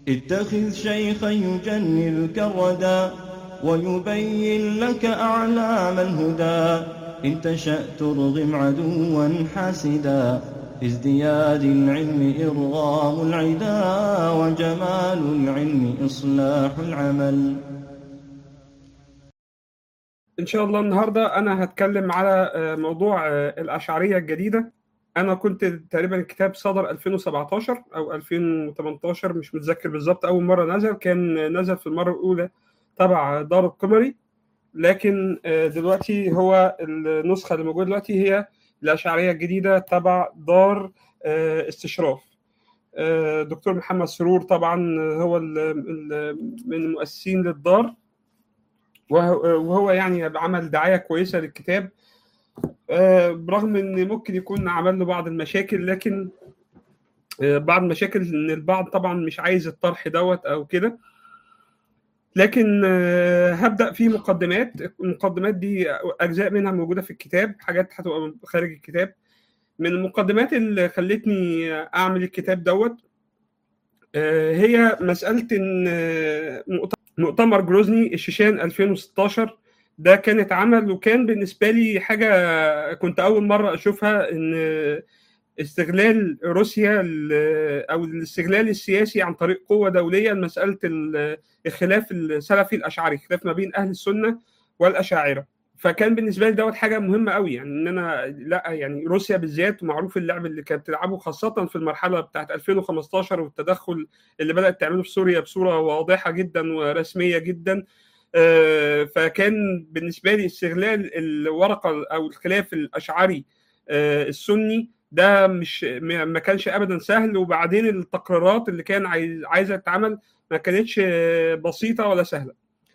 اتخذ شيخا يجنلك الردى ويبين لك أعلام الهدى إن تشأ ترغم عدوا حاسدا في ازدياد العلم إرغام العدا وجمال العلم إصلاح العمل ان شاء الله النهارده انا هتكلم على آه، موضوع آه، الاشعريه الجديده انا كنت تقريبا الكتاب صدر 2017 او 2018 مش متذكر بالظبط اول مره نزل كان نزل في المره الاولى تبع دار القمري لكن آه، دلوقتي هو النسخه اللي موجوده دلوقتي هي الاشعريه الجديده تبع دار آه، استشراف آه، دكتور محمد سرور طبعا هو ال- ال- من المؤسسين للدار وهو وهو يعني عمل دعايه كويسه للكتاب آه، برغم ان ممكن يكون عمل له بعض المشاكل لكن آه، بعض المشاكل ان البعض طبعا مش عايز الطرح دوت او كده لكن آه، هبدا في مقدمات المقدمات دي اجزاء منها موجوده في الكتاب حاجات هتبقى خارج الكتاب من المقدمات اللي خلتني اعمل الكتاب دوت آه، هي مساله ان آه، مؤتمر جروزني الشيشان 2016 ده كان اتعمل وكان بالنسبه لي حاجه كنت اول مره اشوفها ان استغلال روسيا ال- او الاستغلال السياسي عن طريق قوه دوليه لمساله ال- الخلاف السلفي الاشعري خلاف ما بين اهل السنه والاشاعره فكان بالنسبه لي دوت حاجه مهمه قوي يعني ان انا لا يعني روسيا بالذات معروف اللعب اللي كانت بتلعبه خاصه في المرحله بتاعت 2015 والتدخل اللي بدات تعمله في سوريا بصوره واضحه جدا ورسميه جدا آه، فكان بالنسبه لي استغلال الورقه او الخلاف الاشعري آه، السني ده مش ما ما كانش ابدا سهل وبعدين التقريرات اللي كان عايز عايزه تتعمل ما كانتش آه، بسيطه ولا سهله.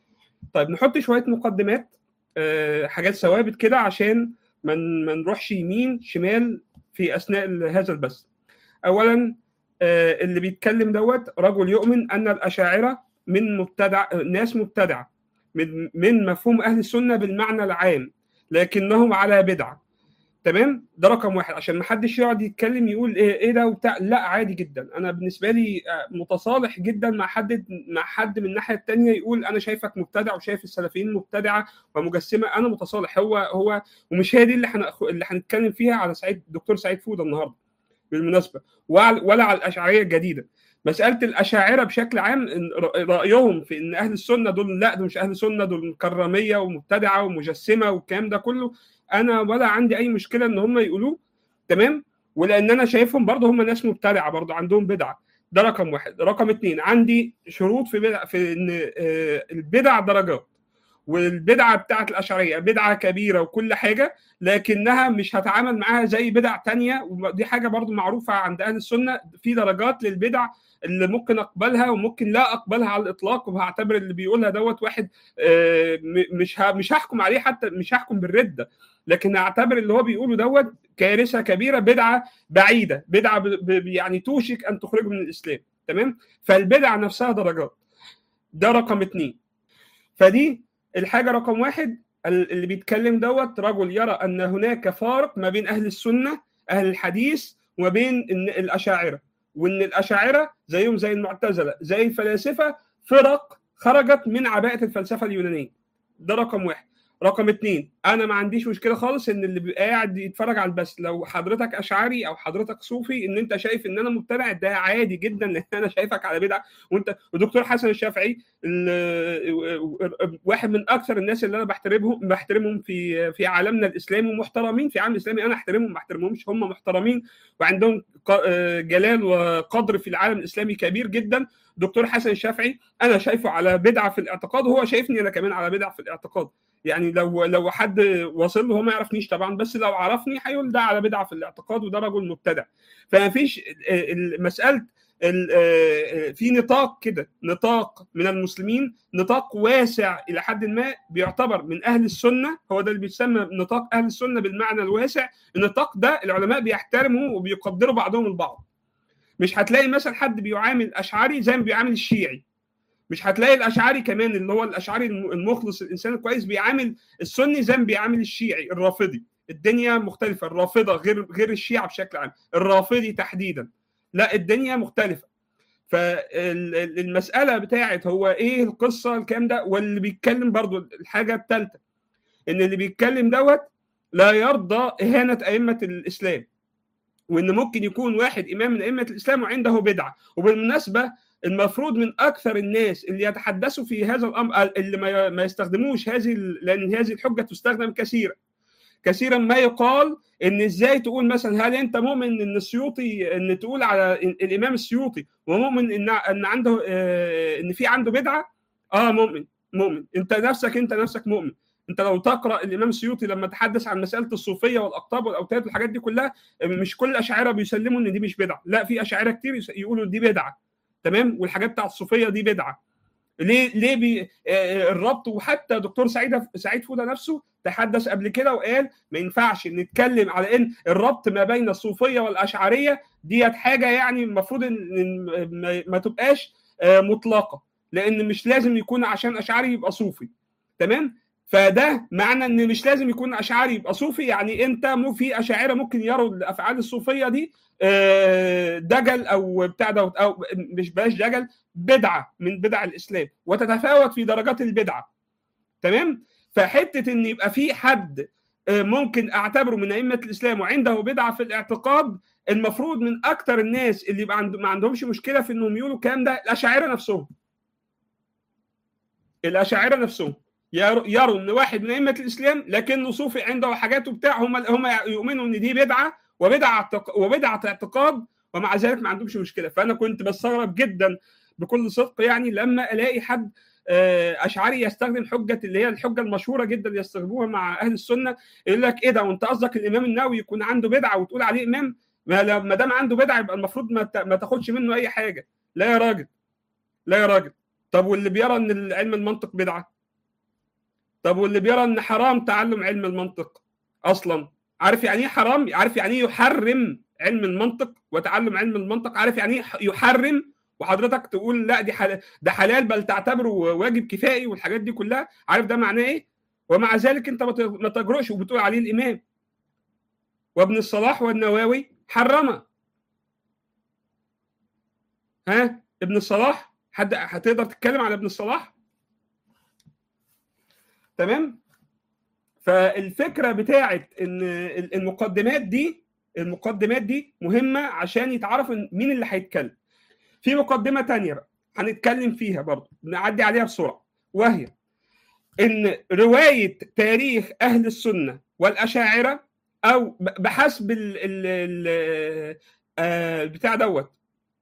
طيب نحط شويه مقدمات آه، حاجات ثوابت كده عشان ما ن- ما نروحش يمين شمال في اثناء ال- هذا البث. اولا آه، اللي بيتكلم دوت رجل يؤمن ان الاشاعره من مبتدع ناس مبتدعه من من مفهوم اهل السنه بالمعنى العام لكنهم على بدعه تمام ده رقم واحد عشان ما حدش يقعد يتكلم يقول ايه ايه ده وبتاع لا عادي جدا انا بالنسبه لي آه، متصالح جدا مع حد مع حد من الناحيه الثانيه يقول انا شايفك مبتدع وشايف السلفيين مبتدعه ومجسمه انا متصالح هو هو ومش هي دي اللي هنأخ- اللي هنتكلم فيها على سعيد دكتور سعيد فوده النهارده بالمناسبه وعلى- ولا على الاشعريه الجديده مساله الاشاعره بشكل عام إن ر- رايهم في ان اهل السنه دول لا دول مش اهل سنه دول كراميه ومبتدعه ومجسمه والكلام ده كله انا ولا عندي اي مشكله ان هم يقولوه تمام ولان انا شايفهم برضه هم ناس مبتدعه برضه عندهم بدعه ده رقم واحد رقم اتنين عندي شروط في بدع في ان آه، البدع درجات والبدعه بتاعت الاشعريه بدعه كبيره وكل حاجه لكنها مش هتعامل معاها زي بدع تانية ودي حاجه برضو معروفه عند اهل السنه في درجات للبدع اللي ممكن اقبلها وممكن لا اقبلها على الاطلاق وهعتبر اللي بيقولها دوت واحد آه، م- مش ه- مش هحكم عليه حتى مش هحكم بالرده لكن اعتبر اللي هو بيقوله دوت كارثه كبيره بدعه بعيده بدعه ب- ب- يعني توشك ان تخرجه من الاسلام تمام فالبدع نفسها درجات ده رقم اتنين فدي الحاجه رقم واحد ال- اللي بيتكلم دوت رجل يرى ان هناك فارق ما بين اهل السنه اهل الحديث وما بين إن الاشاعره وان الاشاعره زيهم زي المعتزله زي الفلاسفه فرق خرجت من عباءه الفلسفه اليونانيه ده رقم واحد رقم اتنين انا ما عنديش مشكله خالص ان اللي بيبقى قاعد يتفرج على البث لو حضرتك اشعري او حضرتك صوفي ان انت شايف ان انا مبتدع ده عادي جدا لان انا شايفك على بدعه وانت ودكتور حسن الشافعي ال- واحد من اكثر الناس اللي انا بحترمهم بحترمهم في في عالمنا الاسلامي ومحترمين في عالم الاسلامي انا احترمهم ما احترمهمش هم محترمين وعندهم ق- جلال وقدر في العالم الاسلامي كبير جدا دكتور حسن الشافعي انا شايفه على بدعه في الاعتقاد وهو شايفني انا كمان على بدعه في الاعتقاد يعني لو لو حد واصل له هو ما يعرفنيش طبعا بس لو عرفني هيقول ده على بدعه في الاعتقاد وده رجل مبتدع فما فيش مساله ال- آه، في نطاق كده نطاق من المسلمين نطاق واسع الى حد ما بيعتبر من اهل السنه هو ده اللي بيسمى نطاق اهل السنه بالمعنى الواسع النطاق ده العلماء بيحترموا وبيقدروا بعضهم البعض مش هتلاقي مثلا حد بيعامل الاشعري زي ما بيعامل الشيعي مش هتلاقي الاشعري كمان اللي هو الاشعري الم- المخلص الانسان الكويس بيعامل السني زي ما بيعامل الشيعي الرافضي الدنيا مختلفه الرافضه غير غير الشيعه بشكل عام الرافضي تحديدا لا الدنيا مختلفه فالمساله بتاعت هو ايه القصه الكلام ده واللي بيتكلم برضو الحاجه الثالثه ان اللي بيتكلم دوت لا يرضى اهانه ائمه الاسلام وان ممكن يكون واحد امام من ائمه الاسلام وعنده بدعه وبالمناسبه المفروض من اكثر الناس اللي يتحدثوا في هذا الامر اللي ما يستخدموش هذه لان هذه الحجه تستخدم كثيرا كثيرا ما يقال ان ازاي تقول مثلا هل انت مؤمن ان السيوطي ان تقول على الامام السيوطي ومؤمن ان ان عنده ان في عنده بدعه اه مؤمن مؤمن انت نفسك انت نفسك مؤمن انت لو تقرا الامام السيوطي لما تحدث عن مساله الصوفيه والاقطاب والاوتاد والحاجات دي كلها مش كل الاشاعره بيسلموا ان دي مش بدعه لا في اشاعره كتير يقولوا دي بدعه تمام والحاجات بتاعت الصوفيه دي بدعه ليه ليه بي الربط وحتى دكتور سعيد سعيد فوده نفسه تحدث قبل كده وقال ما ينفعش نتكلم على ان الربط ما بين الصوفيه والاشعريه ديت حاجه يعني المفروض ان ما تبقاش مطلقه لان مش لازم يكون عشان اشعري يبقى صوفي تمام فده معنى ان مش لازم يكون اشعري يبقى صوفي يعني انت مو في اشاعره ممكن يروا الافعال الصوفيه دي دجل او بتاع ده او مش بلاش دجل بدعه من بدع الاسلام وتتفاوت في درجات البدعه تمام فحته ان يبقى في حد ممكن اعتبره من ائمه الاسلام وعنده بدعه في الاعتقاد المفروض من اكثر الناس اللي يبقى عند... ما عندهمش مشكله في انهم يقولوا الكلام ده الاشاعره نفسهم الاشاعره نفسهم يروا ان واحد من ائمه الاسلام لكنه صوفي عنده حاجات وبتاع هم هم يؤمنوا ان دي بدعه وبدعه وبدعه اعتقاد ومع ذلك ما عندهمش مشكله فانا كنت بستغرب جدا بكل صدق يعني لما الاقي حد اشعري يستخدم حجه اللي هي الحجه المشهوره جدا اللي يستخدموها مع اهل السنه يقول لك ايه ده وانت قصدك الامام النووي يكون عنده بدعه وتقول عليه امام ما دام عنده بدعه يبقى المفروض ما تاخدش منه اي حاجه لا يا راجل لا يا راجل طب واللي بيرى ان علم المنطق بدعه طب واللي بيرى ان حرام تعلم علم المنطق اصلا عارف يعني ايه حرام عارف يعني ايه يحرم علم المنطق وتعلم علم المنطق عارف يعني ايه يحرم وحضرتك تقول لا دي حلال ده حلال بل تعتبره واجب كفائي والحاجات دي كلها عارف ده معناه ايه ومع ذلك انت ما تجرؤش وبتقول عليه الامام وابن الصلاح والنواوي حرمه ها ابن الصلاح حد هتقدر تتكلم على ابن الصلاح تمام فالفكره بتاعت ان المقدمات دي المقدمات دي مهمه عشان يتعرف مين اللي هيتكلم في مقدمه تانية بقى هنتكلم فيها برضه نعدي عليها بسرعه وهي ان روايه تاريخ اهل السنه والاشاعره او بحسب ال ال ال بتاع دوت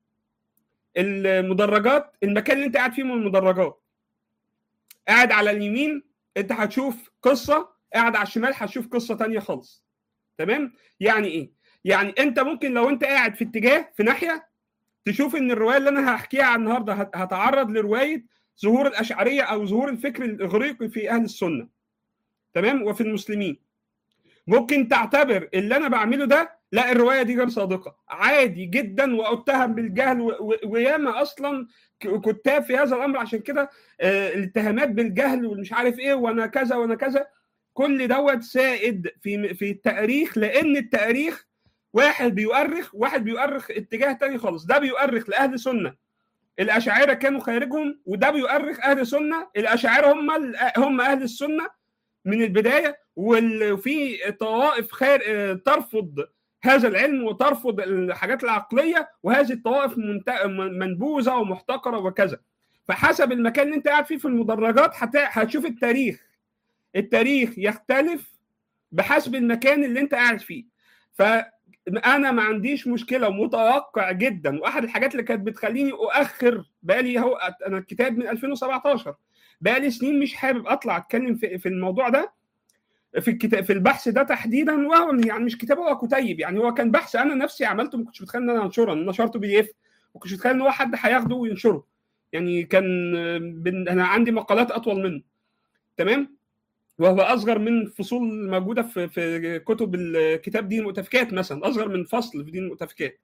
المدرجات المكان اللي انت قاعد فيه من المدرجات قاعد على اليمين انت هتشوف قصه قاعد على الشمال هتشوف قصه تانية خالص تمام يعني ايه يعني انت ممكن لو انت قاعد في اتجاه في ناحيه تشوف ان الروايه اللي انا هحكيها النهارده هتعرض لروايه ظهور الاشعريه او ظهور الفكر الاغريقي في اهل السنه تمام وفي المسلمين ممكن تعتبر اللي انا بعمله ده لا الروايه دي غير صادقه عادي جدا واتهم بالجهل وياما اصلا كتاب في هذا الامر عشان كده الاتهامات بالجهل والمش عارف ايه وانا كذا وانا كذا كل دوت سائد في في التاريخ لان التاريخ واحد بيؤرخ واحد بيؤرخ اتجاه تاني خالص ده بيؤرخ لاهل سنه الاشاعره كانوا خارجهم وده بيؤرخ اهل سنه الاشاعره هم هم اهل السنه من البدايه وفي طوائف خير ترفض هذا العلم وترفض الحاجات العقليه وهذه الطوائف منبوذه ومحتقره وكذا فحسب المكان اللي انت قاعد فيه في المدرجات هتشوف التاريخ التاريخ يختلف بحسب المكان اللي انت قاعد فيه فانا ما عنديش مشكله ومتوقع جدا واحد الحاجات اللي كانت بتخليني اؤخر بقالي هو انا الكتاب من 2017 بقالي سنين مش حابب اطلع اتكلم في, في الموضوع ده في الكتاب في البحث ده تحديدا وهو يعني مش كتاب هو كتيب يعني هو كان بحث انا نفسي عملته ما كنتش متخيل ان انا انشره انا نشرته بي دي اف ما كنتش متخيل ان هو حد هياخده وينشره يعني كان بن... انا عندي مقالات اطول منه تمام وهو اصغر من فصول موجوده في في كتب الكتاب دين المؤتفكات مثلا اصغر من فصل في دين المؤتفكات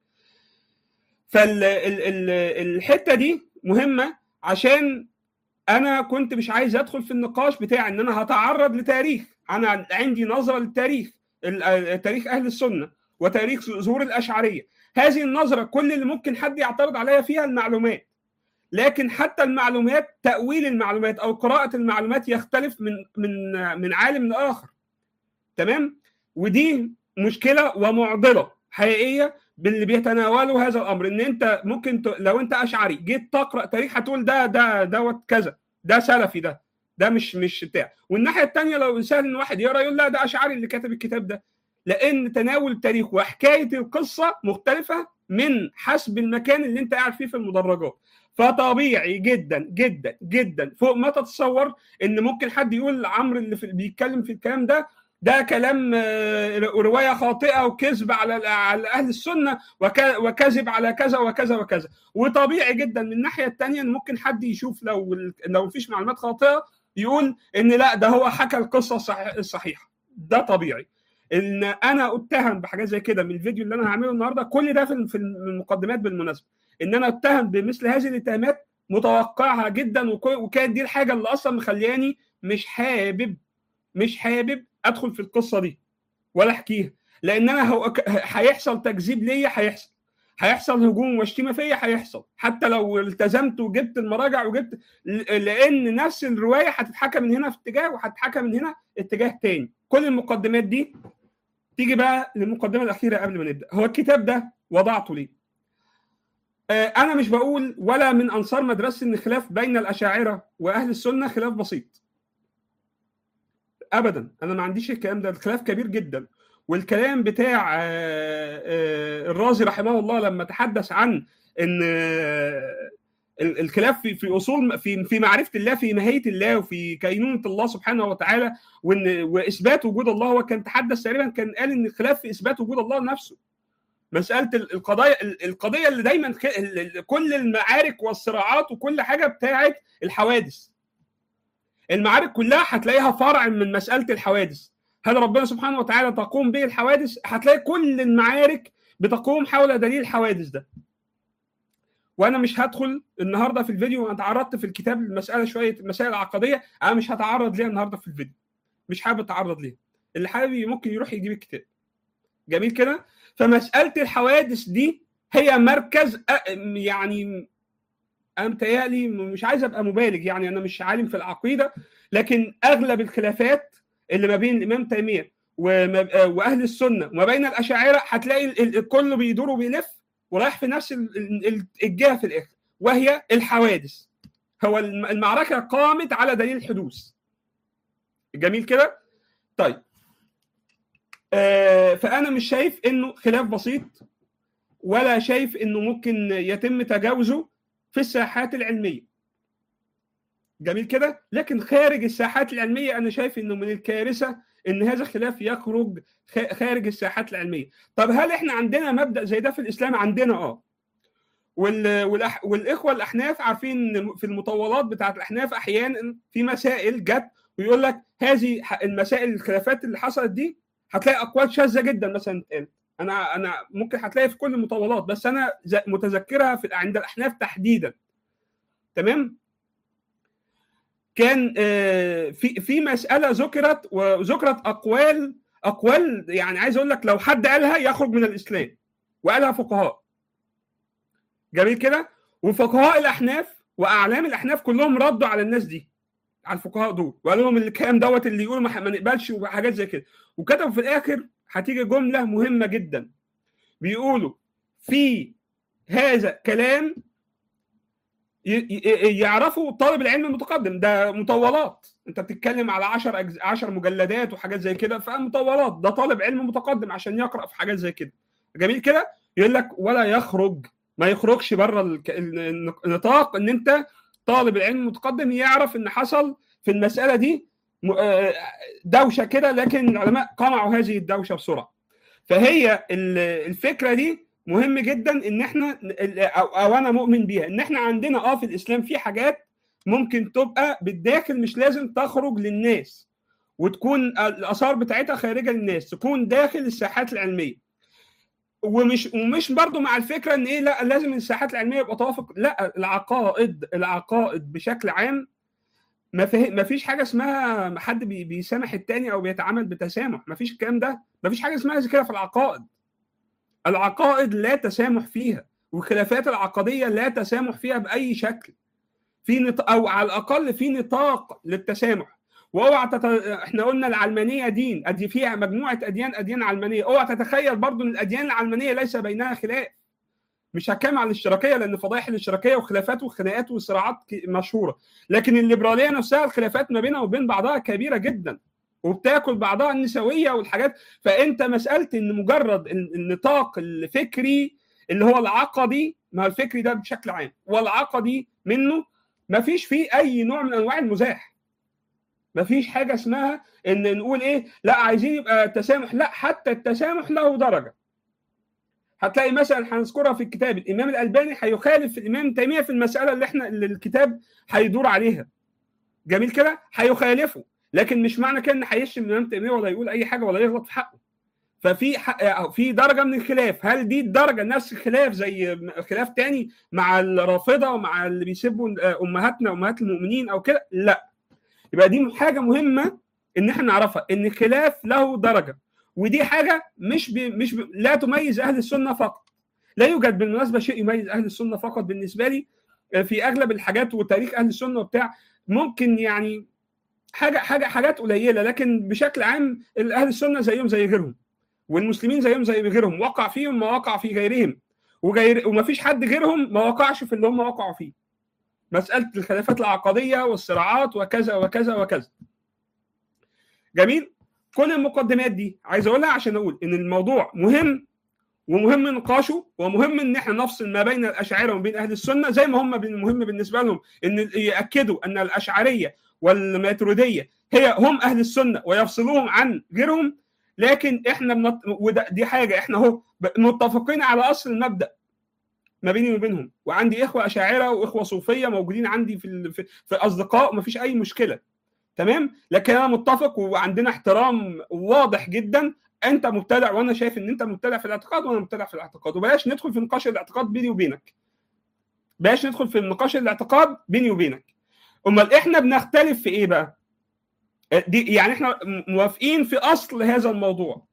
فالحته دي مهمه عشان انا كنت مش عايز ادخل في النقاش بتاع ان انا هتعرض لتاريخ انا عندي نظره للتاريخ تاريخ اهل السنه وتاريخ ظهور الاشعريه هذه النظره كل اللي ممكن حد يعترض عليها فيها المعلومات لكن حتى المعلومات تاويل المعلومات او قراءه المعلومات يختلف من من من عالم لاخر تمام ودي مشكله ومعضله حقيقيه باللي بيتناولوا هذا الامر ان انت ممكن ت... لو انت اشعري جيت تقرا تاريخ هتقول ده ده دوت كذا ده سلفي ده ده مش مش بتاع والناحيه الثانيه لو سهل ان واحد يقرا يقول لا ده اشعري اللي كتب الكتاب ده لان تناول التاريخ وحكايه القصه مختلفه من حسب المكان اللي انت قاعد فيه في المدرجات فطبيعي جدا جدا جدا فوق ما تتصور ان ممكن حد يقول عمرو اللي في بيتكلم في الكلام ده ده كلام روايه خاطئه وكذب على على اهل السنه وكذب على كذا وكذا وكذا وطبيعي جدا من الناحيه الثانيه ان ممكن حد يشوف لو لو مفيش معلومات خاطئه يقول ان لا ده هو حكى القصه الصحيحه ده طبيعي ان انا اتهم بحاجات زي كده من الفيديو اللي انا هعمله النهارده كل ده في المقدمات بالمناسبه ان انا اتهم بمثل هذه الاتهامات متوقعها جدا وكانت دي الحاجه اللي اصلا مخلياني مش حابب مش حابب ادخل في القصه دي ولا احكيها لان انا هو هيحصل تكذيب ليا هيحصل هيحصل هجوم وشتيمه فيا هيحصل حتى لو التزمت وجبت المراجع وجبت لان نفس الروايه هتتحكى من هنا في اتجاه وهتتحكى من هنا اتجاه تاني كل المقدمات دي تيجي بقى للمقدمه الاخيره قبل ما نبدا هو الكتاب ده وضعته ليه انا مش بقول ولا من انصار مدرسه ان الخلاف بين الاشاعره واهل السنه خلاف بسيط ابدا انا ما عنديش الكلام ده الخلاف كبير جدا والكلام بتاع الرازي رحمه الله لما تحدث عن ان الخلاف في في اصول في في معرفه الله في ماهيه الله وفي كينونه الله سبحانه وتعالى وان واثبات وجود الله هو كان تحدث تقريبا كان قال ان الخلاف في اثبات وجود الله نفسه مساله القضايا القضيه اللي دايما كل المعارك والصراعات وكل حاجه بتاعت الحوادث المعارك كلها هتلاقيها فرع من مساله الحوادث هل ربنا سبحانه وتعالى تقوم به الحوادث هتلاقي كل المعارك بتقوم حول دليل الحوادث ده وانا مش هدخل النهارده في الفيديو انا تعرضت في الكتاب المساله شويه مسائل عقديه انا مش هتعرض ليها النهارده في الفيديو مش حابب اتعرض ليها اللي حابب ممكن يروح يجيب الكتاب جميل كده فمساله الحوادث دي هي مركز يعني انا متهيألي مش عايز ابقى مبالغ يعني انا مش عالم في العقيده لكن اغلب الخلافات اللي ما بين الامام تيميه واهل السنه وما بين الاشاعره هتلاقي الكل بيدور وبيلف ورايح في نفس الجهه في الاخر وهي الحوادث هو المعركه قامت على دليل الحدوث جميل كده طيب آه فانا مش شايف انه خلاف بسيط ولا شايف انه ممكن يتم تجاوزه في الساحات العلميه جميل كده لكن خارج الساحات العلميه انا شايف انه من الكارثه ان هذا الخلاف يخرج خارج الساحات العلميه طب هل احنا عندنا مبدا زي ده في الاسلام عندنا اه والأح... والاخوه الاحناف عارفين ان في المطولات بتاعه الاحناف احيانا في مسائل جت ويقول لك هذه المسائل الخلافات اللي حصلت دي هتلاقي اقوال شاذه جدا مثلا انا انا ممكن هتلاقي في كل المطولات بس انا متذكرها في عند الاحناف تحديدا تمام كان في في مساله ذكرت وذكرت اقوال اقوال يعني عايز اقول لك لو حد قالها يخرج من الاسلام وقالها فقهاء جميل كده وفقهاء الاحناف واعلام الاحناف كلهم ردوا على الناس دي على الفقهاء دول وقالوا لهم الكلام دوت اللي يقولوا ما نقبلش وحاجات زي كده وكتبوا في الاخر هتيجي جمله مهمه جدا بيقولوا في هذا كلام يعرفوا طالب العلم المتقدم ده مطولات انت بتتكلم على 10 أجز... 10 مجلدات وحاجات زي كده فمطولات ده طالب علم متقدم عشان يقرا في حاجات زي كده جميل كده يقول لك ولا يخرج ما يخرجش بره النطاق ان انت طالب العلم المتقدم يعرف ان حصل في المساله دي دوشه كده لكن العلماء قمعوا هذه الدوشه بسرعه فهي الفكره دي مهم جدا ان احنا او, أو انا مؤمن بيها ان احنا عندنا اه في الاسلام في حاجات ممكن تبقى بالداخل مش لازم تخرج للناس وتكون الاثار بتاعتها خارجه للناس تكون داخل الساحات العلميه ومش ومش برضه مع الفكره ان ايه لا لازم الساحات العلميه يبقى توافق لا العقائد العقائد بشكل عام ما فيه ما فيش حاجه اسمها حد بي بيسامح التاني او بيتعامل بتسامح ما فيش الكلام ده ما فيش حاجه اسمها كده في العقائد العقائد لا تسامح فيها والخلافات العقديه لا تسامح فيها باي شكل في نط... او على الاقل في نطاق للتسامح واوعى تت... احنا قلنا العلمانيه دين ادي فيها مجموعه اديان اديان علمانيه اوعى تتخيل برضو ان الاديان العلمانيه ليس بينها خلاف مش هتكلم عن الاشتراكيه لان فضائح الاشتراكيه وخلافات وخناقات وصراعات مشهوره لكن الليبراليه نفسها الخلافات ما بينها وبين بعضها كبيره جدا وبتاكل بعضها النسويه والحاجات فانت مساله ان مجرد النطاق الفكري اللي هو العقدي ما الفكري ده بشكل عام والعقدي منه ما فيش فيه اي نوع من انواع المزاح ما فيش حاجه اسمها ان نقول ايه لا عايزين يبقى تسامح لا حتى التسامح له درجه هتلاقي مثلا هنذكرها في الكتاب الامام الالباني هيخالف الامام تيميه في المساله اللي احنا اللي الكتاب هيدور عليها جميل كده هيخالفه لكن مش معنى كده ان هيشتم الامام تيميه ولا يقول اي حاجه ولا يغلط في حقه ففي في درجه من الخلاف هل دي الدرجه نفس الخلاف زي خلاف تاني مع الرافضه ومع اللي بيسبوا امهاتنا امهات المؤمنين او كده لا يبقى دي حاجه مهمه ان احنا نعرفها ان الخلاف له درجه ودي حاجه مش ب... مش ب... لا تميز اهل السنه فقط لا يوجد بالمناسبه شيء يميز اهل السنه فقط بالنسبه لي في اغلب الحاجات وتاريخ اهل السنه وبتاع ممكن يعني حاجه حاجه حاجات قليله لكن بشكل عام اهل السنه زيهم زي غيرهم والمسلمين زيهم زي غيرهم وقع فيهم ما وقع في غيرهم وغير وما فيش حد غيرهم ما وقعش في اللي هم وقعوا فيه مساله الخلافات العقديه والصراعات وكذا وكذا وكذا جميل كل المقدمات دي عايز اقولها عشان اقول ان الموضوع مهم ومهم نقاشه ومهم ان احنا نفصل ما بين الاشاعره وما بين اهل السنه زي ما هم مهم بالنسبه لهم ان ياكدوا ان الاشعريه والماتروديه هي هم اهل السنه ويفصلوهم عن غيرهم لكن احنا منط... وده دي حاجه احنا اهو متفقين على اصل المبدا ما بيني وبينهم وعندي اخوه اشاعره واخوه صوفيه موجودين عندي في ال... في, في اصدقاء ما فيش اي مشكله تمام لكن انا متفق وعندنا احترام واضح جدا انت مبتدع وانا شايف ان انت مبتدع في الاعتقاد وانا مبتدع في الاعتقاد وبلاش ندخل في نقاش الاعتقاد بيني وبينك بلاش ندخل في نقاش الاعتقاد بيني وبينك امال احنا بنختلف في ايه بقى دي يعني احنا موافقين في اصل هذا الموضوع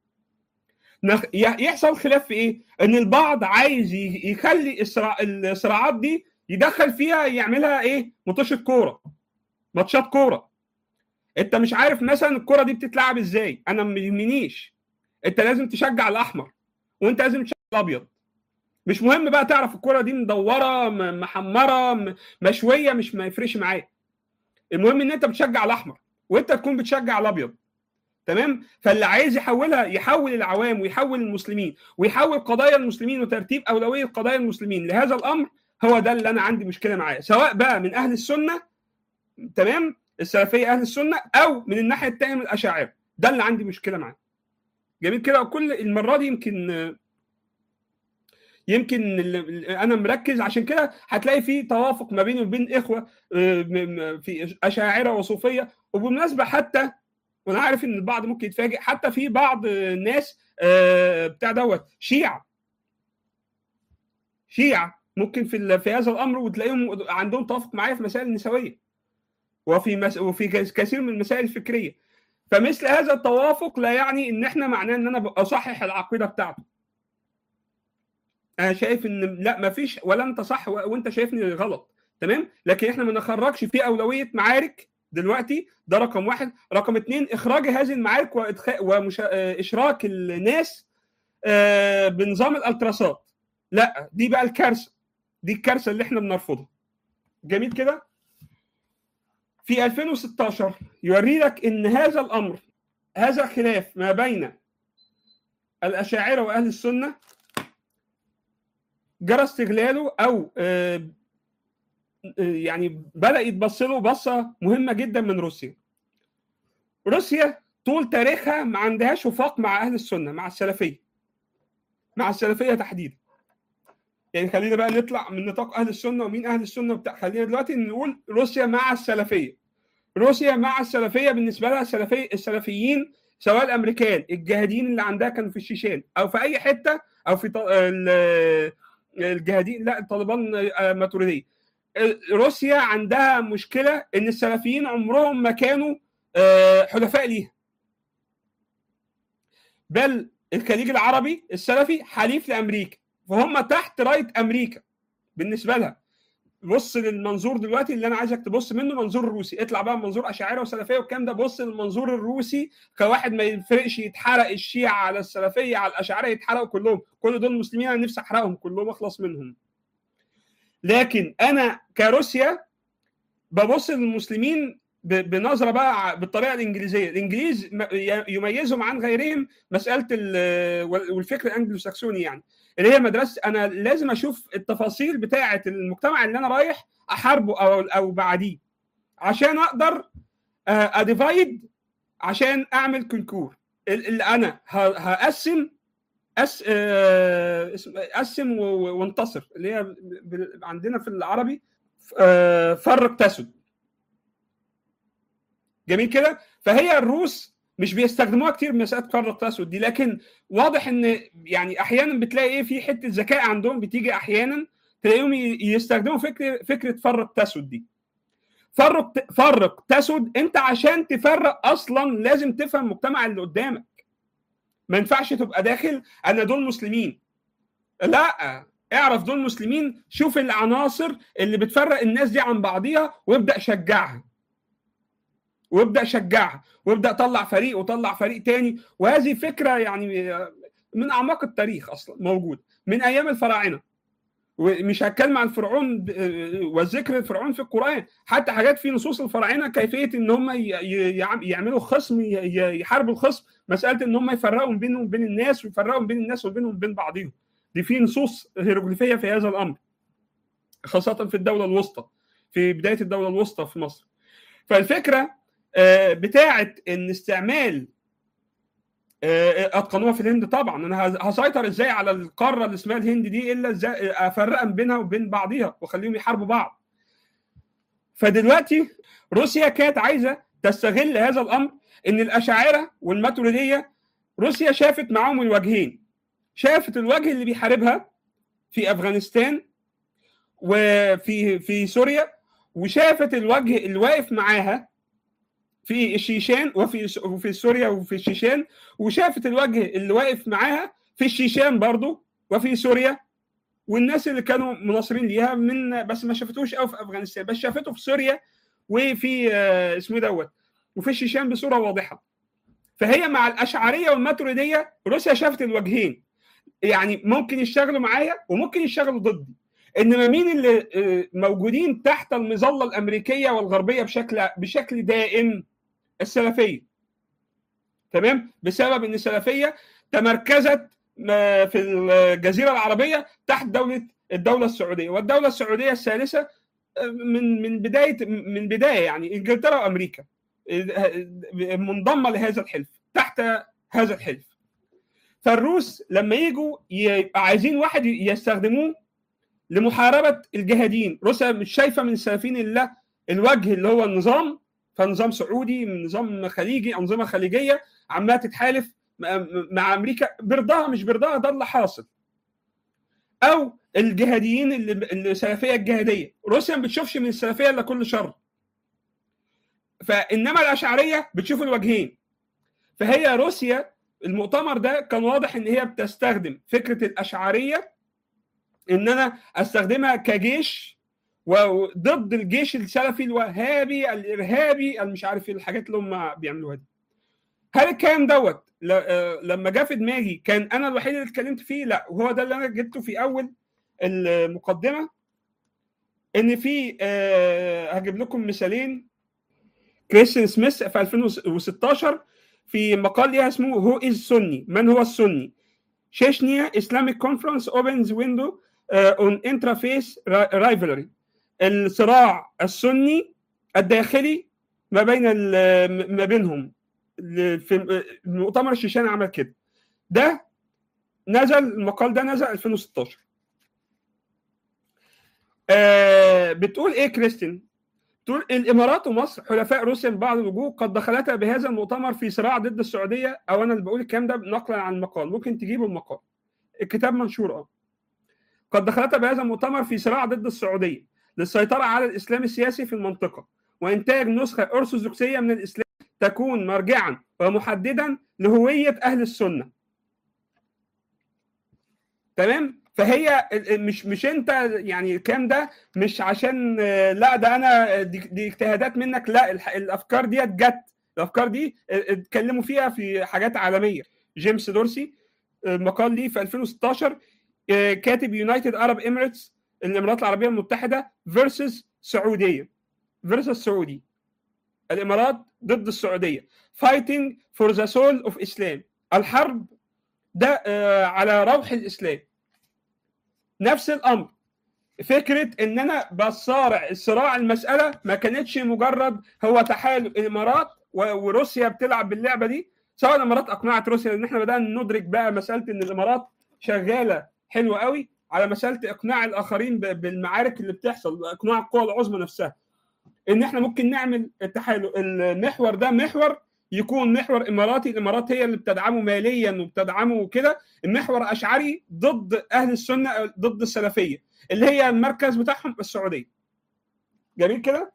يحصل خلاف في ايه ان البعض عايز يخلي الصراعات دي يدخل فيها يعملها ايه ماتشات كوره ماتشات كوره انت مش عارف مثلا الكوره دي بتتلعب ازاي انا ما يهمنيش انت لازم تشجع الاحمر وانت لازم تشجع الابيض مش مهم بقى تعرف الكوره دي مدوره محمره مشويه مش ما يفرقش معايا المهم ان انت بتشجع الاحمر وانت تكون بتشجع الابيض تمام فاللي عايز يحولها يحول العوام ويحول المسلمين ويحول قضايا المسلمين وترتيب اولويه قضايا المسلمين لهذا الامر هو ده اللي انا عندي مشكله معاه سواء بقى من اهل السنه تمام السلفيه اهل السنه او من الناحيه الثانيه من الاشاعره ده اللي عندي مشكله معاه جميل كده وكل المره دي يمكن يمكن انا مركز عشان كده هتلاقي في توافق ما بيني وبين اخوه في اشاعره وصوفيه وبالمناسبه حتى وانا عارف ان البعض ممكن يتفاجئ حتى في بعض الناس بتاع دوت شيعه شيعه ممكن في في هذا الامر وتلاقيهم عندهم توافق معايا في مسائل النسويه وفي مس... وفي كثير من المسائل الفكريه فمثل هذا التوافق لا يعني ان احنا معناه ان انا اصحح العقيده بتاعته انا شايف ان لا ما فيش ولا انت صح وانت شايفني غلط تمام لكن احنا ما نخرجش في اولويه معارك دلوقتي ده رقم واحد رقم اثنين اخراج هذه المعارك وإدخاء ومش... اشراك الناس بنظام الالتراسات لا دي بقى الكارثه دي الكارثه اللي احنا بنرفضها جميل كده في 2016 يوري لك ان هذا الامر هذا الخلاف ما بين الاشاعره واهل السنه جرى استغلاله او يعني بدا يتبص له بصه مهمه جدا من روسيا روسيا طول تاريخها ما عندهاش وفاق مع اهل السنه مع السلفيه مع السلفيه تحديدا يعني خلينا بقى نطلع من نطاق اهل السنه ومين اهل السنه وبتاع خلينا دلوقتي نقول روسيا مع السلفيه روسيا مع السلفيه بالنسبه لها السلفيه السلفيين سواء الامريكان الجهاديين اللي عندها كانوا في الشيشان او في اي حته او في الجهاديين لا الطالبان ماتريديه روسيا عندها مشكله ان السلفيين عمرهم ما كانوا حلفاء ليها بل الخليج العربي السلفي حليف لامريكا فهم تحت رايه امريكا بالنسبه لها بص للمنظور دلوقتي اللي انا عايزك تبص منه منظور روسي اطلع بقى منظور اشاعره وسلفيه والكلام ده بص للمنظور الروسي كواحد ما يفرقش يتحرق الشيعة على السلفيه على الاشاعره يتحرقوا كلهم كل دول مسلمين انا نفسي احرقهم كلهم اخلص منهم لكن انا كروسيا ببص للمسلمين بنظره بقى بالطريقه الانجليزيه الانجليز يميزهم عن غيرهم مساله والفكر الانجلو ساكسوني يعني اللي هي مدرسه انا لازم اشوف التفاصيل بتاعه المجتمع اللي انا رايح احاربه او او بعديه عشان اقدر اديفايد عشان اعمل كونكور اللي انا هقسم أس اقسم وانتصر اللي هي عندنا في العربي فرق تسد جميل كده فهي الروس مش بيستخدموها كتير مساله فرق تسد دي لكن واضح ان يعني احيانا بتلاقي ايه في حته ذكاء عندهم بتيجي احيانا تلاقيهم يستخدموا فكره فكره فرق تسد دي فرق فرق تسد انت عشان تفرق اصلا لازم تفهم المجتمع اللي قدامك ما ينفعش تبقى داخل انا دول مسلمين لا اعرف دول مسلمين شوف العناصر اللي بتفرق الناس دي عن بعضيها وابدا شجعها وابدا شجعها وابدا طلع فريق وطلع فريق تاني وهذه فكره يعني من اعماق التاريخ اصلا موجود من ايام الفراعنه ومش هتكلم عن فرعون والذكر الفرعون في القران حتى حاجات في نصوص الفراعنه كيفيه ان هم يعملوا خصم يحاربوا الخصم مساله ان هم يفرقوا بينهم وبين الناس ويفرقوا بين الناس وبينهم وبين بعضهم دي في نصوص هيروغليفيه في هذا الامر خاصه في الدوله الوسطى في بدايه الدوله الوسطى في مصر فالفكره بتاعه ان استعمال اتقنوها في الهند طبعا انا هسيطر ازاي على القاره اللي اسمها الهند دي الا ازاي افرق بينها وبين بعضيها واخليهم يحاربوا بعض فدلوقتي روسيا كانت عايزه تستغل هذا الامر ان الاشاعره والماتريديه روسيا شافت معاهم الوجهين شافت الوجه اللي بيحاربها في افغانستان وفي في سوريا وشافت الوجه اللي واقف معاها في الشيشان وفي وفي سوريا وفي الشيشان وشافت الوجه اللي واقف معاها في الشيشان برضه وفي سوريا والناس اللي كانوا مناصرين ليها من بس ما شافتوش قوي في افغانستان بس شافته في سوريا وفي اسمه دوت وفي الشيشان بصوره واضحه فهي مع الاشعريه والماتريديه روسيا شافت الوجهين يعني ممكن يشتغلوا معايا وممكن يشتغلوا ضدي انما مين اللي موجودين تحت المظله الامريكيه والغربيه بشكل بشكل دائم السلفيه تمام بسبب ان السلفيه تمركزت في الجزيره العربيه تحت دوله الدوله السعوديه والدوله السعوديه الثالثه من من بدايه من بدايه يعني انجلترا وامريكا منضمه لهذا الحلف تحت هذا الحلف فالروس لما يجوا يبقى عايزين واحد يستخدموه لمحاربه الجهاديين روسيا مش شايفه من السلفيين الا الوجه اللي هو النظام فنظام سعودي نظام خليجي انظمه خليجيه عماله تتحالف مع امريكا برضاها مش برضاها ده اللي حاصل او الجهاديين اللي السلفيه الجهاديه روسيا ما بتشوفش من السلفيه الا كل شر فانما الاشعريه بتشوف الوجهين فهي روسيا المؤتمر ده كان واضح ان هي بتستخدم فكره الاشعريه ان انا استخدمها كجيش وضد الجيش السلفي الوهابي الارهابي مش عارف الحاجات اللي هم بيعملوها دي هل الكلام دوت لما جه في دماغي كان انا الوحيد اللي اتكلمت فيه لا وهو ده اللي انا جبته في اول المقدمه ان في أه هجيب لكم مثالين كريستيان سميث في 2016 في مقال ليها اسمه هو از سني من هو السني شيشنيا اسلاميك كونفرنس اوبنز ويندو اون انترافيس رايفلري الصراع السني الداخلي ما بين ما بينهم في مؤتمر الشيشان عمل كده ده نزل المقال ده نزل 2016 آه بتقول ايه كريستين تقول الامارات ومصر حلفاء روسيا من بعض الوجوه قد دخلتا بهذا المؤتمر في صراع ضد السعوديه او انا اللي بقول الكلام ده نقلا عن المقال ممكن تجيبوا المقال الكتاب منشور اه قد دخلتا بهذا المؤتمر في صراع ضد السعوديه للسيطره على الاسلام السياسي في المنطقه وانتاج نسخه ارثوذكسيه من الاسلام تكون مرجعا ومحددا لهويه اهل السنه تمام فهي مش مش انت يعني الكلام ده مش عشان لا ده انا دي, دي اجتهادات منك لا الافكار دي جت الافكار دي اتكلموا فيها في حاجات عالميه جيمس دورسي مقال ليه في 2016 كاتب يونايتد ارب اميريتس الامارات العربيه المتحده فيرسز سعوديه فيرسز سعودي الامارات ضد السعوديه فايتنج فور ذا سول اوف اسلام الحرب ده على روح الاسلام نفس الامر فكره ان انا بصارع الصراع المساله ما كانتش مجرد هو تحالف الامارات وروسيا بتلعب باللعبه دي سواء الامارات اقنعت روسيا لان احنا بدانا ندرك بقى مساله ان الامارات شغاله حلوه قوي على مساله اقناع الاخرين بالمعارك اللي بتحصل اقناع القوى العظمى نفسها ان احنا ممكن نعمل التحالف المحور ده محور يكون محور اماراتي الامارات هي اللي بتدعمه ماليا وبتدعمه كده المحور اشعري ضد اهل السنه ضد السلفيه اللي هي المركز بتاعهم السعوديه جميل كده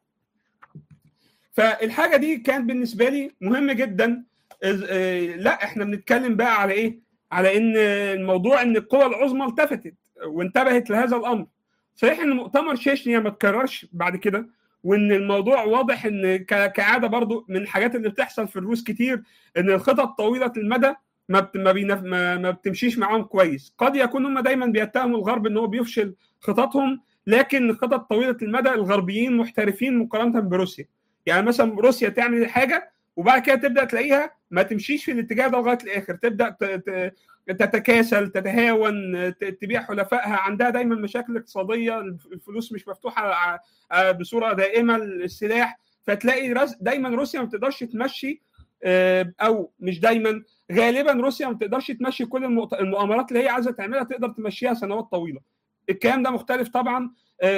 فالحاجه دي كانت بالنسبه لي مهمه جدا لا احنا بنتكلم بقى على ايه على ان الموضوع ان القوى العظمى التفتت وانتبهت لهذا الامر صحيح ان مؤتمر شيشنيا ما اتكررش بعد كده وان الموضوع واضح ان كعاده برضو من الحاجات اللي بتحصل في الروس كتير ان الخطط طويله المدى ما بت ما, بينف... ما, ما بتمشيش معاهم كويس قد يكون هم دايما بيتهموا الغرب ان هو بيفشل خططهم لكن الخطط طويله المدى الغربيين محترفين مقارنه بروسيا يعني مثلا روسيا تعمل حاجه وبعد كده تبدا تلاقيها ما تمشيش في الاتجاه ده لغايه الاخر تبدا تتكاسل تتهاون تبيع حلفائها عندها دايما مشاكل اقتصاديه الفلوس مش مفتوحه بصوره دائمه السلاح فتلاقي دايما روسيا ما بتقدرش تمشي او مش دايما غالبا روسيا ما بتقدرش تمشي كل المؤامرات اللي هي عايزه تعملها تقدر تمشيها سنوات طويله الكلام ده مختلف طبعا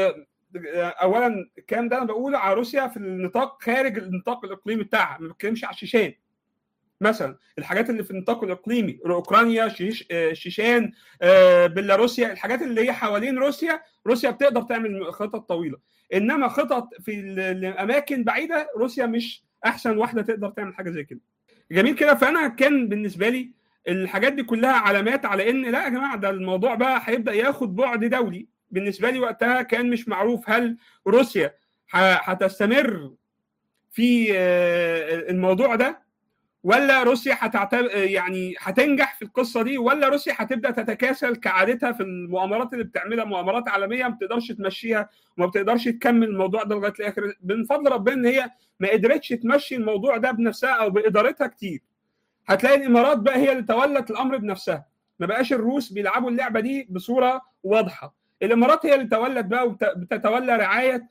اولا الكلام ده انا بقوله على روسيا في النطاق خارج النطاق الاقليمي بتاعها ما بتكلمش على الشيشان مثلا الحاجات اللي في النطاق الاقليمي اوكرانيا شيش شيشان بيلاروسيا الحاجات اللي هي حوالين روسيا روسيا بتقدر تعمل خطط طويله انما خطط في الاماكن بعيده روسيا مش احسن واحده تقدر تعمل حاجه زي كده جميل كده فانا كان بالنسبه لي الحاجات دي كلها علامات على ان لا يا جماعه ده الموضوع بقى هيبدا ياخد بعد دولي بالنسبه لي وقتها كان مش معروف هل روسيا هتستمر في الموضوع ده ولا روسيا هتعتبر يعني هتنجح في القصه دي ولا روسيا هتبدا تتكاسل كعادتها في المؤامرات اللي بتعملها مؤامرات عالميه ما بتقدرش تمشيها وما بتقدرش تكمل الموضوع ده لغايه الاخر من فضل ربنا ان هي ما قدرتش تمشي الموضوع ده بنفسها او بادارتها كتير هتلاقي الامارات بقى هي اللي تولت الامر بنفسها ما بقاش الروس بيلعبوا اللعبه دي بصوره واضحه الامارات هي اللي تولت بقى وبتتولى رعايه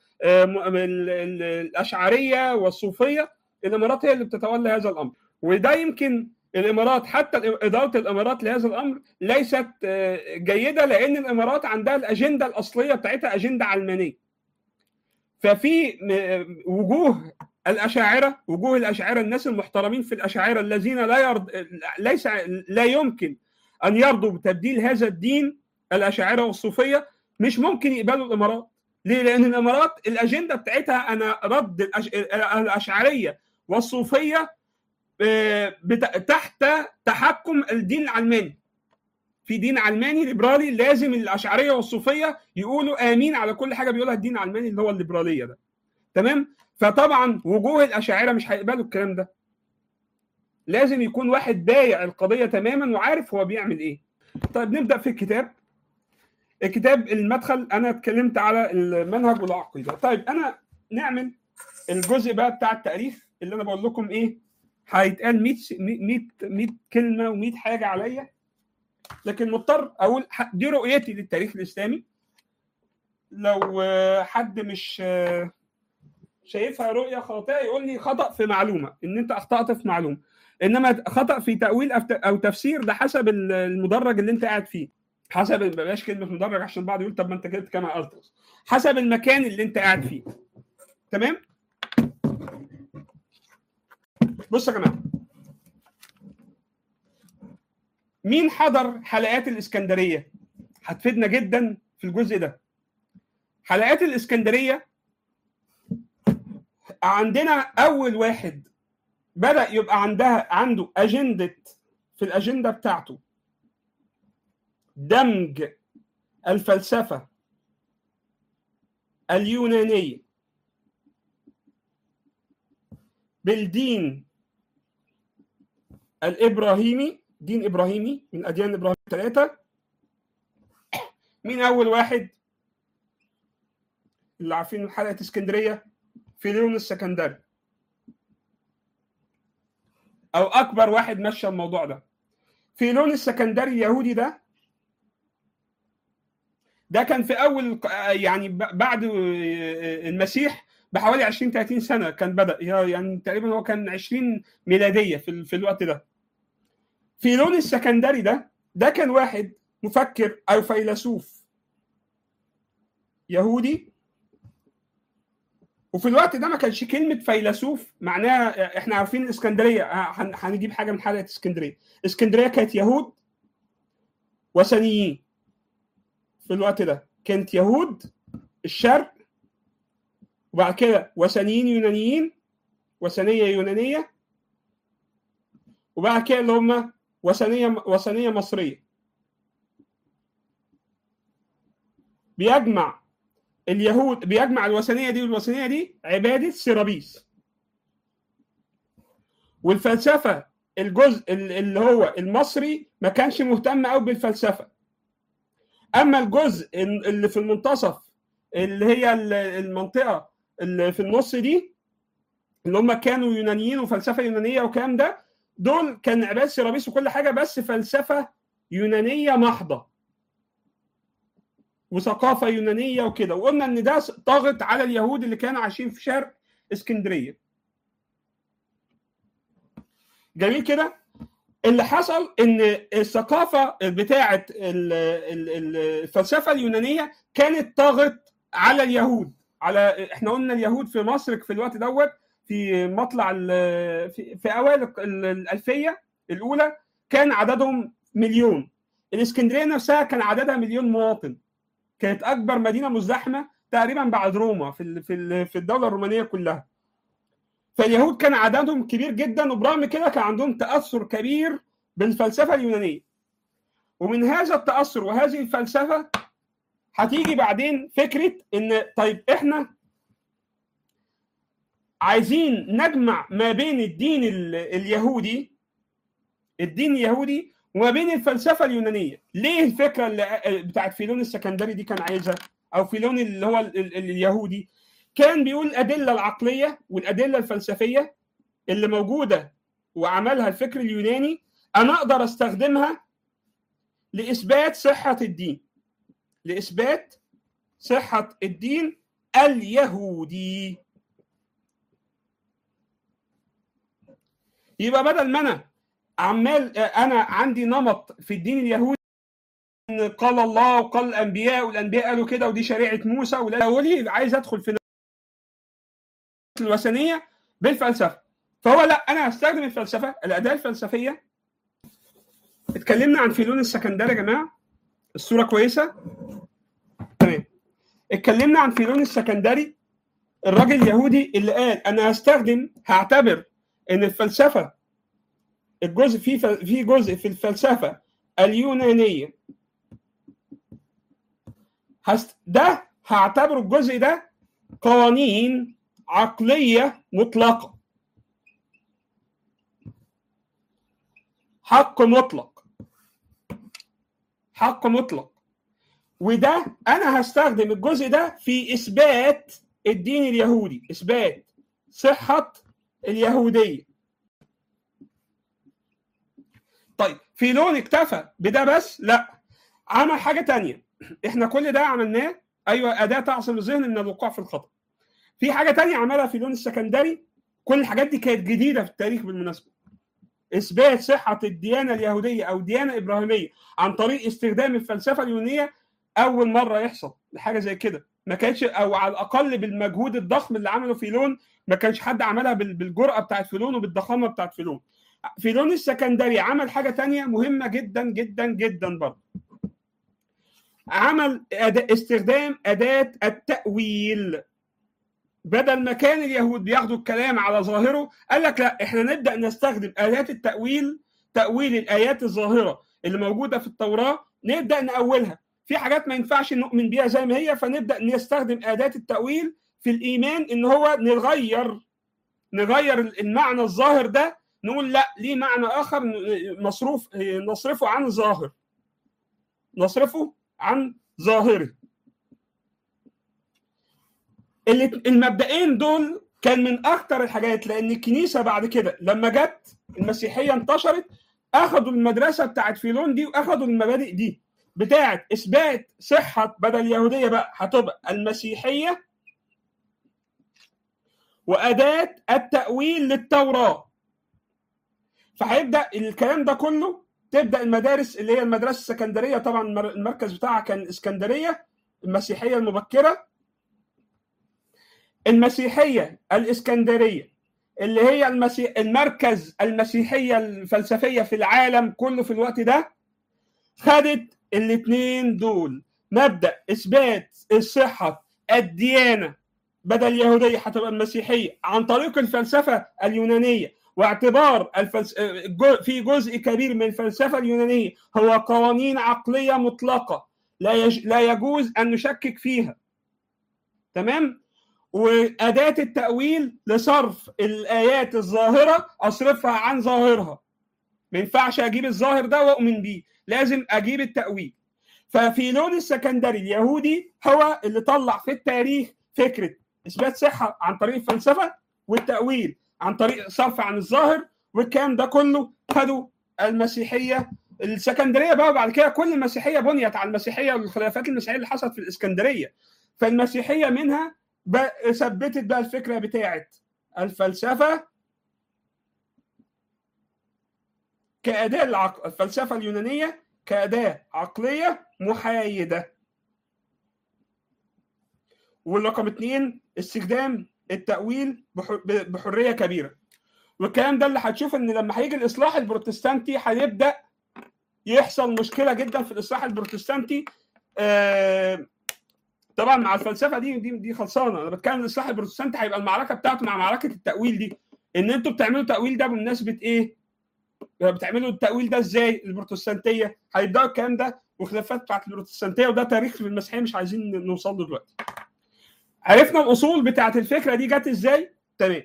الاشعريه والصوفيه الامارات هي اللي بتتولى هذا الامر وده يمكن الامارات حتى اداره الامارات لهذا الامر ليست جيده لان الامارات عندها الاجنده الاصليه بتاعتها اجنده علمانيه ففي وجوه الاشاعره وجوه الاشاعره الناس المحترمين في الاشاعره الذين لا يرض ليس لا يمكن ان يرضوا بتبديل هذا الدين الاشاعره والصوفيه مش ممكن يقبلوا الامارات ليه؟ لان الامارات الاجنده بتاعتها انا رد الاشعريه والصوفيه تحت تحكم الدين العلماني في دين علماني ليبرالي لازم الاشعريه والصوفيه يقولوا امين على كل حاجه بيقولها الدين العلماني اللي هو الليبراليه ده تمام فطبعا وجوه الاشاعره مش هيقبلوا الكلام ده لازم يكون واحد بايع القضيه تماما وعارف هو بيعمل ايه طيب نبدا في الكتاب الكتاب المدخل انا اتكلمت على المنهج والعقيده طيب انا نعمل الجزء بقى بتاع التاريخ اللي انا بقول لكم ايه هيتقال 100 100 100 كلمه و100 حاجه عليا لكن مضطر اقول دي رؤيتي للتاريخ الاسلامي لو حد مش شايفها رؤيه خاطئه يقول لي خطا في معلومه ان انت اخطات في معلومه انما خطا في تاويل او تفسير ده حسب المدرج اللي انت قاعد فيه حسب بلاش كلمه مدرج عشان بعض يقول طب ما انت كده كما الترس حسب المكان اللي انت قاعد فيه تمام بص يا جماعه مين حضر حلقات الاسكندريه هتفيدنا جدا في الجزء ده حلقات الاسكندريه عندنا اول واحد بدا يبقى عندها عنده اجنده في الاجنده بتاعته دمج الفلسفة اليونانية بالدين الإبراهيمي دين إبراهيمي من أديان إبراهيم الثلاثة مين أول واحد اللي عارفين حلقة اسكندرية فيليون السكندري أو أكبر واحد مشى الموضوع ده فيلون السكندري اليهودي ده ده كان في اول يعني بعد المسيح بحوالي 20 30 سنه كان بدا يعني تقريبا هو كان 20 ميلاديه في, في الوقت ده فيلون السكندري ده ده كان واحد مفكر او فيلسوف يهودي وفي الوقت ده ما كانش كلمه فيلسوف معناها احنا عارفين الاسكندريه هنجيب حاجه من حلقه اسكندريه اسكندريه كانت يهود وثنيين في الوقت ده كانت يهود الشرق وبعد كده وثنيين يونانيين وثنيه يونانيه وبعد كده اللي هم وثنيه وثنيه مصريه بيجمع اليهود بيجمع الوثنيه دي والوثنيه دي عباده سيرابيس والفلسفه الجزء اللي هو المصري ما كانش مهتم قوي بالفلسفه اما الجزء اللي في المنتصف اللي هي المنطقه اللي في النص دي اللي هم كانوا يونانيين وفلسفه يونانيه والكلام ده دول كان عباده سيرابيس وكل حاجه بس فلسفه يونانيه محضه وثقافه يونانيه وكده وقلنا ان ده ضاغط على اليهود اللي كانوا عايشين في شرق اسكندريه جميل كده اللي حصل ان الثقافه بتاعه الفلسفه اليونانيه كانت طاغت على اليهود على احنا قلنا اليهود في مصر في الوقت دوت في مطلع في, في اوائل الالفيه الاولى كان عددهم مليون الاسكندريه نفسها كان عددها مليون مواطن كانت اكبر مدينه مزدحمه تقريبا بعد روما في في الدوله الرومانيه كلها فاليهود كان عددهم كبير جدا وبرغم كده كان عندهم تاثر كبير بالفلسفه اليونانيه ومن هذا التاثر وهذه الفلسفه هتيجي بعدين فكره ان طيب احنا عايزين نجمع ما بين الدين اليهودي الدين اليهودي وما بين الفلسفه اليونانيه ليه الفكره اللي بتاعت فيلون السكندري دي كان عايزها او فيلون اللي هو اليهودي كان بيقول الادله العقليه والادله الفلسفيه اللي موجوده وعملها الفكر اليوناني انا اقدر استخدمها لاثبات صحه الدين لاثبات صحه الدين اليهودي يبقى بدل ما انا عمال انا عندي نمط في الدين اليهودي قال الله وقال الانبياء والانبياء قالوا كده ودي شريعه موسى ولا ولي عايز ادخل في الوثنيه بالفلسفه فهو لا انا هستخدم الفلسفه الاداه الفلسفيه اتكلمنا عن فيلون السكندري يا جماعه الصوره كويسه تمام اتكلمنا عن فيلون السكندري الراجل اليهودي اللي قال انا هستخدم هعتبر ان الفلسفه الجزء في في جزء في الفلسفه اليونانيه هست ده هعتبره الجزء ده قوانين عقليه مطلقه حق مطلق حق مطلق وده انا هستخدم الجزء ده في اثبات الدين اليهودي اثبات صحه اليهوديه طيب فيلون اكتفى بده بس لا عمل حاجه تانية احنا كل ده عملناه ايوه اداه تعصم الذهن من الوقوع في الخطا في حاجه تانية عملها فيلون السكندري كل الحاجات دي كانت جديده في التاريخ بالمناسبه اثبات صحه الديانه اليهوديه او الديانه ابراهيميه عن طريق استخدام الفلسفه اليونانيه اول مره يحصل حاجه زي كده ما كانش او على الاقل بالمجهود الضخم اللي عمله فيلون ما كانش حد عملها بالجرأه بتاعت فيلون وبالضخامه بتاعت فيلون فيلون السكندري عمل حاجه تانية مهمه جدا جدا جدا برضه عمل أداة استخدام اداه التاويل بدل ما كان اليهود بياخدوا الكلام على ظاهره قال لك لا احنا نبدا نستخدم اداه التاويل تاويل الايات الظاهره اللي موجوده في التوراه نبدا نأولها في حاجات ما ينفعش نؤمن بيها زي ما هي فنبدا نستخدم اداه التأويل في الايمان ان هو نغير نغير المعنى الظاهر ده نقول لا ليه معنى اخر مصروف نصرفه عن ظاهر نصرفه عن ظاهره المبدئين دول كان من اخطر الحاجات لان الكنيسه بعد كده لما جت المسيحيه انتشرت اخذوا المدرسه بتاعت فيلون دي واخذوا المبادئ دي بتاعت اثبات صحه بدل اليهوديه بقى هتبقى المسيحيه واداه التاويل للتوراه فهيبدا الكلام ده كله تبدا المدارس اللي هي المدرسه السكندريه طبعا المركز بتاعها كان الاسكندريه المسيحيه المبكره المسيحيه الاسكندريه اللي هي المسيح المركز المسيحيه الفلسفيه في العالم كله في الوقت ده خدت الاثنين دول مبدا اثبات الصحه الديانه بدل اليهوديه هتبقى المسيحيه عن طريق الفلسفه اليونانيه واعتبار الفلس... في جزء كبير من الفلسفه اليونانيه هو قوانين عقليه مطلقه لا يج... لا يجوز ان نشكك فيها تمام واداه التاويل لصرف الايات الظاهره اصرفها عن ظاهرها ما ينفعش اجيب الظاهر ده واؤمن بيه لازم اجيب التاويل ففي لون السكندري اليهودي هو اللي طلع في التاريخ فكره اثبات صحه عن طريق الفلسفه والتاويل عن طريق صرف عن الظاهر والكلام ده كله خدوا المسيحيه السكندريه بقى بعد كده كل المسيحيه بنيت على المسيحيه والخلافات المسيحيه اللي حصلت في الاسكندريه فالمسيحيه منها بقى ثبتت بقى الفكره بتاعت الفلسفه كاداه العقل الفلسفه اليونانيه كاداه عقليه محايده والرقم اثنين استخدام التأويل بحرية كبيرة والكلام ده اللي هتشوف ان لما هيجي الاصلاح البروتستانتي هيبدا يحصل مشكله جدا في الاصلاح البروتستانتي آه طبعا مع الفلسفه دي دي دي خلصانه انا بتكلم الاصلاح البروتستانتي هيبقى المعركه بتاعته مع معركه التاويل دي ان انتوا بتعملوا التاويل ده بمناسبه ايه؟ بتعملوا التاويل ده ازاي البروتستانتيه؟ هيبداوا الكلام ده والخلافات بتاعت البروتستانتيه وده تاريخ في المسيحيه مش عايزين نوصل له دلوقتي. عرفنا الاصول بتاعت الفكره دي جت ازاي؟ تمام.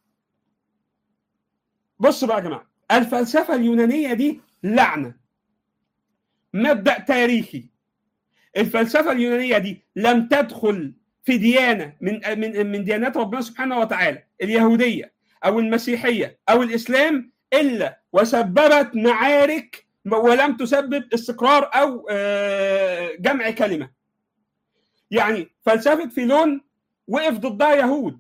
بصوا بقى يا جماعه الفلسفه اليونانيه دي لعنه. مبدا تاريخي. الفلسفه اليونانيه دي لم تدخل في ديانه من من من ديانات ربنا سبحانه وتعالى اليهوديه او المسيحيه او الاسلام الا وسببت معارك ولم تسبب استقرار او جمع كلمه. يعني فلسفه فيلون وقف ضدها يهود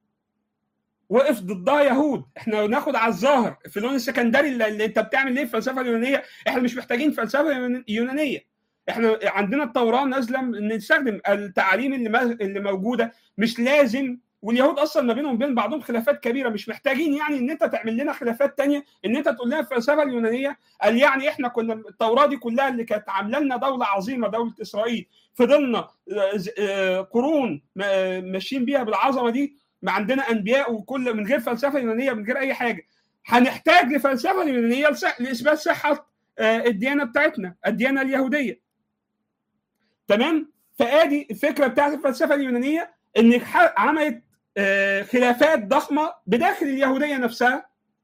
وقف ضدها يهود احنا ناخد على الظاهر فيلون السكندري اللي, اللي انت بتعمل ليه الفلسفه اليونانيه احنا مش محتاجين فلسفه يونانيه احنا عندنا التوراه نازله نستخدم التعاليم اللي اللي موجوده مش لازم واليهود اصلا ما بينهم وبين بعضهم خلافات كبيره مش محتاجين يعني ان انت تعمل لنا خلافات تانية ان انت تقول لنا الفلسفه اليونانيه قال يعني احنا كنا التوراه دي كلها اللي كانت عامله لنا دوله عظيمه دوله اسرائيل فضلنا قرون ماشيين بيها بالعظمه دي ما عندنا انبياء وكل من غير فلسفه يونانيه من غير اي حاجه هنحتاج لفلسفه يونانيه لاثبات صحه الديانه بتاعتنا الديانه اليهوديه تمام فادي الفكره بتاعت الفلسفه اليونانيه ان عملت خلافات ضخمه بداخل اليهوديه نفسها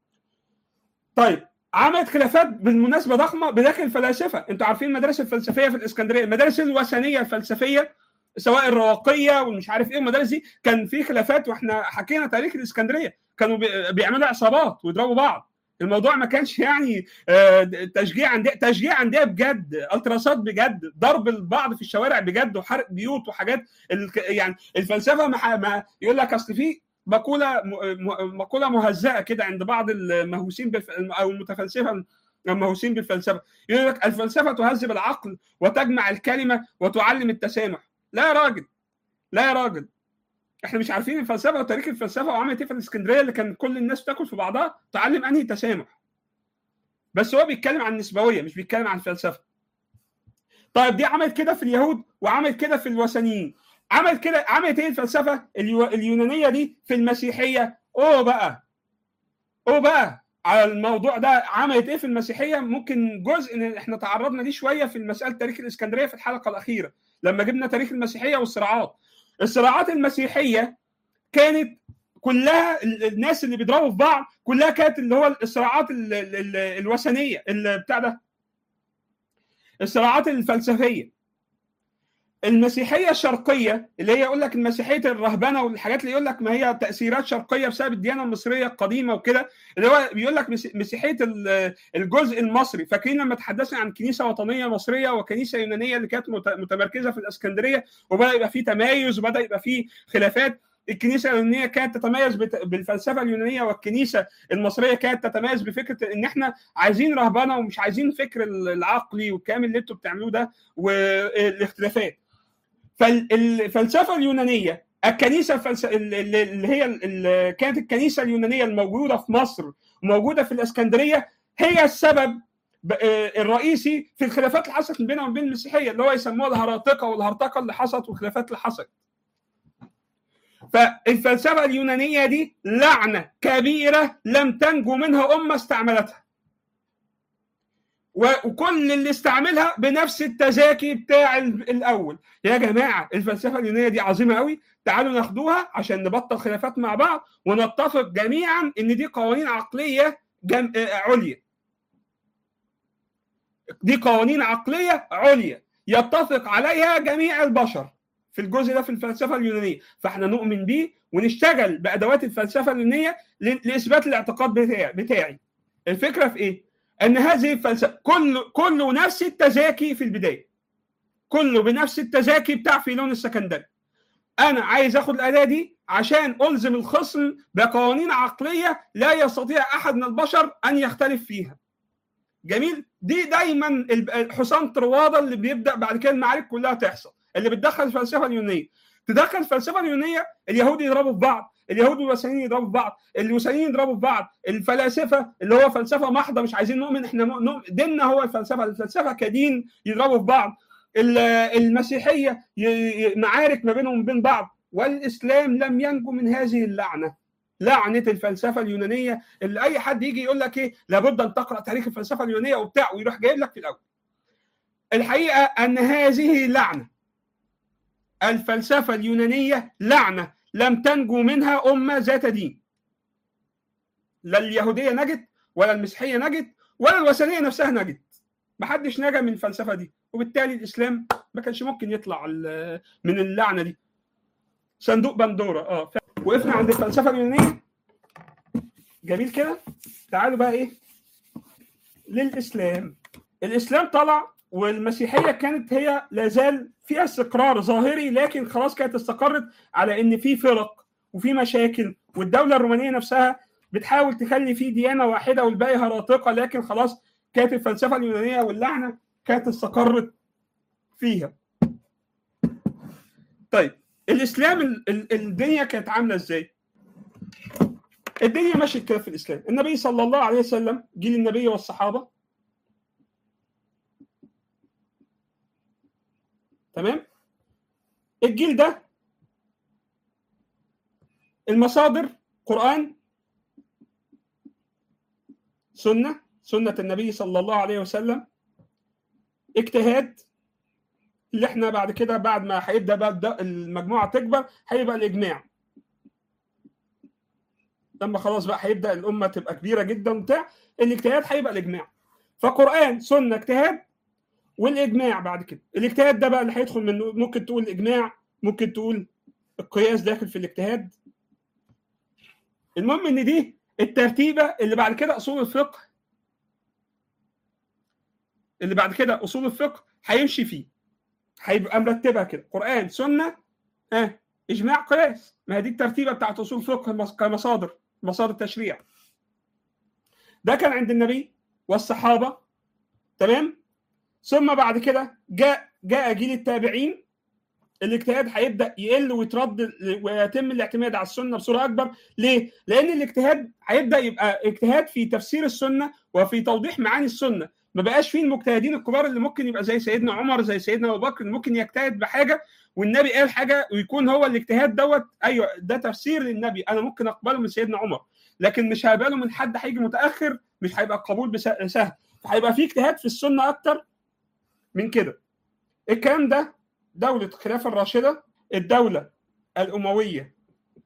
طيب عملت خلافات بالمناسبه ضخمه بداخل الفلاسفه انتوا عارفين المدارس الفلسفيه في الاسكندريه المدارس الوثنيه الفلسفيه سواء الرواقيه والمش عارف ايه المدارس دي كان في خلافات واحنا حكينا تاريخ الاسكندريه كانوا بيعملوا عصابات ويضربوا بعض الموضوع ما كانش يعني تشجيع انديه تشجيع انديه بجد التراسات بجد ضرب البعض في الشوارع بجد وحرق بيوت وحاجات يعني الفلسفه ما يقول لك اصل في مقوله مقوله مهزأه كده عند بعض المهووسين او المتفلسفه المهووسين بالفلسفه يقول لك الفلسفه تهذب العقل وتجمع الكلمه وتعلم التسامح لا يا راجل لا يا راجل احنا مش عارفين الفلسفه وتاريخ الفلسفه وعملت ايه في الاسكندريه اللي كان كل الناس بتاكل في بعضها تعلم انهي تسامح بس هو بيتكلم عن النسبويه مش بيتكلم عن الفلسفه طيب دي عملت كده في اليهود وعملت كده في الوثنيين عملت كده عملت ايه الفلسفه اليو... اليونانيه دي في المسيحيه اوه بقى اوه بقى على الموضوع ده عملت ايه في المسيحيه ممكن جزء ان احنا تعرضنا ليه شويه في مساله تاريخ الاسكندريه في الحلقه الاخيره لما جبنا تاريخ المسيحيه والصراعات الصراعات المسيحيه كانت كلها الناس اللي بيضربوا في بعض كلها كانت اللي هو الصراعات ال ال الوثنيه اللي بتاع ده الصراعات الفلسفيه المسيحيه الشرقيه اللي هي يقول لك المسيحيه الرهبنه والحاجات اللي يقول لك ما هي تاثيرات شرقيه بسبب الديانه المصريه القديمه وكده اللي هو بيقول لك مسيحيه الجزء المصري فاكرين لما تحدثنا عن كنيسه وطنيه مصريه وكنيسه يونانيه اللي كانت متمركزه في الاسكندريه وبدا يبقى في تمايز وبدا يبقى في خلافات الكنيسه اليونانيه كانت تتميز بالفلسفه اليونانيه والكنيسه المصريه كانت تتميز بفكره ان احنا عايزين رهبنه ومش عايزين فكر العقلي والكلام اللي انتوا بتعملوه ده والاختلافات فالفلسفه اليونانيه الكنيسه الفلس... اللي هي اللي كانت الكنيسه اليونانيه الموجوده في مصر وموجوده في الاسكندريه هي السبب الرئيسي في الخلافات اللي حصلت بينها وبين المسيحيه اللي هو يسموها الهراطقه والهرطقه اللي حصلت والخلافات اللي حصلت. فالفلسفه اليونانيه دي لعنه كبيره لم تنجو منها امه استعملتها. وكل اللي استعملها بنفس التزاكي بتاع الاول يا جماعه الفلسفه اليونانيه دي عظيمه قوي تعالوا ناخدوها عشان نبطل خلافات مع بعض ونتفق جميعا ان دي قوانين عقليه جم... عليا دي قوانين عقليه عليا يتفق عليها جميع البشر في الجزء ده في الفلسفه اليونانيه فاحنا نؤمن بيه ونشتغل بادوات الفلسفه اليونانيه لاثبات الاعتقاد بتاعي بتاعي الفكره في ايه ان هذه الفلسفه كله كله نفس التزاكي في البدايه كله بنفس التزاكي بتاع فيلون السكندري انا عايز اخد الاداه دي عشان الزم الخصم بقوانين عقليه لا يستطيع احد من البشر ان يختلف فيها جميل دي دايما الحصان طروادة اللي بيبدا بعد كده المعارك كلها تحصل اللي بتدخل الفلسفه اليونانيه تدخل الفلسفه اليونانيه اليهود يضربوا في بعض اليهود والوثنيين يضربوا في بعض الوثنيين يضربوا في بعض الفلاسفه اللي هو فلسفه محضه مش عايزين نؤمن احنا نؤمن ديننا هو الفلسفه الفلسفه كدين يضربوا في بعض المسيحيه معارك ما بينهم وبين بعض والاسلام لم ينجو من هذه اللعنه لعنه الفلسفه اليونانيه اللي اي حد يجي يقول لك ايه لابد ان تقرا تاريخ الفلسفه اليونانيه وبتاع ويروح جايب لك في الاول الحقيقه ان هذه لعنه الفلسفه اليونانيه لعنه لم تنجو منها امه ذات دين لا اليهوديه نجت ولا المسيحيه نجت ولا الوثنيه نفسها نجت محدش نجا من الفلسفه دي وبالتالي الاسلام ما كانش ممكن يطلع من اللعنه دي صندوق بندوره اه وقفنا عند الفلسفه اليونانيه جميل كده تعالوا بقى ايه للاسلام الاسلام طلع والمسيحيه كانت هي لازال فيها استقرار ظاهري لكن خلاص كانت استقرت على ان في فرق وفي مشاكل والدوله الرومانيه نفسها بتحاول تخلي في ديانه واحده والباقي هراطقه لكن خلاص كانت الفلسفه اليونانيه واللعنه كانت استقرت فيها. طيب الاسلام الدنيا كانت عامله ازاي؟ الدنيا ماشيه كده في الاسلام، النبي صلى الله عليه وسلم جيل النبي والصحابه تمام؟ الجيل ده المصادر قرآن سنة سنة النبي صلى الله عليه وسلم اجتهاد اللي احنا بعد كده بعد ما هيبدا بقى المجموعه تكبر هيبقى الاجماع لما خلاص بقى هيبدا الامه تبقى كبيره جدا وبتاع الاجتهاد هيبقى الاجماع فقران سنه اجتهاد والاجماع بعد كده الاجتهاد ده بقى اللي هيدخل منه ممكن تقول اجماع ممكن تقول القياس داخل في الاجتهاد المهم ان دي الترتيبه اللي بعد كده اصول الفقه اللي بعد كده اصول الفقه هيمشي فيه هيبقى مرتبها كده قران سنه ها اجماع قياس ما هي دي الترتيبه بتاعت اصول الفقه كمصادر مصادر تشريع ده كان عند النبي والصحابه تمام ثم بعد كده جاء جاء جيل التابعين الاجتهاد هيبدا يقل ويترد ويتم الاعتماد على السنه بصوره اكبر ليه؟ لان الاجتهاد هيبدا يبقى اجتهاد في تفسير السنه وفي توضيح معاني السنه ما بقاش فيه المجتهدين الكبار اللي ممكن يبقى زي سيدنا عمر زي سيدنا ابو بكر ممكن يجتهد بحاجه والنبي قال حاجه ويكون هو الاجتهاد دوت ايوه ده تفسير للنبي انا ممكن اقبله من سيدنا عمر لكن مش هقبله من حد هيجي متاخر مش هيبقى القبول سهل هيبقى في اجتهاد في السنه اكتر من كده الكلام ده دوله الخلافه الراشده الدوله الامويه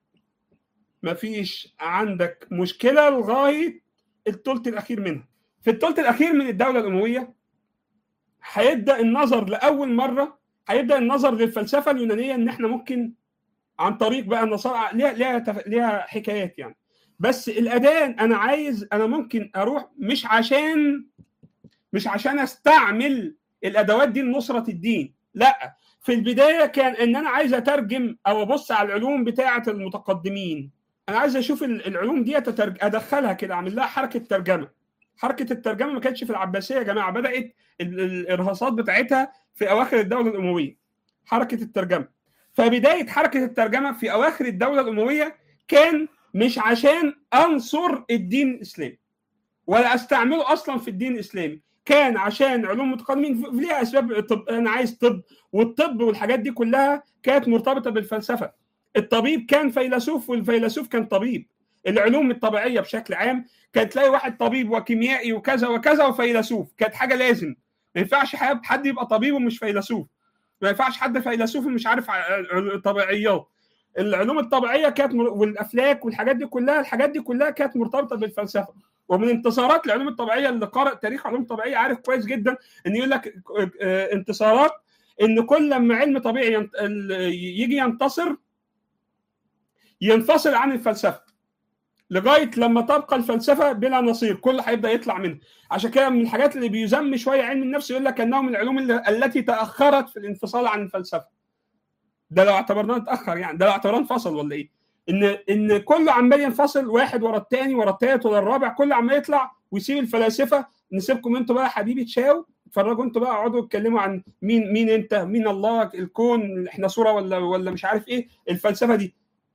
مفيش عندك مشكله لغايه الثلث الاخير منها في الثلث الاخير من الدوله الامويه هيبدا النظر لاول مره هيبدا النظر للفلسفه اليونانيه ان احنا ممكن عن طريق بقى النصارى ليها ليها تف... ليها حكايات يعني بس الادان انا عايز انا ممكن اروح مش عشان مش عشان استعمل الادوات دي لنصره الدين لا في البدايه كان ان انا عايز اترجم او ابص على العلوم بتاعه المتقدمين انا عايز اشوف العلوم دي أترج... ادخلها كده اعمل لها حركه ترجمه حركه الترجمه ما كانتش في العباسيه يا جماعه بدات الارهاصات بتاعتها في اواخر الدوله الامويه حركه الترجمه فبدايه حركه الترجمه في اواخر الدوله الامويه كان مش عشان انصر الدين الاسلامي ولا استعمله اصلا في الدين الاسلامي كان عشان علوم متقدمين ليها اسباب طب انا عايز طب والطب والحاجات دي كلها كانت مرتبطه بالفلسفه الطبيب كان فيلسوف والفيلسوف كان طبيب العلوم الطبيعيه بشكل عام كانت تلاقي واحد طبيب وكيميائي وكذا وكذا وفيلسوف كانت حاجه لازم ما ينفعش حد يبقى طبيب ومش فيلسوف ما ينفعش حد فيلسوف ومش عارف طبيعيات العلوم الطبيعيه كانت مر... والافلاك والحاجات دي كلها الحاجات دي كلها كانت مرتبطه بالفلسفه ومن انتصارات العلوم الطبيعيه اللي قرأ تاريخ علوم طبيعيه عارف كويس جدا ان يقول لك انتصارات ان كل لما علم طبيعي ينت... يجي ينتصر ينفصل عن الفلسفه لغايه لما تبقى الفلسفه بلا نصير كل هيبدا يطلع منها عشان كده من الحاجات اللي بيذم شويه علم النفس يقول لك انه من العلوم التي تاخرت في الانفصال عن الفلسفه ده لو اعتبرناه اتاخر يعني ده لو اعتبرناه انفصل ولا ايه ان ان كله عمال ينفصل واحد ورا الثاني ورا الثالث ورا الرابع كله عمال يطلع ويسيب الفلاسفه نسيبكم انتوا بقى حبيبي تشاو اتفرجوا انتوا بقى اقعدوا اتكلموا عن مين مين انت مين الله الكون احنا صوره ولا ولا مش عارف ايه الفلسفه دي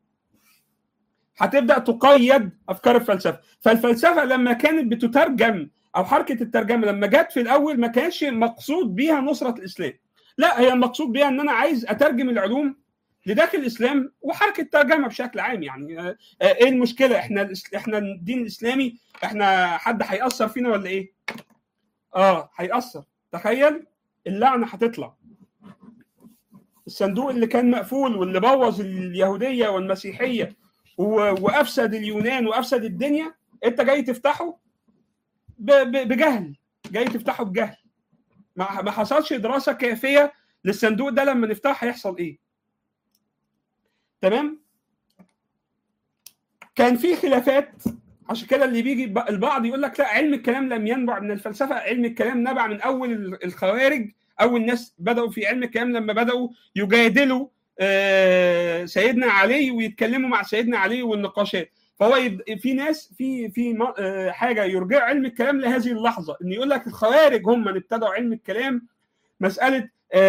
هتبدا تقيد افكار الفلسفه فالفلسفه لما كانت بتترجم او حركه الترجمه لما جت في الاول ما كانش مقصود بيها نصره الاسلام لا هي المقصود بيها ان انا عايز اترجم العلوم لداخل الاسلام وحركه ترجمه بشكل عام يعني ايه المشكله احنا احنا الدين الاسلامي احنا حد هيأثر فينا ولا ايه؟ اه هيأثر تخيل اللعنه هتطلع الصندوق اللي كان مقفول واللي بوظ اليهوديه والمسيحيه وافسد اليونان وافسد الدنيا انت جاي تفتحه بجهل جاي تفتحه بجهل ما حصلش دراسه كافيه للصندوق ده لما نفتحه هيحصل ايه تمام كان في خلافات عشان كده اللي بيجي البعض يقول لك لا علم الكلام لم ينبع من الفلسفه علم الكلام نبع من اول الخوارج اول ناس بداوا في علم الكلام لما بداوا يجادلوا سيدنا علي ويتكلموا مع سيدنا علي والنقاشات فهو في ناس في في حاجه يرجع علم الكلام لهذه اللحظه ان يقول لك الخوارج هم اللي ابتدعوا علم الكلام مساله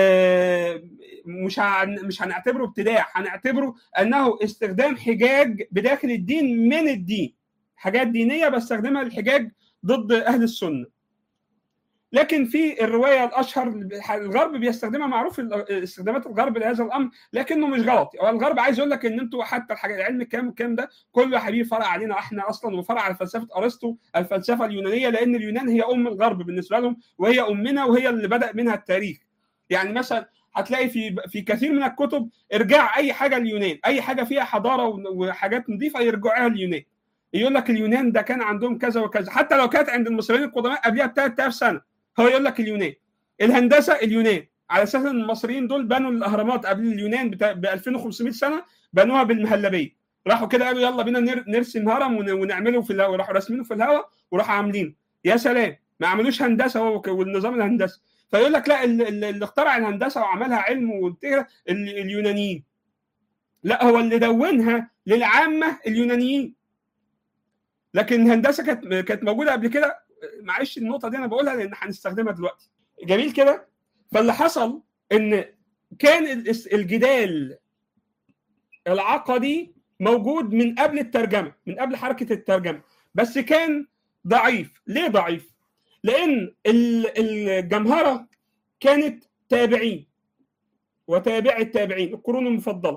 مش مش هنعتبره ابتداع هنعتبره انه استخدام حجاج بداخل الدين من الدين حاجات دينيه بستخدمها للحجاج ضد اهل السنه لكن في الروايه الاشهر الغرب بيستخدمها معروف استخدامات الغرب لهذا الامر لكنه مش غلط هو الغرب عايز يقول لك ان انتوا حتى الحاجه علم الكلام والكلام ده كله يا حبيبي فرع علينا احنا اصلا وفرع على فلسفه ارسطو الفلسفه اليونانيه لان اليونان هي ام الغرب بالنسبه لهم وهي امنا وهي اللي بدا منها التاريخ يعني مثلا هتلاقي في في كثير من الكتب ارجاع اي حاجه اليونان اي حاجه فيها حضاره وحاجات نظيفه يرجعوها اليونان يقول لك اليونان ده كان عندهم كذا وكذا حتى لو كانت عند المصريين القدماء قبلها ب 3000 سنه هو يقول لك اليونان الهندسه اليونان على اساس ان المصريين دول بنوا الاهرامات قبل اليونان ب 2500 سنه بنوها بالمهلبيه راحوا كده قالوا يلا بينا نرسم هرم ونعمله في الهواء راحوا راسمينه في الهواء وراحوا عاملينه يا سلام ما عملوش هندسه هو والنظام الهندسي فيقول لك لا اللي اخترع الهندسه وعملها علم وكده اليونانيين لا هو اللي دونها للعامه اليونانيين لكن الهندسه كانت كانت موجوده قبل كده معلش النقطه دي انا بقولها لان هنستخدمها دلوقتي جميل كده فاللي حصل ان كان الجدال العقدي موجود من قبل الترجمه من قبل حركه الترجمه بس كان ضعيف ليه ضعيف لان الجمهره كانت تابعين وتابع التابعين القرون المفضله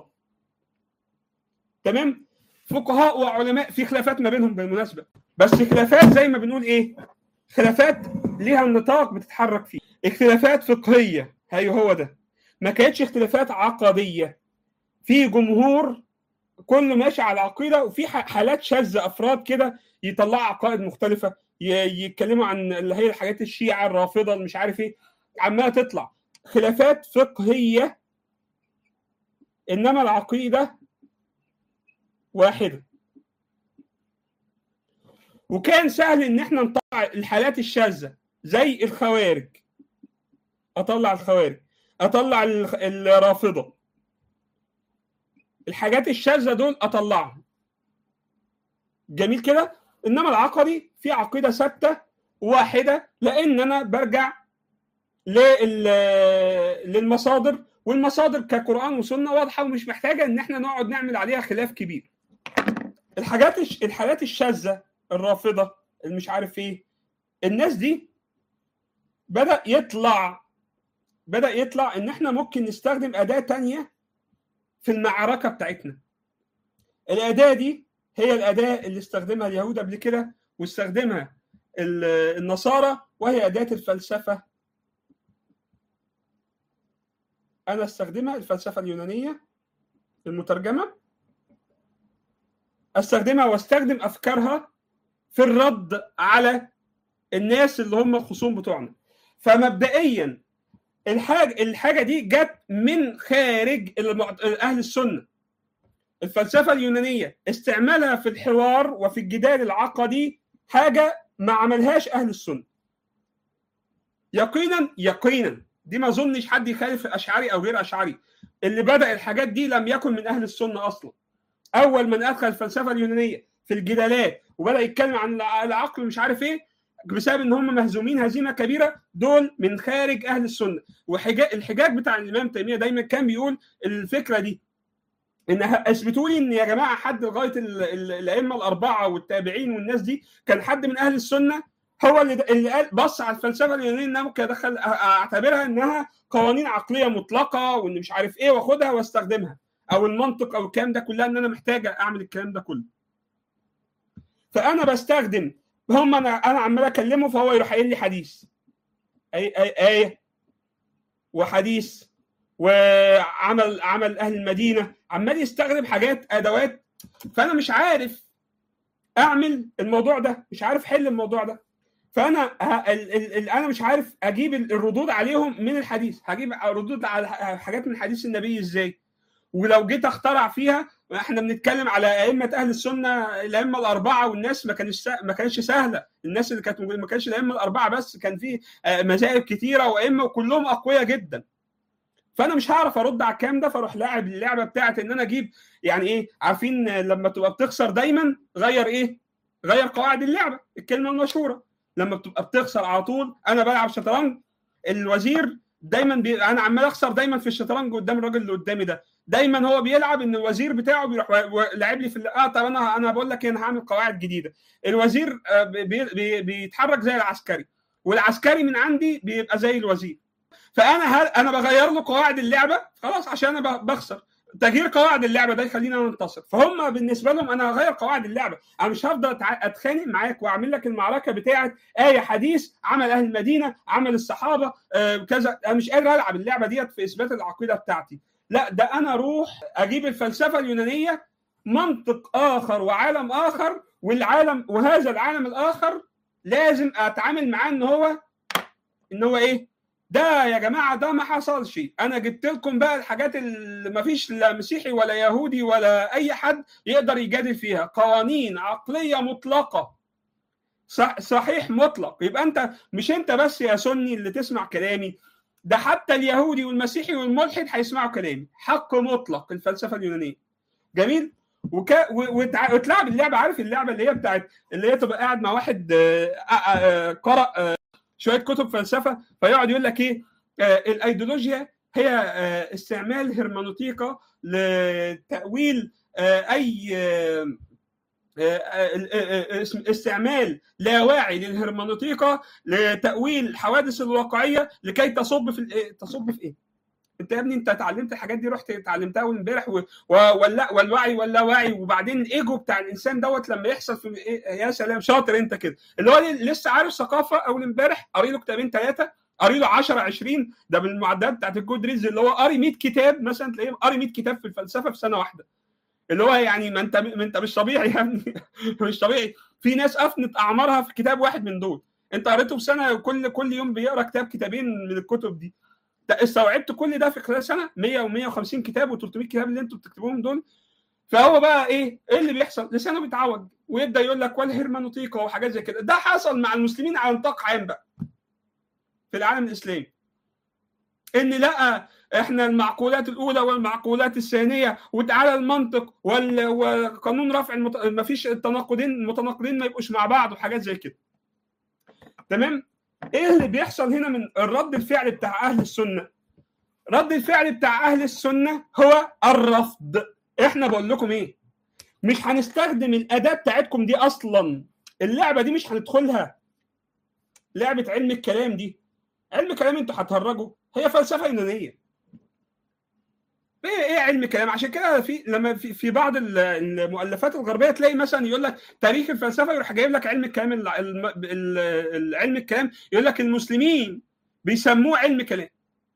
تمام فقهاء وعلماء في خلافات ما بينهم بالمناسبه بس خلافات زي ما بنقول ايه خلافات ليها النطاق بتتحرك فيه اختلافات فقهيه هي هو ده ما كانتش اختلافات عقديه في جمهور كله ماشي على عقيده وفي حالات شاذه افراد كده يطلعوا عقائد مختلفه يتكلموا عن اللي هي الحاجات الشيعه الرافضه مش عارف ايه عماله تطلع خلافات فقهيه انما العقيده واحده وكان سهل ان احنا نطلع الحالات الشاذه زي الخوارج اطلع الخوارج اطلع الرافضه الحاجات الشاذه دول اطلعهم جميل كده انما العقدي في عقيده ثابته واحده لان انا برجع للمصادر والمصادر كقران وسنه واضحه ومش محتاجه ان احنا نقعد نعمل عليها خلاف كبير الحاجات الحالات الشاذه الرافضه اللي مش عارف ايه الناس دي بدا يطلع بدا يطلع ان احنا ممكن نستخدم اداه تانية في المعركه بتاعتنا الاداه دي هي الاداه اللي استخدمها اليهود قبل كده واستخدمها النصارى وهي اداه الفلسفه انا استخدمها الفلسفه اليونانيه المترجمه استخدمها واستخدم افكارها في الرد على الناس اللي هم الخصوم بتوعنا فمبدئيا الحاجه الحاجه دي جت من خارج اهل السنه الفلسفه اليونانيه استعمالها في الحوار وفي الجدال العقدي حاجه ما عملهاش اهل السنه يقينا يقينا دي ما اظنش حد يخالف اشعري او غير اشعري اللي بدا الحاجات دي لم يكن من اهل السنه اصلا اول من ادخل الفلسفه اليونانيه في الجدالات وبدا يتكلم عن العقل مش عارف ايه بسبب ان هم مهزومين هزيمه كبيره دول من خارج اهل السنه وحجاج الحجاج بتاع الامام تيميه دايما كان بيقول الفكره دي ان اثبتوا لي ان يا جماعه حد لغايه الائمه الاربعه والتابعين والناس دي كان حد من اهل السنه هو اللي اللي قال بص على الفلسفه اليونانيه انها ممكن ادخل اعتبرها انها قوانين عقليه مطلقه وان مش عارف ايه واخدها واستخدمها او المنطق او الكلام ده كلها ان انا محتاج اعمل الكلام ده كله فانا بستخدم هم انا انا عمال اكلمه فهو يروح قايل لي حديث اي اي ايه وحديث وعمل عمل اهل المدينه عمال يستخدم حاجات ادوات فانا مش عارف اعمل الموضوع ده مش عارف حل الموضوع ده فانا ال ال ال انا مش عارف اجيب الردود عليهم من الحديث هجيب ردود على حاجات من حديث النبي ازاي ولو جيت اخترع فيها احنا بنتكلم على ائمه اهل السنه الائمه الاربعه والناس ما كانش ما كانش سهله الناس اللي كانت ما كانش الائمه الاربعه بس كان في مذاهب كتيره وائمه وكلهم اقوياء جدا فانا مش هعرف ارد على الكلام ده فاروح لاعب اللعبه بتاعت ان انا اجيب يعني ايه عارفين لما تبقى بتخسر دايما غير ايه غير قواعد اللعبه الكلمه المشهوره لما بتبقى بتخسر على طول انا بلعب شطرنج الوزير دايما بي... انا عمال اخسر دايما في الشطرنج قدام الراجل اللي قدامي ده دايما هو بيلعب ان الوزير بتاعه بيروح لاعب لي في اه طب انا انا بقول لك انا هعمل قواعد جديده الوزير بي... بي... بيتحرك زي العسكري والعسكري من عندي بيبقى زي الوزير فانا هل... انا بغير له قواعد اللعبه خلاص عشان انا بخسر تغيير قواعد اللعبه ده يخلينا ننتصر فهم بالنسبه لهم انا هغير قواعد اللعبه انا مش هفضل اتخانق معاك واعمل لك المعركه بتاعه ايه حديث عمل اهل المدينه عمل الصحابه آه كذا انا مش قادر العب اللعبه ديت في اثبات العقيده بتاعتي لا ده انا اروح اجيب الفلسفه اليونانيه منطق اخر وعالم اخر والعالم وهذا العالم الاخر لازم اتعامل معاه ان هو ان هو ايه ده يا جماعه ده ما حصلش انا جبت لكم بقى الحاجات اللي ما فيش لا مسيحي ولا يهودي ولا اي حد يقدر يجادل فيها قوانين عقليه مطلقه صح صحيح مطلق يبقى انت مش انت بس يا سني اللي تسمع كلامي ده حتى اليهودي والمسيحي والملحد هيسمعوا كلامي حق مطلق الفلسفه اليونانيه جميل وكا وتلعب اللعبه عارف اللعبه اللي هي بتاعت اللي هي تبقى قاعد مع واحد قرأ شويه كتب فلسفه فيقعد يقول لك ايه آه الايديولوجيا هي آه استعمال هرمنوطيقه لتاويل آه اي استعمال لا واعي للهرمنوطيقه لتاويل الحوادث الواقعيه لكي تصب في تصب في ايه؟ انت يا ابني انت اتعلمت الحاجات دي رحت اتعلمتها اول امبارح و... ولا والوعي ولا وعي وبعدين الايجو بتاع الانسان دوت لما يحصل في يا سلام شاطر انت كده اللي هو لسه عارف ثقافه اول امبارح قاري له كتابين ثلاثه قاري له 10 20 ده بالمعدات بتاعت الجود ريز اللي هو قاري 100 كتاب مثلا تلاقيه قاري 100 كتاب في الفلسفه في سنه واحده اللي هو يعني ما انت ما انت مش طبيعي يا ابني مش طبيعي في ناس افنت اعمارها في كتاب واحد من دول انت قريته في سنه كل كل يوم بيقرا كتاب كتابين من الكتب دي استوعبت كل ده في خلال سنه 100 و150 كتاب و300 كتاب اللي انتوا بتكتبوهم دول فهو بقى ايه ايه اللي بيحصل لسانه بيتعوج ويبدا يقول لك والهرمنوطيقه وحاجات زي كده ده حصل مع المسلمين على نطاق عام بقى في العالم الاسلامي ان لا احنا المعقولات الاولى والمعقولات الثانيه وتعالى المنطق وقانون رفع المت... ما فيش التناقضين المتناقضين ما يبقوش مع بعض وحاجات زي كده تمام ايه اللي بيحصل هنا من الرد الفعل بتاع اهل السنه رد الفعل بتاع اهل السنه هو الرفض احنا بقول لكم ايه مش هنستخدم الاداه بتاعتكم دي اصلا اللعبه دي مش هندخلها لعبه علم الكلام دي علم كلام انتوا هتهرجوا هي فلسفه يونانيه ايه ايه علم كلام عشان كده في لما في, في بعض المؤلفات الغربيه تلاقي مثلا يقول لك تاريخ الفلسفه يروح جايب لك علم الكلام علم الكلام يقول لك المسلمين بيسموه علم كلام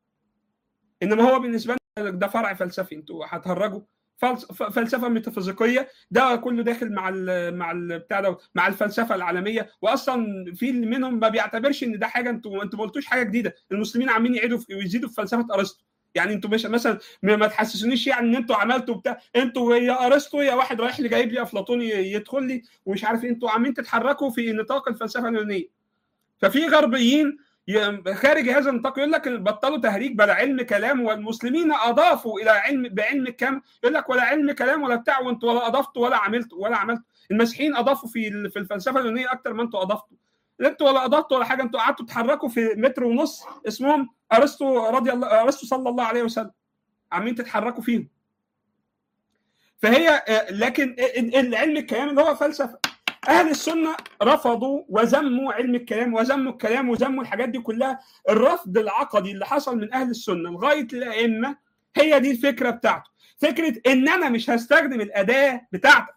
انما هو بالنسبه لنا ده فرع فلسفي انتوا هتهرجوا فلسفه ميتافيزيقيه ده كله داخل مع ال مع ال بتاع ده مع الفلسفه العالميه واصلا في منهم ما بيعتبرش ان ده حاجه انتوا انتوا ما قلتوش حاجه جديده المسلمين عاملين يعيدوا ويزيدوا في فلسفه ارسطو يعني انتوا مش مثلا ما تحسسونيش يعني ان انتوا عملتوا بتاع انتوا يا ارسطو يا واحد رايح لي جايب لي افلاطون يدخل لي ومش عارف انتوا عاملين تتحركوا في نطاق الفلسفه اليونانيه ففي غربيين خارج هذا النطاق يقول لك بطلوا تهريج بلا علم كلام والمسلمين اضافوا الى علم بعلم الكلام يقول لك ولا علم كلام ولا بتاع وانتوا ولا اضفتوا ولا عملتوا ولا عملتوا المسيحيين اضافوا في في الفلسفه اليونانيه اكتر ما انتوا اضفتوا انتوا ولا اضفتوا ولا حاجه انتوا قعدتوا تتحركوا في متر ونص اسمهم ارسطو رضي الله ارسطو صلى الله عليه وسلم عاملين تتحركوا فيهم فهي لكن العلم الكلام اللي هو فلسفه اهل السنه رفضوا وذموا علم الكلام وذموا الكلام وذموا الحاجات دي كلها الرفض العقدي اللي حصل من اهل السنه لغايه الائمه هي دي الفكره بتاعته فكره ان انا مش هستخدم الاداه بتاعتك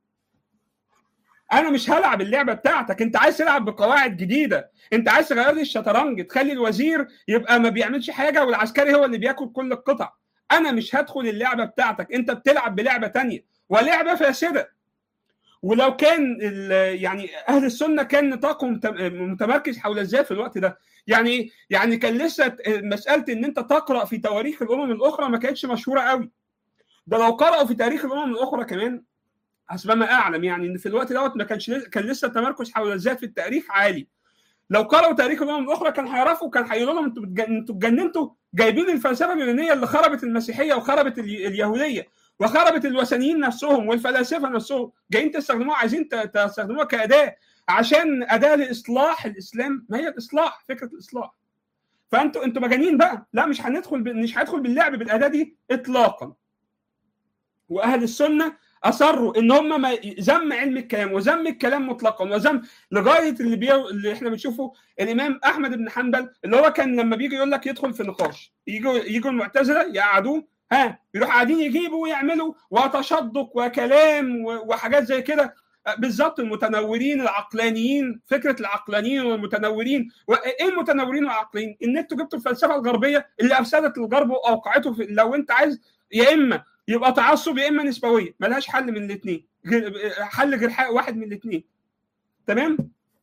انا مش هلعب اللعبه بتاعتك انت عايز تلعب بقواعد جديده انت عايز تغير لي الشطرنج تخلي الوزير يبقى ما بيعملش حاجه والعسكري هو اللي بياكل كل القطع انا مش هدخل اللعبه بتاعتك انت بتلعب بلعبه تانية ولعبه فاسده ولو كان يعني اهل السنه كان نطاقهم متمركز حول الذات في الوقت ده يعني يعني كان لسه مساله ان انت تقرا في تواريخ الامم الاخرى ما كانتش مشهوره قوي ده لو قرأوا في تاريخ الامم الاخرى كمان حسب ما اعلم يعني ان في الوقت دوت ما كانش كان لسه التمركز حول الذات في التاريخ عالي لو قرأوا تاريخ الامم الاخرى كان هيعرفوا كان هيقولوا لهم انتوا انتوا اتجننتوا جايبين الفلسفه اليونانيه اللي خربت المسيحيه وخربت اليهوديه وخربت الوثنيين نفسهم والفلاسفه نفسهم جايين تستخدموها عايزين تستخدموها كاداه عشان اداه لاصلاح الاسلام ما هي الاصلاح فكره الاصلاح فانتوا انتوا مجانين بقى لا مش هندخل ب... مش هندخل باللعب بالاداه دي اطلاقا واهل السنه اصروا ان هم ما ذم علم الكلام وذم الكلام مطلقا وذم لغايه اللي بي... اللي احنا بنشوفه الامام احمد بن حنبل اللي هو كان لما بيجي يقول لك يدخل في نقاش يجوا يجوا المعتزله يقعدوه ها يروح قاعدين يجيبوا ويعملوا وتشدق وكلام وحاجات زي كده بالظبط المتنورين العقلانيين فكره العقلانيين والمتنورين وايه المتنورين والعقلانيين ان انتوا جبتوا الفلسفه الغربيه اللي افسدت الغرب واوقعته في لو انت عايز يا اما يبقى تعصب يا اما نسبويه ملهاش حل من الاثنين حل غير واحد من الاثنين تمام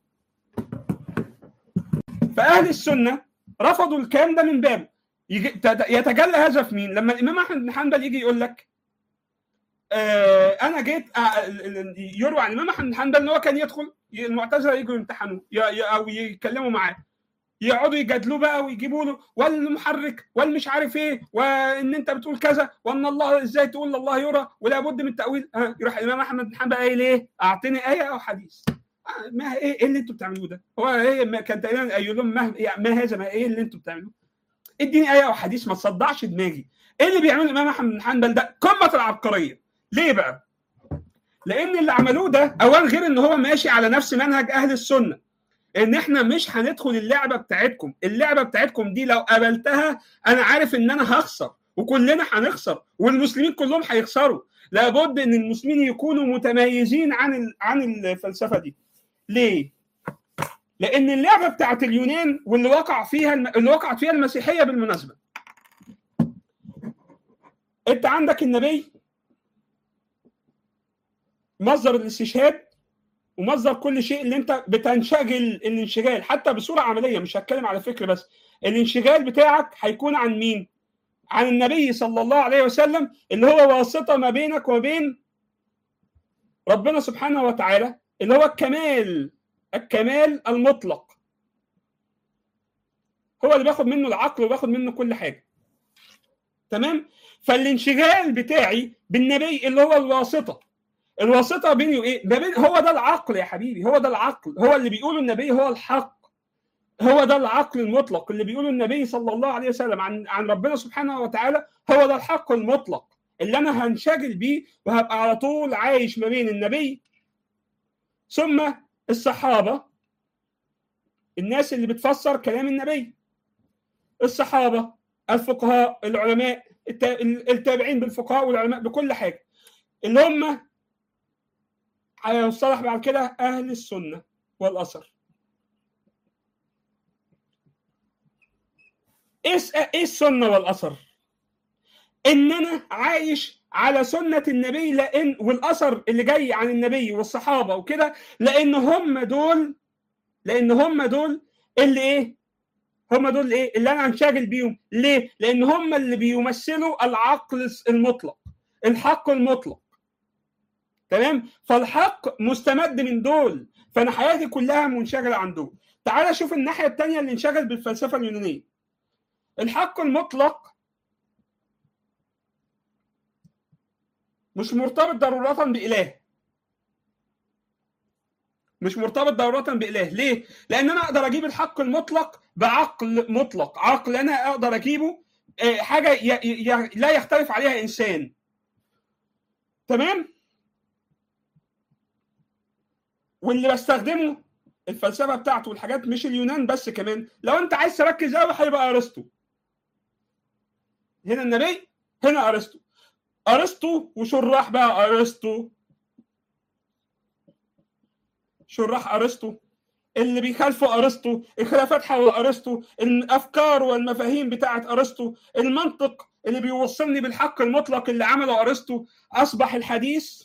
فاهل السنه رفضوا الكلام ده من بابه يتجلى هذا في مين؟ لما الامام احمد بن حنبل يجي يقول لك آه انا جيت آه يروى عن الامام احمد بن حنبل ان هو كان يدخل المعتزله يجوا يمتحنوه او يتكلموا معاه يقعدوا يجادلوه بقى ويجيبوا له والمحرك والمش عارف ايه وان انت بتقول كذا وان الله ازاي تقول الله يرى ولا بد من التاويل آه يروح الامام احمد بن حنبل قايل ايه؟ اعطني ايه او حديث آه ما ايه ايه اللي انتوا بتعملوه ده؟ هو ايه كان تقريبا قايل لهم ما, ما هذا ما ايه اللي انتوا بتعملوه؟ اديني ايه او حديث ما تصدعش دماغي ايه اللي بيعمله الامام احمد بن حنبل ده قمه العبقريه ليه بقى لان اللي عملوه ده اولا غير ان هو ماشي على نفس منهج اهل السنه ان احنا مش هندخل اللعبه بتاعتكم اللعبه بتاعتكم دي لو قابلتها انا عارف ان انا هخسر وكلنا هنخسر والمسلمين كلهم هيخسروا لابد ان المسلمين يكونوا متميزين عن ال- عن الفلسفه دي ليه لان اللعبه بتاعت اليونان واللي وقع فيها الم... اللي وقعت فيها المسيحيه بالمناسبه انت عندك النبي مصدر الاستشهاد ومصدر كل شيء اللي انت بتنشغل الانشغال حتى بصوره عمليه مش هتكلم على فكر بس الانشغال بتاعك هيكون عن مين؟ عن النبي صلى الله عليه وسلم اللي هو واسطه ما بينك وبين ربنا سبحانه وتعالى اللي هو الكمال الكمال المطلق هو اللي بياخد منه العقل وبياخد منه كل حاجه تمام فالانشغال بتاعي بالنبي اللي هو الواسطه الواسطه بيني وايه ما بين هو ده العقل يا حبيبي هو ده العقل هو اللي بيقوله النبي هو الحق هو ده العقل المطلق اللي بيقوله النبي صلى الله عليه وسلم عن عن ربنا سبحانه وتعالى هو ده الحق المطلق اللي انا هنشغل بيه وهبقى على طول عايش ما بين النبي ثم الصحابه الناس اللي بتفسر كلام النبي الصحابه الفقهاء العلماء التا- التابعين بالفقهاء والعلماء بكل حاجه اللي هم هيصطلح بعد كده اهل السنه والاثر ايه الس- ايه السنه والاثر ان انا عايش على سنه النبي لان والاثر اللي جاي عن النبي والصحابه وكده لان هم دول لان هم دول اللي ايه هم دول ايه اللي انا هنشغل بيهم ليه لان هم اللي بيمثلوا العقل المطلق الحق المطلق تمام فالحق مستمد من دول فانا حياتي كلها منشغله عن دول تعال شوف الناحيه الثانيه اللي انشغل بالفلسفه اليونانيه الحق المطلق مش مرتبط ضرورة بإله مش مرتبط ضرورة بإله ليه؟ لأن أنا أقدر أجيب الحق المطلق بعقل مطلق عقل أنا أقدر أجيبه آه، حاجة ي- ي- لا يختلف عليها إنسان تمام؟ واللي بستخدمه الفلسفة بتاعته والحاجات مش اليونان بس كمان لو أنت عايز تركز قوي هيبقى أرسطو هنا النبي هنا أرسطو ارسطو وشراح بقى ارسطو شراح ارسطو اللي بيخالفوا ارسطو الخلافات حول ارسطو الافكار والمفاهيم بتاعه ارسطو المنطق اللي بيوصلني بالحق المطلق اللي عمله ارسطو اصبح الحديث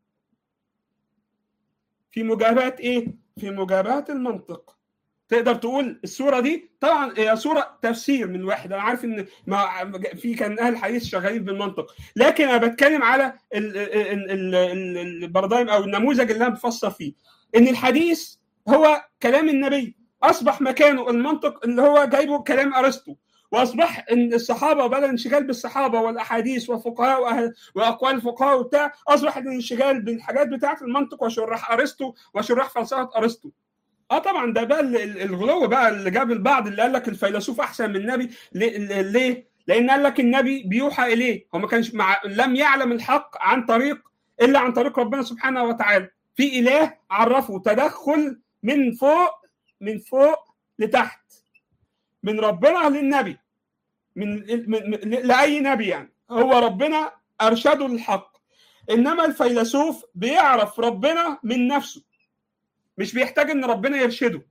في مجابهه ايه في مجابهه المنطق تقدر تقول الصوره دي طبعا هي صوره تفسير من واحد انا عارف ان ما في كان اهل الحديث شغالين بالمنطق لكن انا بتكلم على ال- ال- ال- ال- البارادايم او النموذج اللي انا بفسر فيه ان الحديث هو كلام النبي اصبح مكانه المنطق اللي هو جايبه كلام ارسطو واصبح ان الصحابه بدل الانشغال بالصحابه والاحاديث والفقهاء وأهل- واقوال الفقهاء وبتاع اصبح الانشغال بالحاجات بتاعه المنطق وشراح ارسطو وشراح فلسفه ارسطو اه طبعا ده بقى ال- ال- الغلو بقى اللي جاب البعض اللي قال لك الفيلسوف احسن من النبي ليه؟ ليه؟ لان قال لك النبي بيوحى اليه هو ما كانش مع لم يعلم الحق عن طريق الا عن طريق ربنا سبحانه وتعالى في اله عرفه تدخل من فوق من فوق لتحت من ربنا للنبي من, من, من لاي نبي يعني هو ربنا ارشده للحق انما الفيلسوف بيعرف ربنا من نفسه مش بيحتاج ان ربنا يرشده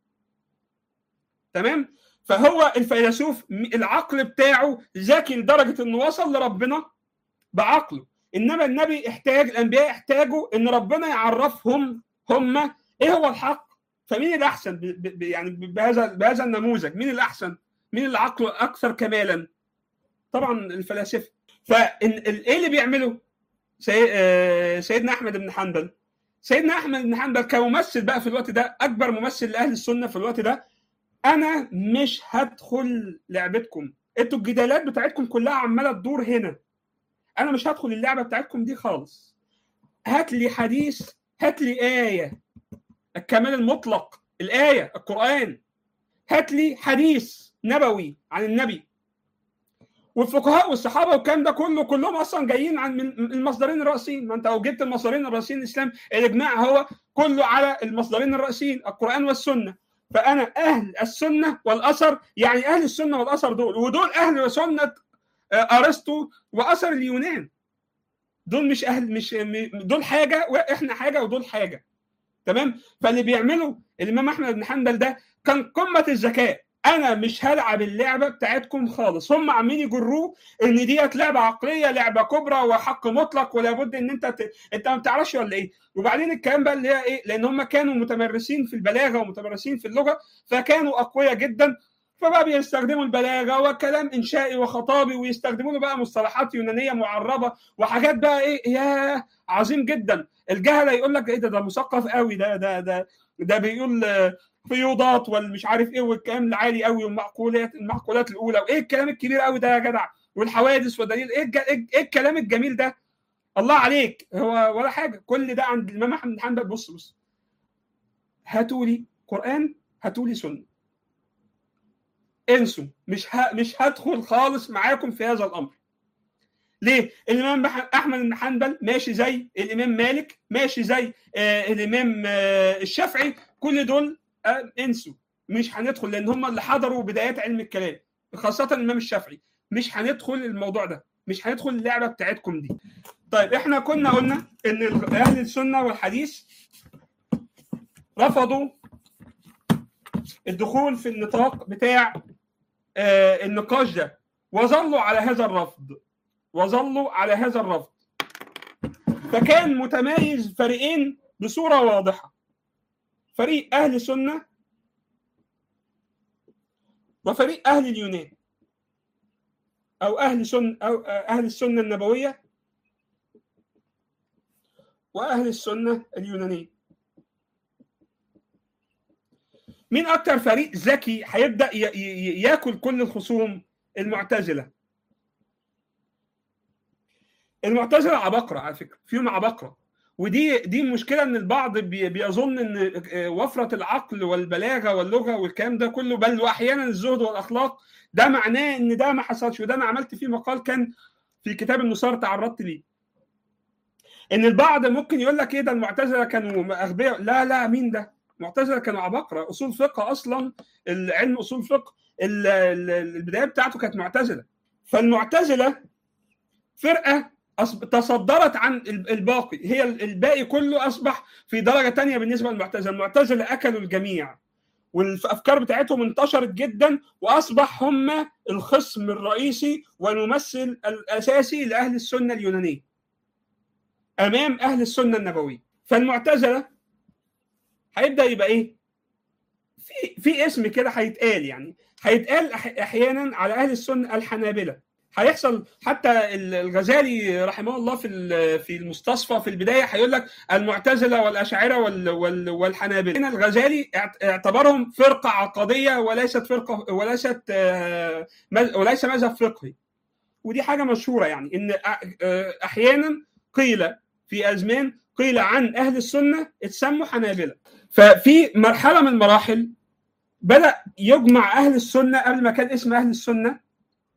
تمام فهو الفيلسوف م- العقل بتاعه ذكي لدرجه انه وصل لربنا بعقله انما النبي احتاج الانبياء احتاجوا ان ربنا يعرفهم هم ايه هو الحق فمين الاحسن ب- ب- يعني بهذا بهذا النموذج مين الاحسن مين اللي عقله اكثر كمالا طبعا الفلاسفه فايه اللي بيعمله سي- آه، سيدنا احمد بن حنبل سيدنا احمد بن حنبل كممثل بقى في الوقت ده اكبر ممثل لاهل السنه في الوقت ده انا مش هدخل لعبتكم انتوا الجدالات بتاعتكم كلها عماله تدور هنا انا مش هدخل اللعبه بتاعتكم دي خالص هات لي حديث هات لي ايه الكمال المطلق الايه القران هات لي حديث نبوي عن النبي والفقهاء والصحابه والكلام ده كله كلهم اصلا جايين عن من من المصدرين الرئيسيين ما انت لو جبت المصدرين الرئيسيين الاسلام الاجماع هو كله على المصدرين الرئيسيين القران والسنه فانا اهل السنه والاثر يعني اهل السنه والاثر دول ودول اهل سنه ارسطو واثر اليونان دول مش اهل مش دول حاجه واحنا حاجه ودول حاجه تمام فاللي بيعمله الامام احمد بن حنبل ده كان قمه الذكاء انا مش هلعب اللعبه بتاعتكم خالص هم عمالين يجروه ان ديت لعبه عقليه لعبه كبرى وحق مطلق ولا بد ان انت ت... انت ما بتعرفش ولا ايه وبعدين الكلام بقى اللي هي ايه لان هم كانوا متمرسين في البلاغه ومتمرسين في اللغه فكانوا اقوياء جدا فبقى بيستخدموا البلاغه وكلام انشائي وخطابي ويستخدموا له بقى مصطلحات يونانيه معربه وحاجات بقى ايه يا عظيم جدا الجهله يقول لك ايه ده ده مثقف قوي ده ده ده ده بيقول فيوضات والمش عارف ايه والكلام العالي قوي والمعقولات المعقولات الاولى وايه الكلام الكبير قوي ده يا جدع والحوادث والدليل ايه ايه الكلام الجميل ده الله عليك هو ولا حاجه كل ده عند الامام احمد بن حنبل بص بص هاتوا لي قران هاتوا لي سنه انسوا مش ه... مش هدخل خالص معاكم في هذا الامر ليه؟ الامام احمد بن حنبل ماشي زي الامام مالك ماشي زي آه الامام آه الشافعي كل دول آه انسوا مش هندخل لان هم اللي حضروا بدايات علم الكلام خاصه الامام الشافعي مش هندخل الموضوع ده مش هندخل اللعبه بتاعتكم دي طيب احنا كنا قلنا ان اهل السنه والحديث رفضوا الدخول في النطاق بتاع آه النقاش ده وظلوا على هذا الرفض وظلوا على هذا الرفض فكان متميز فريقين بصوره واضحه فريق اهل السنه وفريق اهل اليونان او اهل سن او اهل السنه النبويه واهل السنه اليونانيه مين اكتر فريق ذكي هيبدا ياكل كل الخصوم المعتزله المعتزله عبقره على فكره فيهم عبقره ودي دي المشكله ان البعض بيظن ان وفره العقل والبلاغه واللغه والكلام ده كله بل واحيانا الزهد والاخلاق ده معناه ان ده ما حصلش وده انا عملت فيه مقال كان في كتاب النصارى تعرضت ليه ان البعض ممكن يقول لك ايه ده المعتزله كانوا اغبياء لا لا مين ده المعتزله كانوا عباقره اصول فقه اصلا علم اصول فقه البدايه بتاعته كانت معتزله فالمعتزله فرقه تصدرت عن الباقي هي الباقي كله اصبح في درجه تانية بالنسبه للمعتزله المعتزله اكلوا الجميع والافكار بتاعتهم انتشرت جدا واصبح هم الخصم الرئيسي والممثل الاساسي لاهل السنه اليونانيه امام اهل السنه النبويه فالمعتزله هيبدا يبقى ايه في في اسم كده هيتقال يعني هيتقال احيانا على اهل السنه الحنابله هيحصل حتى الغزالي رحمه الله في في المستصفى في البدايه هيقول لك المعتزله والاشاعره والحنابله هنا الغزالي اعتبرهم فرقه عقديه وليست فرقه وليست وليس مذهب فقهي ودي حاجه مشهوره يعني ان احيانا قيل في ازمان قيل عن اهل السنه اتسموا حنابله ففي مرحله من المراحل بدا يجمع اهل السنه قبل ما كان اسم اهل السنه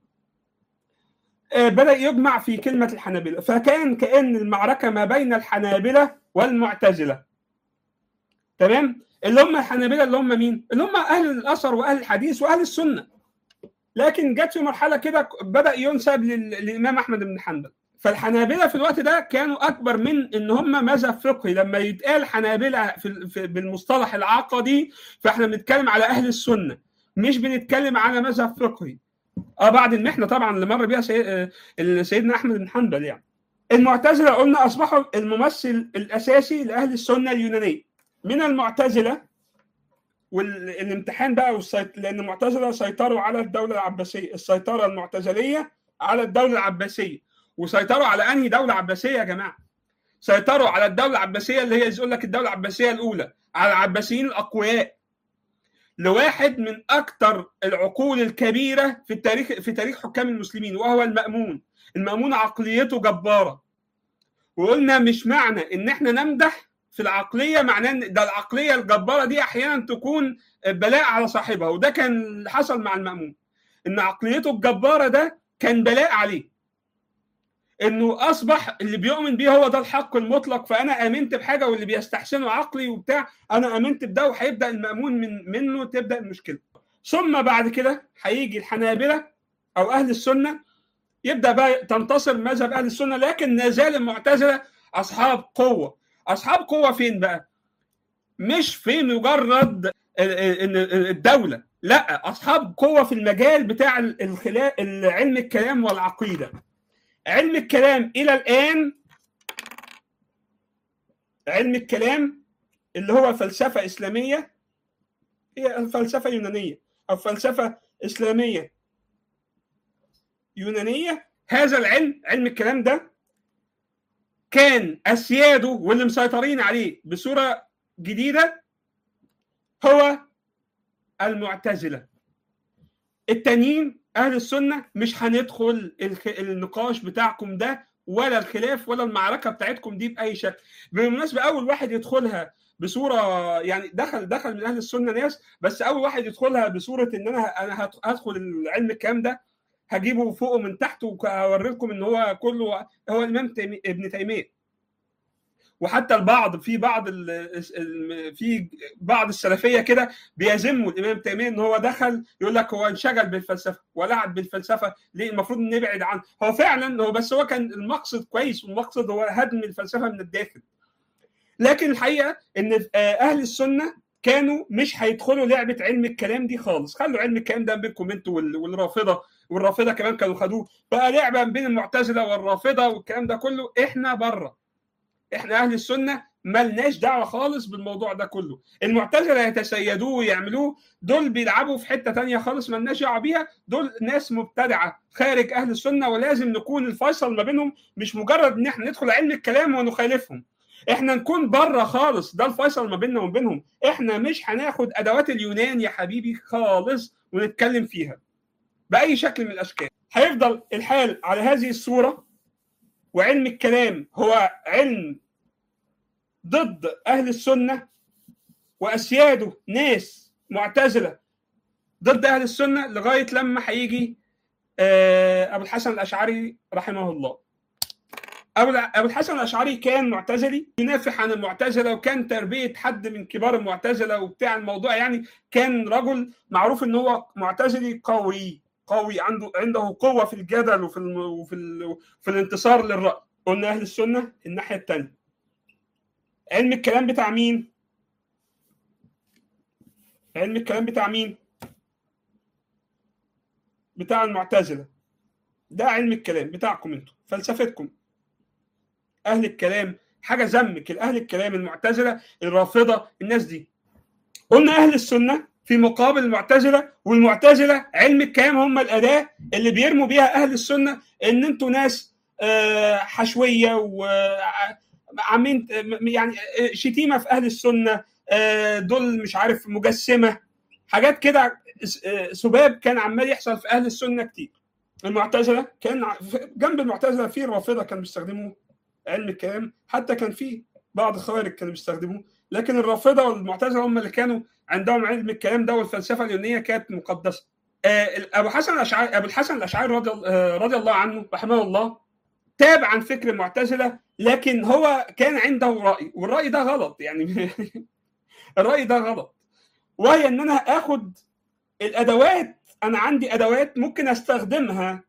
بدا يجمع في كلمه الحنابله فكان كان المعركه ما بين الحنابله والمعتزله تمام اللي هم الحنابله اللي هم مين اللي هم اهل الاثر واهل الحديث واهل السنه لكن جت في مرحله كده بدا ينسب للامام احمد بن حنبل فالحنابله في الوقت ده كانوا اكبر من ان هم مذهب فقهي لما يتقال حنابله في, في بالمصطلح العقدي فاحنا بنتكلم على اهل السنه مش بنتكلم على مذهب فقهي اه بعد المحنه طبعا اللي مر بيها سي... سيدنا احمد بن حنبل يعني المعتزله قلنا اصبحوا الممثل الاساسي لاهل السنه اليونانيه من المعتزله والامتحان بقى والسيط... لان المعتزله سيطروا على الدوله العباسيه السيطره المعتزليه على الدوله العباسيه وسيطروا على انهي دوله عباسيه يا جماعه سيطروا على الدوله العباسيه اللي هي يقول لك الدوله العباسيه الاولى على العباسيين الاقوياء لواحد من اكثر العقول الكبيره في التاريخ في تاريخ حكام المسلمين وهو المامون المامون عقليته جباره وقلنا مش معنى ان احنا نمدح في العقليه معناه ان ده العقليه الجباره دي احيانا تكون بلاء على صاحبها وده كان اللي حصل مع المامون ان عقليته الجباره ده كان بلاء عليه انه اصبح اللي بيؤمن بيه هو ده الحق المطلق فانا امنت بحاجه واللي بيستحسنه عقلي وبتاع انا امنت بده وهيبدا المامون من منه تبدا المشكله ثم بعد كده هيجي الحنابله او اهل السنه يبدا بقى تنتصر مذهب اهل السنه لكن ما زال المعتزله اصحاب قوه اصحاب قوه فين بقى مش في مجرد الدوله لا اصحاب قوه في المجال بتاع الخلاف علم الكلام والعقيده علم الكلام الى الان علم الكلام اللي هو فلسفه اسلاميه هي فلسفه يونانيه او فلسفه اسلاميه يونانيه هذا العلم علم الكلام ده كان اسياده واللي مسيطرين عليه بصوره جديده هو المعتزله التانيين اهل السنه مش هندخل النقاش بتاعكم ده ولا الخلاف ولا المعركه بتاعتكم دي باي شكل بالمناسبه اول واحد يدخلها بصوره يعني دخل دخل من اهل السنه ناس بس اول واحد يدخلها بصوره ان انا انا هدخل العلم الكلام ده هجيبه فوقه من تحت وهوري لكم ان هو كله هو الامام ابن تيميه وحتى البعض في بعض في بعض السلفيه كده بيذموا الامام تيميه ان هو دخل يقول لك هو انشغل بالفلسفه ولعب بالفلسفه ليه المفروض نبعد عنه هو فعلا هو بس هو كان المقصد كويس والمقصد هو هدم الفلسفه من الداخل لكن الحقيقه ان اهل السنه كانوا مش هيدخلوا لعبه علم الكلام دي خالص خلوا علم الكلام ده بينكم انتوا والرافضه والرافضه كمان كانوا خدوه بقى لعبه بين المعتزله والرافضه والكلام ده كله احنا بره احنا اهل السنه ملناش دعوه خالص بالموضوع ده كله المعتزله يتسيدوه ويعملوه دول بيلعبوا في حته تانية خالص ملناش دعوه بيها دول ناس مبتدعه خارج اهل السنه ولازم نكون الفيصل ما بينهم مش مجرد ان احنا ندخل علم الكلام ونخالفهم احنا نكون بره خالص ده الفيصل ما بيننا وبينهم احنا مش هناخد ادوات اليونان يا حبيبي خالص ونتكلم فيها باي شكل من الاشكال هيفضل الحال على هذه الصوره وعلم الكلام هو علم ضد اهل السنه واسياده ناس معتزله ضد اهل السنه لغايه لما هيجي ابو الحسن الاشعري رحمه الله ابو الحسن الاشعري كان معتزلي ينافح عن المعتزله وكان تربيه حد من كبار المعتزله وبتاع الموضوع يعني كان رجل معروف ان هو معتزلي قوي قوي عنده عنده قوه في الجدل وفي الم... وفي ال... في الانتصار للراي قلنا اهل السنه الناحيه الثانيه علم الكلام بتاع مين علم الكلام بتاع مين بتاع المعتزله ده علم الكلام بتاعكم انتوا فلسفتكم اهل الكلام حاجه ذمك الاهل الكلام المعتزله الرافضه الناس دي قلنا اهل السنه في مقابل المعتزله والمعتزله علم الكلام هم الاداه اللي بيرموا بيها اهل السنه ان انتوا ناس حشويه وعاملين يعني شتيمه في اهل السنه دول مش عارف مجسمه حاجات كده سباب كان عمال يحصل في اهل السنه كتير المعتزله كان جنب المعتزله في الرافضه كانوا بيستخدموا علم الكلام حتى كان في بعض الخوارج كانوا بيستخدموه لكن الرافضه والمعتزله هم اللي كانوا عندهم علم الكلام ده والفلسفه اليونانيه كانت مقدسه ابو حسن الاشعري ابو الحسن الاشعري رضي, رضي الله عنه رحمه الله تاب عن فكر المعتزله لكن هو كان عنده راي والراي ده غلط يعني الراي ده غلط وهي ان انا اخد الادوات انا عندي ادوات ممكن استخدمها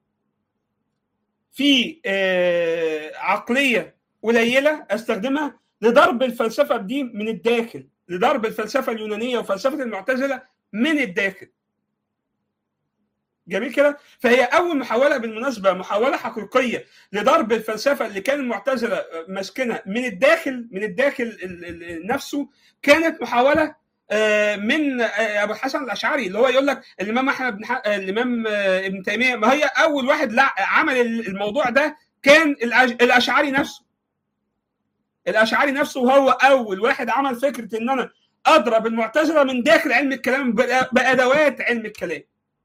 في عقليه قليله استخدمها لضرب الفلسفه دي من الداخل لضرب الفلسفه اليونانيه وفلسفه المعتزله من الداخل جميل كده فهي اول محاوله بالمناسبه محاوله حقيقيه لضرب الفلسفه اللي كان المعتزله ماسكينها من الداخل من الداخل نفسه كانت محاوله من ابو الحسن الاشعري اللي هو يقول لك الامام احمد بن الامام ابن تيميه ما هي اول واحد لا عمل الموضوع ده كان الاشعري نفسه الاشعري نفسه هو اول واحد عمل فكره ان انا اضرب المعتزله من داخل علم الكلام بادوات علم الكلام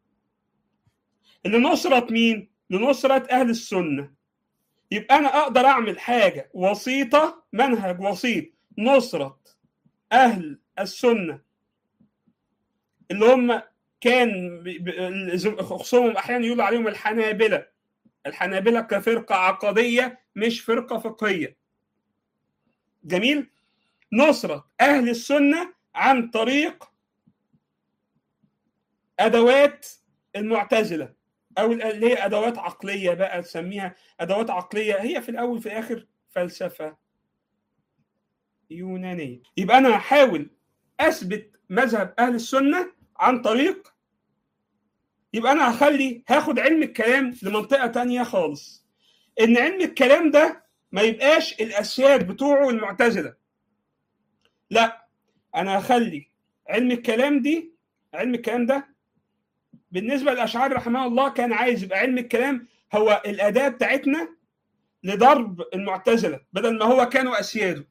لنصرة مين؟ لنصرة أهل السنة يبقى أنا أقدر أعمل حاجة وسيطة منهج وسيط نصرة أهل السنة اللي هم كان خصومهم أحيانا يقولوا عليهم الحنابلة الحنابلة كفرقة عقدية مش فرقة فقهية جميل نصرة أهل السنة عن طريق أدوات المعتزلة أو اللي هي أدوات عقلية بقى تسميها أدوات عقلية هي في الأول في الآخر فلسفة يونانية يبقى أنا هحاول أثبت مذهب أهل السنة عن طريق يبقى أنا هخلي هاخد علم الكلام لمنطقة تانية خالص إن علم الكلام ده ما يبقاش الأسياد بتوعه المعتزلة لا أنا هخلي علم الكلام دي علم الكلام ده بالنسبة للأشعار رحمه الله كان عايز يبقى علم الكلام هو الأداة بتاعتنا لضرب المعتزلة بدل ما هو كانوا أسياده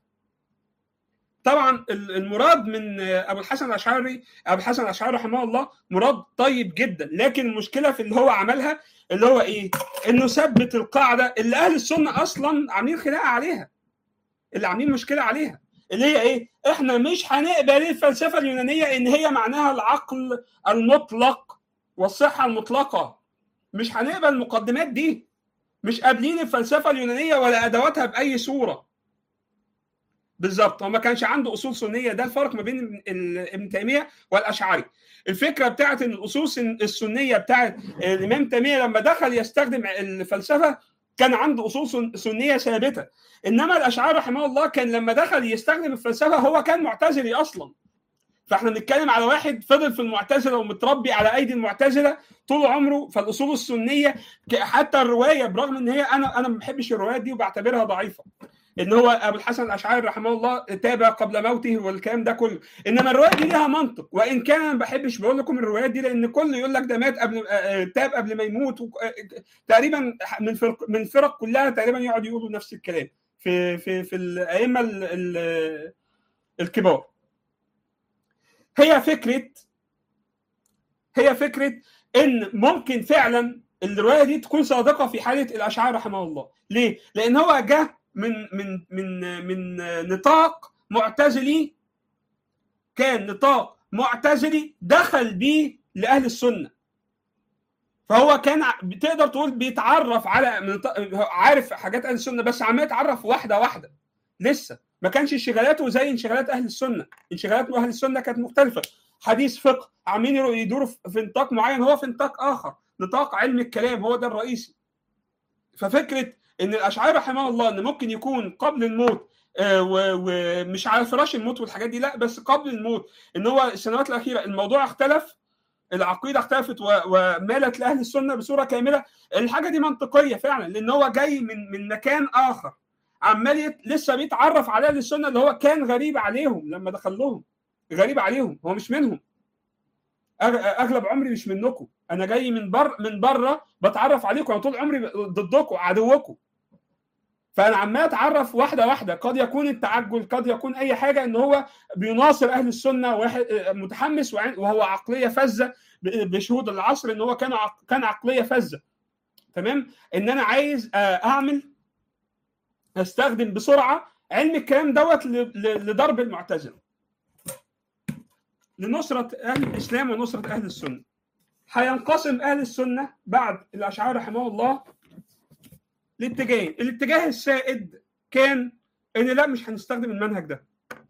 طبعا المراد من ابو الحسن الاشعري ابو الحسن الاشعري رحمه الله مراد طيب جدا لكن المشكله في اللي هو عملها اللي هو ايه؟ انه ثبت القاعده اللي اهل السنه اصلا عاملين خناقه عليها اللي عاملين مشكله عليها اللي هي ايه؟ احنا مش هنقبل الفلسفه اليونانيه ان هي معناها العقل المطلق والصحه المطلقه مش هنقبل المقدمات دي مش قابلين الفلسفه اليونانيه ولا ادواتها باي صوره بالظبط هو ما كانش عنده اصول سنيه ده الفرق ما بين ابن تيميه والاشعري الفكره بتاعت ان الاصول السنيه بتاعت الامام تيميه لما دخل يستخدم الفلسفه كان عنده اصول سنيه ثابته انما الاشعري رحمه الله كان لما دخل يستخدم الفلسفه هو كان معتزلي اصلا فاحنا بنتكلم على واحد فضل في المعتزله ومتربي على ايدي المعتزله طول عمره فالاصول السنيه حتى الروايه برغم ان هي انا انا ما بحبش الروايات دي وبعتبرها ضعيفه ان هو ابو الحسن الاشعري رحمه الله تابع قبل موته والكلام ده كله انما الروايات دي ليها منطق وان كان انا ما بحبش بقول لكم الروايات دي لان كله يقول لك ده مات قبل تاب قبل ما يموت و... تقريبا من فرق من فرق كلها تقريبا يقعدوا يقولوا نفس الكلام في في في الائمه ال... ال... الكبار هي فكره هي فكره ان ممكن فعلا الروايه دي تكون صادقه في حاله الاشعري رحمه الله ليه لان هو جه من من من من نطاق معتزلي كان نطاق معتزلي دخل بيه لاهل السنه فهو كان تقدر تقول بيتعرف على عارف حاجات اهل السنه بس عمال يتعرف واحده واحده لسه ما كانش انشغالاته زي انشغالات اهل السنه انشغالات اهل السنه كانت مختلفه حديث فقه عاملين يدوروا في نطاق معين هو في نطاق اخر نطاق علم الكلام هو ده الرئيسي ففكره ان الاشعري رحمه الله ان ممكن يكون قبل الموت ومش على فراش الموت والحاجات دي لا بس قبل الموت ان هو السنوات الاخيره الموضوع اختلف العقيده اختلفت ومالت لاهل السنه بصوره كامله الحاجه دي منطقيه فعلا لان هو جاي من من مكان اخر عمال لسه بيتعرف على اهل السنه اللي هو كان غريب عليهم لما دخل لهم غريب عليهم هو مش منهم اغلب عمري مش منكم انا جاي من بر من بره بتعرف عليكم انا طول عمري ضدكم عدوكم فانا عمال اتعرف واحده واحده قد يكون التعجل قد يكون اي حاجه ان هو بيناصر اهل السنه واحد متحمس وهو عقليه فذه بشهود العصر ان هو كان كان عقليه فذه تمام ان انا عايز اعمل استخدم بسرعه علم الكلام دوت لضرب المعتزله لنصرة أهل الإسلام ونصرة أهل السنة هينقسم أهل السنة بعد الأشعار رحمه الله لاتجاهين الاتجاه السائد كان إن لا مش هنستخدم المنهج ده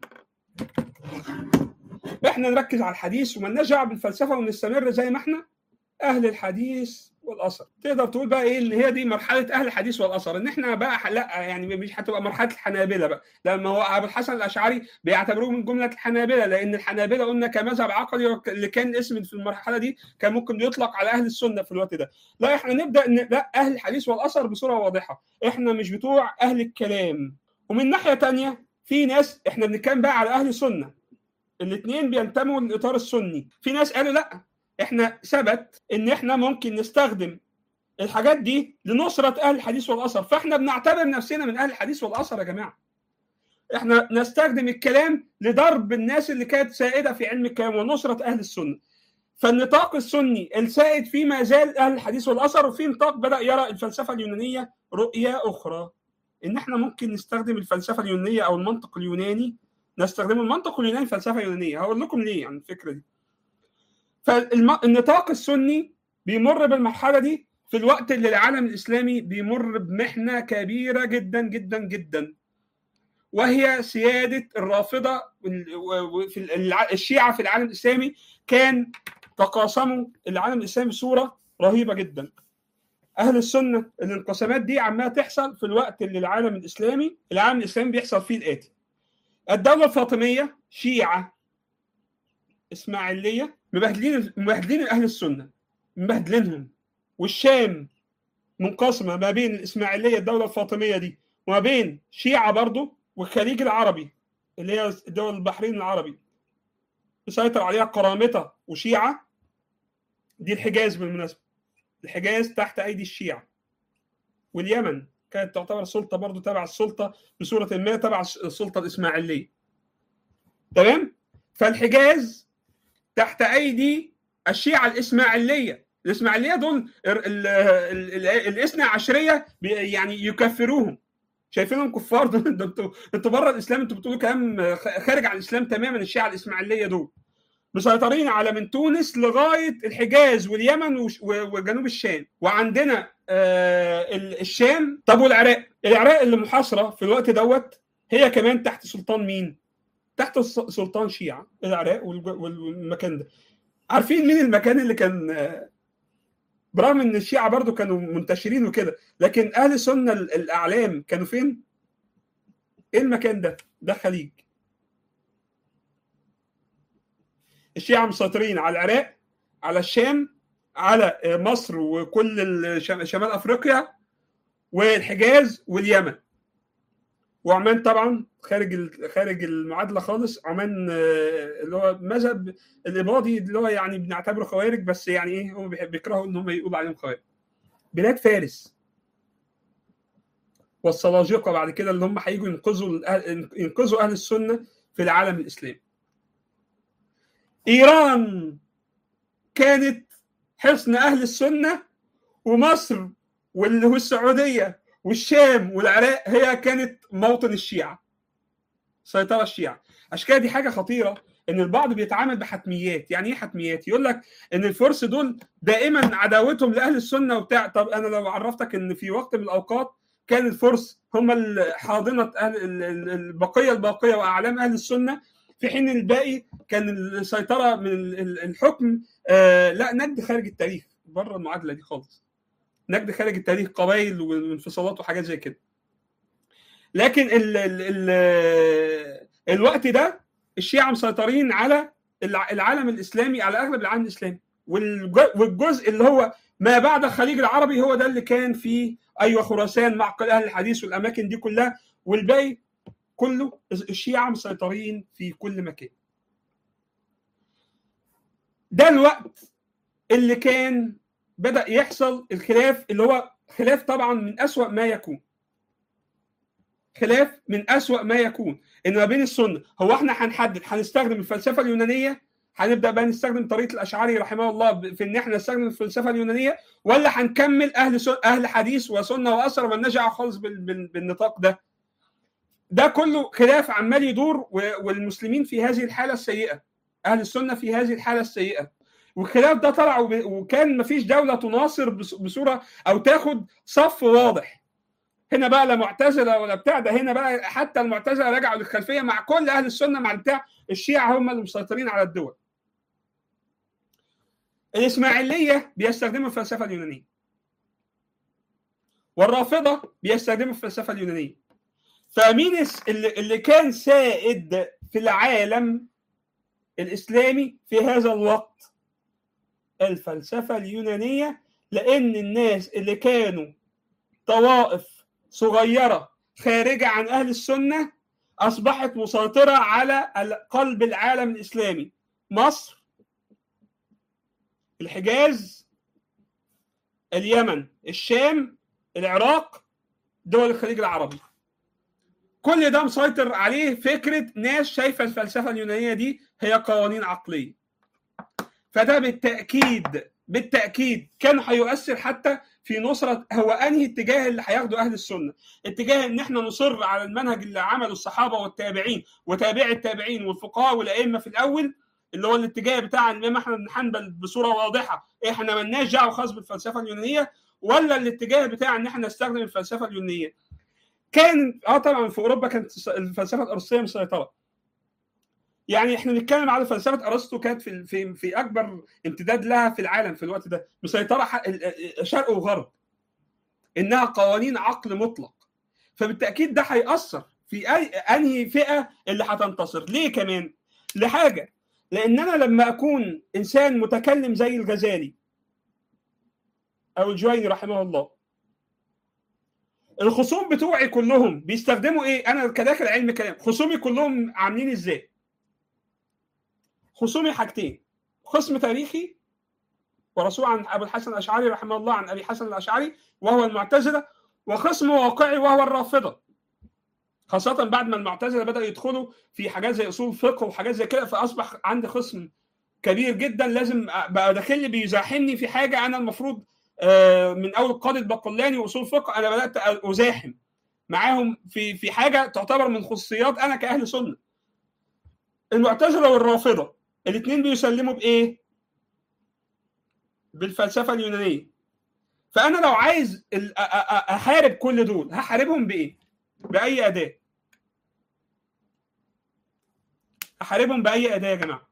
احنا نركز على الحديث ومالناش دعوه بالفلسفه ونستمر زي ما احنا اهل الحديث والاثر تقدر تقول بقى ايه ان هي دي مرحله اهل الحديث والاثر ان احنا بقى لا يعني مش هتبقى مرحله الحنابله بقى لما هو ابو الحسن الاشعري بيعتبروه من جمله الحنابله لان الحنابله قلنا كمذهب عقدي اللي كان اسم في المرحله دي كان ممكن يطلق على اهل السنه في الوقت ده لا احنا نبدا ان لا اهل الحديث والاثر بصوره واضحه احنا مش بتوع اهل الكلام ومن ناحيه تانية في ناس احنا بنتكلم بقى على اهل السنه الاثنين بينتموا للاطار السني في ناس قالوا لا احنا ثبت ان احنا ممكن نستخدم الحاجات دي لنصرة أهل الحديث والأثر فاحنا بنعتبر نفسنا من أهل الحديث والأثر يا جماعة احنا نستخدم الكلام لضرب الناس اللي كانت سائدة في علم الكلام ونصرة أهل السنة فالنطاق السني السائد فيه ما زال أهل الحديث والأثر وفي نطاق بدأ يرى الفلسفة اليونانية رؤية أخرى إن احنا ممكن نستخدم الفلسفة اليونانية أو المنطق اليوناني نستخدم المنطق اليوناني فلسفة يونانية هقول لكم ليه عن الفكرة دي فالنطاق السني بيمر بالمرحله دي في الوقت اللي العالم الاسلامي بيمر بمحنه كبيره جدا جدا جدا وهي سياده الرافضه في الشيعه في العالم الاسلامي كان تقاسموا العالم الاسلامي بصوره رهيبه جدا اهل السنه الانقسامات دي عماله تحصل في الوقت اللي العالم الاسلامي العالم الاسلامي بيحصل فيه الاتي الدوله الفاطميه شيعه اسماعيليه مبهدلين مبهدلين اهل السنه مبهدلينهم والشام منقسمه ما بين الاسماعيليه الدوله الفاطميه دي وما بين شيعه برضه والخليج العربي اللي هي دول البحرين العربي يسيطر عليها قرامطه وشيعه دي الحجاز بالمناسبه الحجاز تحت ايدي الشيعه واليمن كانت تعتبر سلطه برضه تبع السلطه بصوره ما تبع السلطه الاسماعيليه تمام فالحجاز تحت ايدي الشيعه الاسماعيليه الاسماعيليه دول الاثنى عشريه يعني يكفروهم شايفينهم كفار دول ده انتوا انتوا بره الاسلام انتوا بتقولوا كلام خارج عن الاسلام تماما الشيعه الاسماعيليه دول مسيطرين على من تونس لغايه الحجاز واليمن وجنوب الشام وعندنا آه الشام طب والعراق العراق اللي محاصره في الوقت دوت هي كمان تحت سلطان مين تحت سلطان شيعه العراق والمكان ده عارفين مين المكان اللي كان برغم ان الشيعه برضو كانوا منتشرين وكده لكن اهل السنه الاعلام كانوا فين ايه المكان ده ده خليج الشيعة مسيطرين على العراق على الشام على مصر وكل شمال افريقيا والحجاز واليمن وعمان طبعا خارج خارج المعادله خالص عمان اللي هو مذهب الاباضي اللي هو يعني بنعتبره خوارج بس يعني ايه هم بيكرهوا ان هم يقولوا عليهم خوارج بلاد فارس والسلاجقه بعد كده اللي هم هيجوا ينقذوا ينقذوا اهل السنه في العالم الاسلامي ايران كانت حصن اهل السنه ومصر والسعوديه والشام والعراق هي كانت موطن الشيعه سيطره الشيعه عشان كده دي حاجه خطيره ان البعض بيتعامل بحتميات يعني ايه حتميات يقول لك ان الفرس دول دائما عداوتهم لاهل السنه وبتاع طب انا لو عرفتك ان في وقت من الاوقات كان الفرس هم حاضنه اهل البقيه الباقيه واعلام اهل السنه في حين الباقي كان السيطره من الحكم آه لا نجد خارج التاريخ بره المعادله دي خالص نجد خارج التاريخ قبائل وانفصالات وحاجات زي كده لكن ال ال ال الوقت ده الشيعة مسيطرين على العالم الإسلامي على أغلب العالم الإسلامي والجزء اللي هو ما بعد الخليج العربي هو ده اللي كان فيه أيوة خراسان معقل أهل الحديث والأماكن دي كلها والباقي كله الشيعة مسيطرين في كل مكان ده الوقت اللي كان بدأ يحصل الخلاف اللي هو خلاف طبعا من أسوأ ما يكون خلاف من أسوأ ما يكون ان ما بين السنه هو احنا هنحدد هنستخدم الفلسفه اليونانيه هنبدا بقى نستخدم طريقه الاشعري رحمه الله في ان احنا نستخدم الفلسفه اليونانيه ولا هنكمل اهل سن... اهل حديث وسنه واثر ونرجع خالص بال... بال... بالنطاق ده ده كله خلاف عمال يدور و... والمسلمين في هذه الحاله السيئه اهل السنه في هذه الحاله السيئه والخلاف ده طلع وب... وكان مفيش دوله تناصر بص... بصوره او تاخد صف واضح هنا بقى لا معتزله ولا بتاع ده هنا بقى حتى المعتزله رجعوا للخلفيه مع كل اهل السنه مع البتاع الشيعه هم اللي مسيطرين على الدول. الاسماعيليه بيستخدموا الفلسفه اليونانيه. والرافضه بيستخدموا الفلسفه اليونانيه. فمين اللي, اللي كان سائد في العالم الاسلامي في هذا الوقت؟ الفلسفه اليونانيه لان الناس اللي كانوا طوائف صغيرة خارجة عن أهل السنة أصبحت مسيطرة على قلب العالم الإسلامي مصر الحجاز اليمن الشام العراق دول الخليج العربي كل ده مسيطر عليه فكرة ناس شايفة الفلسفة اليونانية دي هي قوانين عقلية فده بالتأكيد بالتأكيد كان هيؤثر حتى في نصرة هو أنهي اتجاه اللي هياخده أهل السنة اتجاه إن إحنا نصر على المنهج اللي عمله الصحابة والتابعين وتابع التابعين والفقهاء والأئمة في الأول اللي هو الاتجاه بتاع الإمام أحمد بن حنبل بصورة واضحة إحنا مالناش دعوة خاص بالفلسفة اليونانية ولا الاتجاه بتاع ان احنا نستخدم الفلسفه اليونانيه كان اه طبعا في اوروبا كانت الفلسفه الارسطيه مسيطره يعني احنا نتكلم على فلسفه ارسطو كانت في في في اكبر امتداد لها في العالم في الوقت ده مسيطره شرق وغرب انها قوانين عقل مطلق فبالتاكيد ده هياثر في اي انهي فئه اللي هتنتصر ليه كمان لحاجه لان انا لما اكون انسان متكلم زي الغزالي او الجويني رحمه الله الخصوم بتوعي كلهم بيستخدموا ايه انا كداخل علم كلام خصومي كلهم عاملين ازاي خصومي حاجتين خصم تاريخي ورسول عن ابو الحسن الاشعري رحمه الله عن ابي الحسن الاشعري وهو المعتزله وخصم واقعي وهو الرافضه خاصة بعد ما المعتزلة بدأوا يدخلوا في حاجات زي أصول فقه وحاجات زي كده فأصبح عندي خصم كبير جدا لازم بقى داخل لي بيزاحمني في حاجة أنا المفروض من أول قاضي البقلاني وأصول فقه أنا بدأت أزاحم معاهم في في حاجة تعتبر من خصوصيات أنا كأهل سنة المعتزلة والرافضة الاثنين بيسلموا بإيه؟ بالفلسفة اليونانية فأنا لو عايز أحارب كل دول هحاربهم بإيه؟ باي اداه احاربهم باي اداه يا جماعه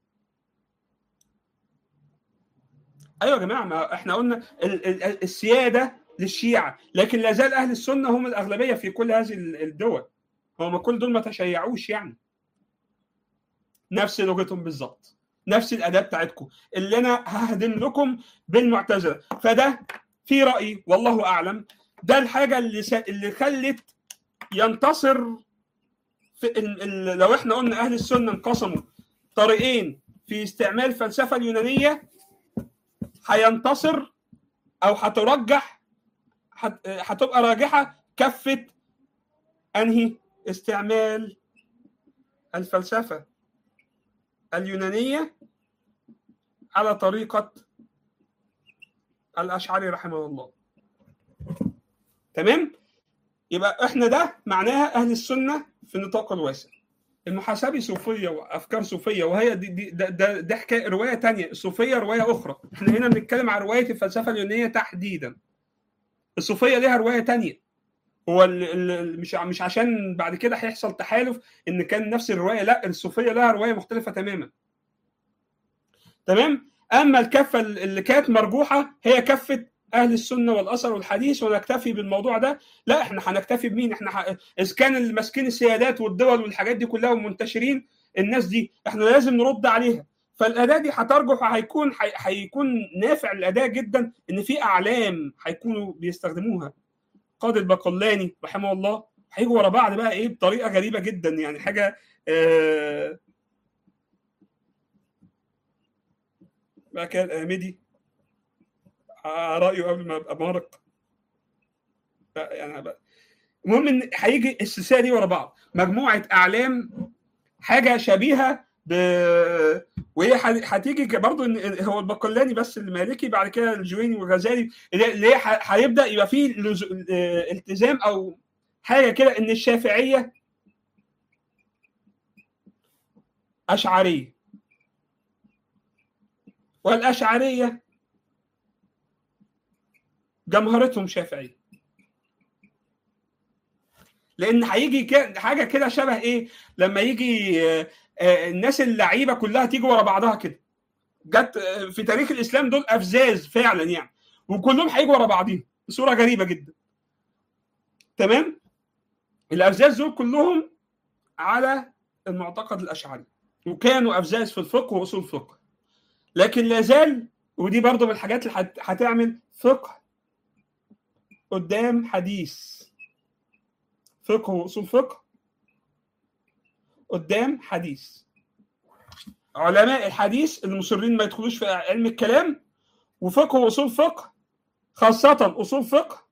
ايوه يا جماعه ما احنا قلنا السياده للشيعه لكن لا زال اهل السنه هم الاغلبيه في كل هذه الدول هم كل دول ما تشيعوش يعني نفس لغتهم بالظبط نفس الاداه بتاعتكم اللي انا ههدم لكم بالمعتزله فده في رايي والله اعلم ده الحاجه اللي س... اللي خلت ينتصر في ال... ال... لو احنا قلنا اهل السنه انقسموا طريقين في استعمال الفلسفه اليونانيه هينتصر او هترجح هتبقى راجحه كفه انهي استعمال الفلسفه اليونانيه على طريقه الاشعري رحمه الله تمام يبقى احنا ده معناها اهل السنه في النطاق الواسع المحاسبي صوفيه وافكار صوفيه وهي دي, دي ده, ده, ده حكايه روايه تانية الصوفيه روايه اخرى احنا هنا بنتكلم عن روايه الفلسفه اليونانيه تحديدا الصوفيه ليها روايه تانية هو ال ال مش مش عشان بعد كده هيحصل تحالف ان كان نفس الروايه لا الصوفيه لها روايه مختلفه تماما تمام اما الكفه اللي كانت مرجوحه هي كفه اهل السنه والاثر والحديث ونكتفي بالموضوع ده لا احنا هنكتفي بمين احنا ح... اذا كان اللي ماسكين السيادات والدول والحاجات دي كلها ومنتشرين الناس دي احنا لازم نرد عليها فالاداه دي هترجح هيكون هيكون نافع للاداه جدا ان في اعلام هيكونوا بيستخدموها قاضي البقلاني رحمه الله هيجوا ورا بعض بقى ايه بطريقه غريبه جدا يعني حاجه آه بقى كده الامدي رايه قبل ما ابقى مارق يعني المهم ان هيجي السلسله دي ورا بعض مجموعه اعلام حاجه شبيهه ب وهي هتيجي برضه ان هو البقلاني بس المالكي بعد كده الجويني والغزالي اللي هي هيبدا يبقى فيه التزام او حاجه كده ان الشافعيه اشعريه والاشعريه جمهرتهم شافعيه لان هيجي حاجه كده شبه ايه لما يجي الناس اللعيبه كلها تيجي ورا بعضها كده جت في تاريخ الاسلام دول افزاز فعلا يعني وكلهم هيجوا ورا بعضهم بصوره غريبه جدا تمام الافزاز دول كلهم على المعتقد الاشعري وكانوا افزاز في الفقه واصول الفقه لكن لا زال ودي برضو من الحاجات اللي هتعمل فقه قدام حديث فقه واصول فقه قدام حديث علماء الحديث المصرين ما يدخلوش في علم الكلام وفقه واصول فقه خاصة اصول فقه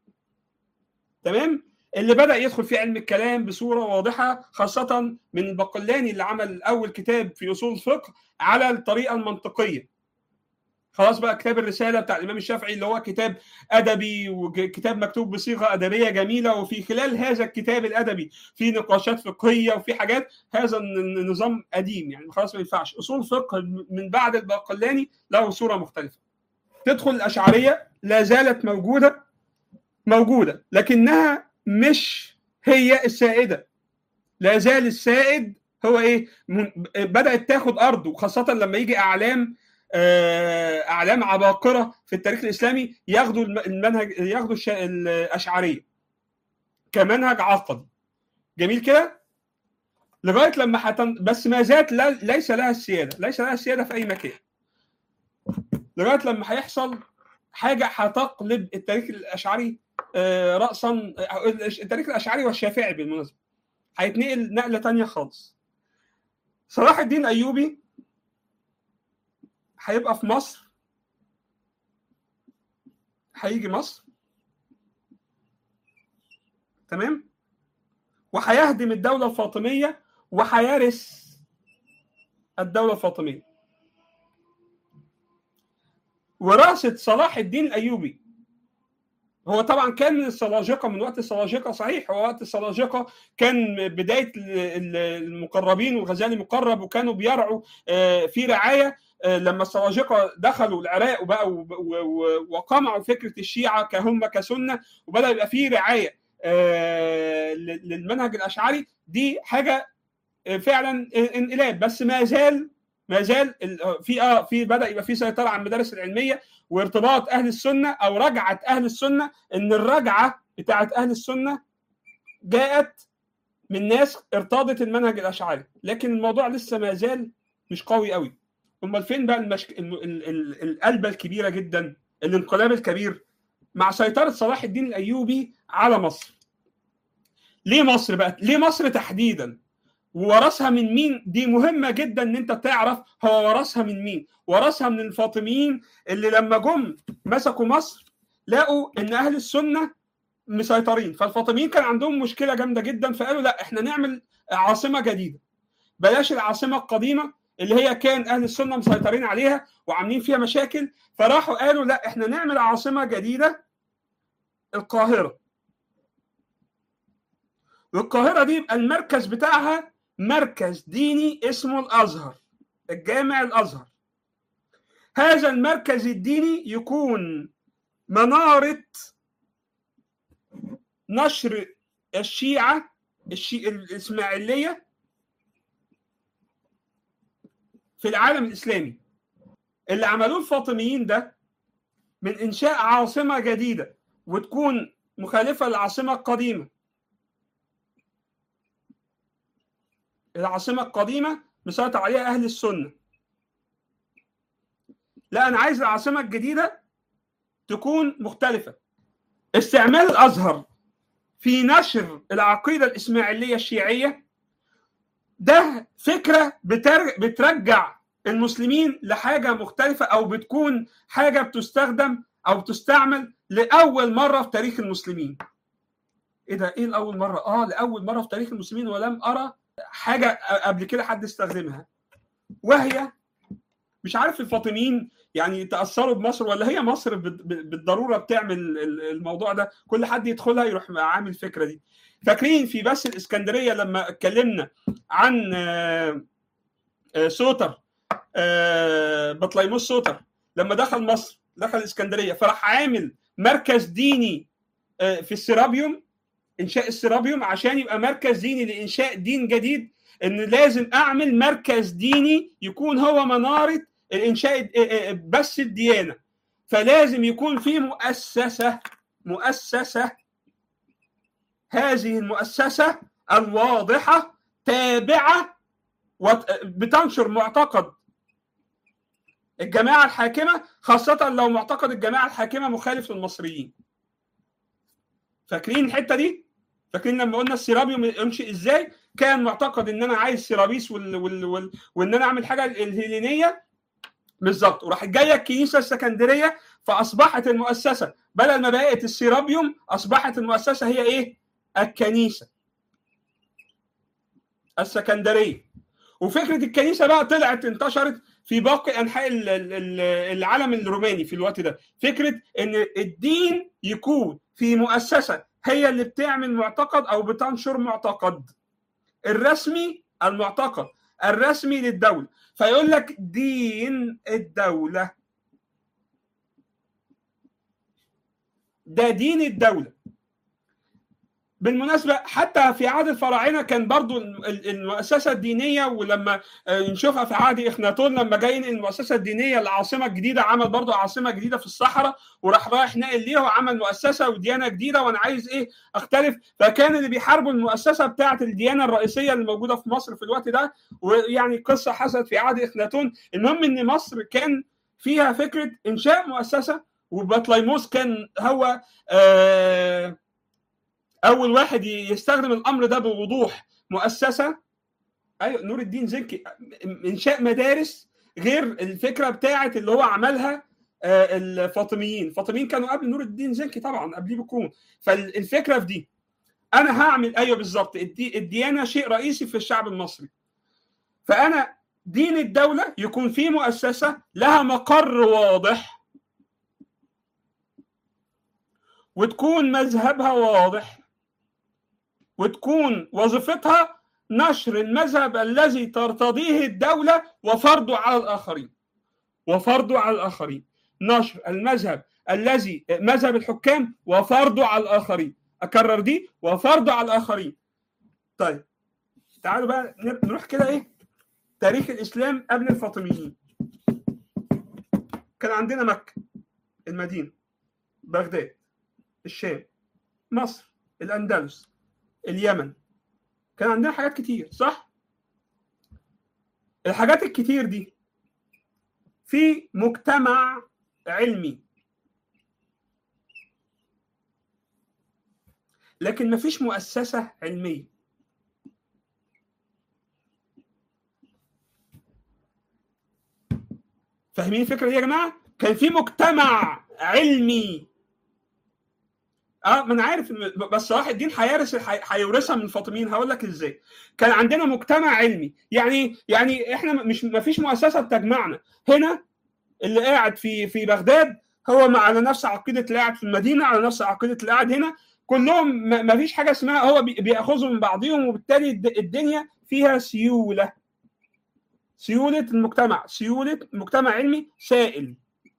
تمام اللي بدأ يدخل في علم الكلام بصورة واضحة خاصة من البقلاني اللي عمل أول كتاب في أصول الفقه على الطريقة المنطقية خلاص بقى كتاب الرسالة بتاع الإمام الشافعي اللي هو كتاب أدبي وكتاب مكتوب بصيغة أدبية جميلة وفي خلال هذا الكتاب الأدبي في نقاشات فقهية وفي حاجات هذا النظام قديم يعني خلاص ما ينفعش أصول فقه من بعد البقلاني له صورة مختلفة تدخل الأشعرية لا زالت موجوده موجوده لكنها مش هي السائده لا زال السائد هو ايه بدات تاخد ارض وخاصه لما يجي اعلام اعلام عباقره في التاريخ الاسلامي ياخدوا المنهج ياخدوا الاشعريه كمنهج عقدي جميل كده لغايه لما حتن... بس ما زالت لا... ليس لها السياده ليس لها السياده في اي مكان لغايه لما هيحصل حاجه هتقلب التاريخ الاشعري راسا التاريخ الاشعري والشافعي بالمناسبه هيتنقل نقله تانية خالص صلاح الدين ايوبي هيبقى في مصر هيجي مصر تمام وهيهدم الدوله الفاطميه وهيرث الدوله الفاطميه وراثه صلاح الدين الايوبي هو طبعا كان من السلاجقه من وقت السلاجقه صحيح هو وقت السلاجقه كان بدايه المقربين والغزالي مقرب وكانوا بيرعوا في رعايه لما السلاجقه دخلوا العراق وبقوا وقمعوا فكره الشيعه كهم كسنه وبدا يبقى في رعايه للمنهج الاشعري دي حاجه فعلا انقلاب بس ما زال ما زال في اه في بدا يبقى في سيطره على المدارس العلميه وارتباط اهل السنه او رجعه اهل السنه ان الرجعه بتاعه اهل السنه جاءت من ناس ارتضت المنهج الاشعري لكن الموضوع لسه ما زال مش قوي قوي امال فين بقى المشك... القلبه الكبيره جدا الانقلاب الكبير مع سيطره صلاح الدين الايوبي على مصر ليه مصر بقى ليه مصر تحديدا وورثها من مين دي مهمه جدا ان انت تعرف هو ورثها من مين ورثها من الفاطميين اللي لما جم مسكوا مصر لقوا ان اهل السنه مسيطرين فالفاطميين كان عندهم مشكله جامده جدا فقالوا لا احنا نعمل عاصمه جديده بلاش العاصمه القديمه اللي هي كان اهل السنه مسيطرين عليها وعاملين فيها مشاكل فراحوا قالوا لا احنا نعمل عاصمه جديده القاهره والقاهره دي يبقى المركز بتاعها مركز ديني اسمه الازهر الجامع الازهر هذا المركز الديني يكون مناره نشر الشيعه الشي... الاسماعيليه في العالم الاسلامي اللي عملوه الفاطميين ده من انشاء عاصمه جديده وتكون مخالفه للعاصمه القديمه العاصمه القديمه مسيطر عليها اهل السنه لا انا عايز العاصمه الجديده تكون مختلفه استعمال الازهر في نشر العقيده الاسماعيليه الشيعيه ده فكره بترجع المسلمين لحاجه مختلفه او بتكون حاجه بتستخدم او بتستعمل لاول مره في تاريخ المسلمين ايه ده ايه لاول مره اه لاول مره في تاريخ المسلمين ولم ارى حاجه قبل كده حد استخدمها وهي مش عارف الفاطميين يعني تاثروا بمصر ولا هي مصر بالضروره بتعمل الموضوع ده كل حد يدخلها يروح عامل الفكره دي فاكرين في بس الاسكندريه لما اتكلمنا عن سوتر بطليموس سوتر لما دخل مصر دخل الاسكندريه فراح عامل مركز ديني في السيرابيوم انشاء السيرابيوم عشان يبقى مركز ديني لانشاء دين جديد ان لازم اعمل مركز ديني يكون هو مناره الانشاء بس الديانه فلازم يكون في مؤسسه مؤسسه هذه المؤسسه الواضحه تابعه بتنشر معتقد الجماعه الحاكمه خاصه لو معتقد الجماعه الحاكمه مخالف للمصريين فاكرين الحته دي فاكرين لما قلنا السيرابيوم يمشي ازاي كان معتقد ان انا عايز سيرابيس وال... وال... وال... وان انا اعمل حاجه الهيلينيه بالظبط وراح جايه الكنيسه السكندريه فاصبحت المؤسسه بدل ما بقت السيرابيوم اصبحت المؤسسه هي ايه؟ الكنيسه السكندريه وفكره الكنيسه بقى طلعت انتشرت في باقي انحاء العالم الروماني في الوقت ده فكره ان الدين يكون في مؤسسه هي اللي بتعمل معتقد او بتنشر معتقد الرسمي المعتقد الرسمي للدوله فيقول لك دين الدوله ده دين الدوله بالمناسبة حتى في عهد الفراعنة كان برضو المؤسسة الدينية ولما نشوفها في عهد إخناتون لما جاي المؤسسة الدينية العاصمة الجديدة عمل برضو عاصمة جديدة في الصحراء وراح رايح ناقل ليها وعمل مؤسسة وديانة جديدة وأنا عايز إيه أختلف فكان اللي بيحاربوا المؤسسة بتاعة الديانة الرئيسية اللي موجودة في مصر في الوقت ده ويعني قصة حصلت في عهد إخناتون المهم إن مصر كان فيها فكرة إنشاء مؤسسة وبطليموس كان هو آه اول واحد يستخدم الامر ده بوضوح مؤسسه ايوه نور الدين زنكي انشاء مدارس غير الفكره بتاعه اللي هو عملها الفاطميين الفاطميين كانوا قبل نور الدين زنكي طبعا قبليه بكون فالفكره في دي انا هعمل ايوه بالظبط الديانه شيء رئيسي في الشعب المصري فانا دين الدوله يكون في مؤسسه لها مقر واضح وتكون مذهبها واضح وتكون وظيفتها نشر المذهب الذي ترتضيه الدولة وفرضه على الآخرين وفرضه على الآخرين نشر المذهب الذي مذهب الحكام وفرضه على الآخرين أكرر دي وفرضه على الآخرين طيب تعالوا بقى نروح كده إيه تاريخ الإسلام قبل الفاطميين كان عندنا مكة المدينة بغداد الشام مصر الأندلس اليمن كان عندنا حاجات كتير صح الحاجات الكتير دي في مجتمع علمي لكن مفيش مؤسسة علمية فاهمين الفكرة دي يا جماعة؟ كان في مجتمع علمي اه ما انا عارف بس صلاح الدين هيرث هيورثها من الفاطميين هقول لك ازاي كان عندنا مجتمع علمي يعني يعني احنا مش ما فيش مؤسسه بتجمعنا هنا اللي قاعد في في بغداد هو على نفس عقيده اللي قاعد في المدينه على نفس عقيده اللي قاعد هنا كلهم ما فيش حاجه اسمها هو بياخذوا من بعضهم وبالتالي الدنيا فيها سيوله سيوله المجتمع سيوله مجتمع علمي سائل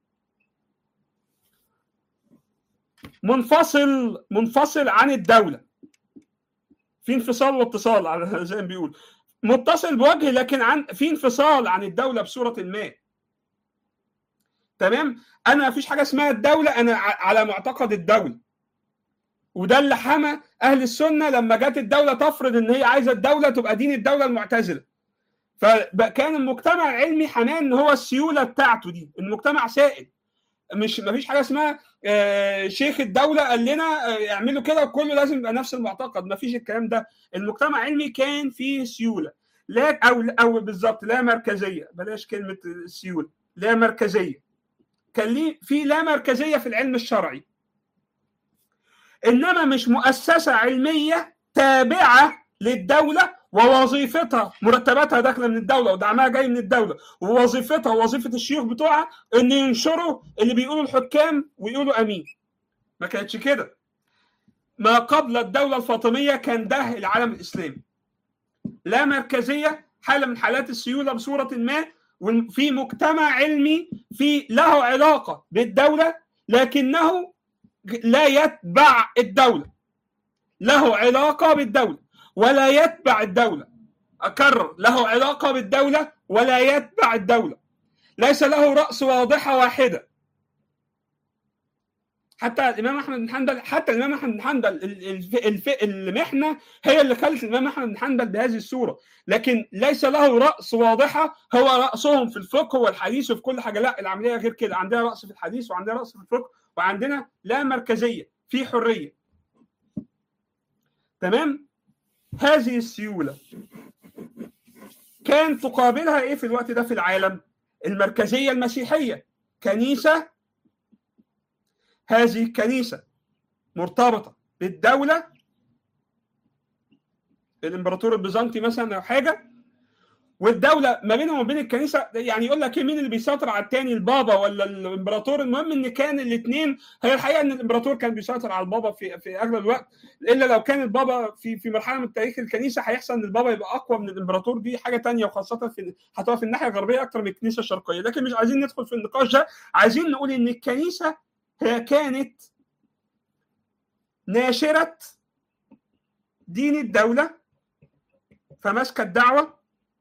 منفصل منفصل عن الدوله في انفصال واتصال على زي ما بيقول متصل بوجه لكن عن في انفصال عن الدوله بصوره ما تمام انا ما فيش حاجه اسمها الدوله انا على معتقد الدوله وده اللي حمى اهل السنه لما جت الدوله تفرض ان هي عايزه الدوله تبقى دين الدوله المعتزله فكان المجتمع العلمي حماه ان هو السيوله بتاعته دي المجتمع سائل مش ما فيش حاجه اسمها شيخ الدوله قال لنا اعملوا كده وكله لازم يبقى نفس المعتقد ما فيش الكلام ده المجتمع العلمي كان فيه سيوله لا او او بالظبط لا مركزيه بلاش كلمه سيوله لا مركزيه كان ليه في لا مركزيه في العلم الشرعي انما مش مؤسسه علميه تابعه للدوله ووظيفتها مرتباتها داخله من الدوله ودعمها جاي من الدوله ووظيفتها ووظيفه الشيوخ بتوعها ان ينشروا اللي بيقولوا الحكام ويقولوا امين ما كانتش كده ما قبل الدوله الفاطميه كان ده العالم الاسلامي لا مركزيه حاله من حالات السيوله بصوره ما وفي مجتمع علمي في له علاقه بالدوله لكنه لا يتبع الدوله له علاقه بالدوله ولا يتبع الدولة أكرر له علاقة بالدولة ولا يتبع الدولة ليس له رأس واضحة واحدة حتى الإمام أحمد بن حنبل حتى الإمام أحمد بن حنبل الف... المحنة هي اللي خلت الإمام أحمد بن حنبل بهذه الصورة لكن ليس له رأس واضحة هو رأسهم في الفقه والحديث وفي كل حاجة لا العملية غير كده عندنا رأس في الحديث وعندنا رأس في الفقه وعندنا لا مركزية في حرية تمام هذه السيولة كان تقابلها ايه في الوقت ده في العالم المركزية المسيحية كنيسة هذه الكنيسة مرتبطة بالدولة الامبراطور البيزنطي مثلا او حاجة والدولة ما بينهم وبين الكنيسة يعني يقول لك مين اللي بيسيطر على التاني البابا ولا الامبراطور المهم ان كان الاثنين هي الحقيقة ان الامبراطور كان بيسيطر على البابا في في اغلب الوقت الا لو كان البابا في في مرحلة من تاريخ الكنيسة هيحصل ان البابا يبقى اقوى من الامبراطور دي حاجة تانية وخاصة في هتبقى في الناحية الغربية اكتر من الكنيسة الشرقية لكن مش عايزين ندخل في النقاش ده عايزين نقول ان الكنيسة هي كانت ناشره دين الدوله فماسكه الدعوه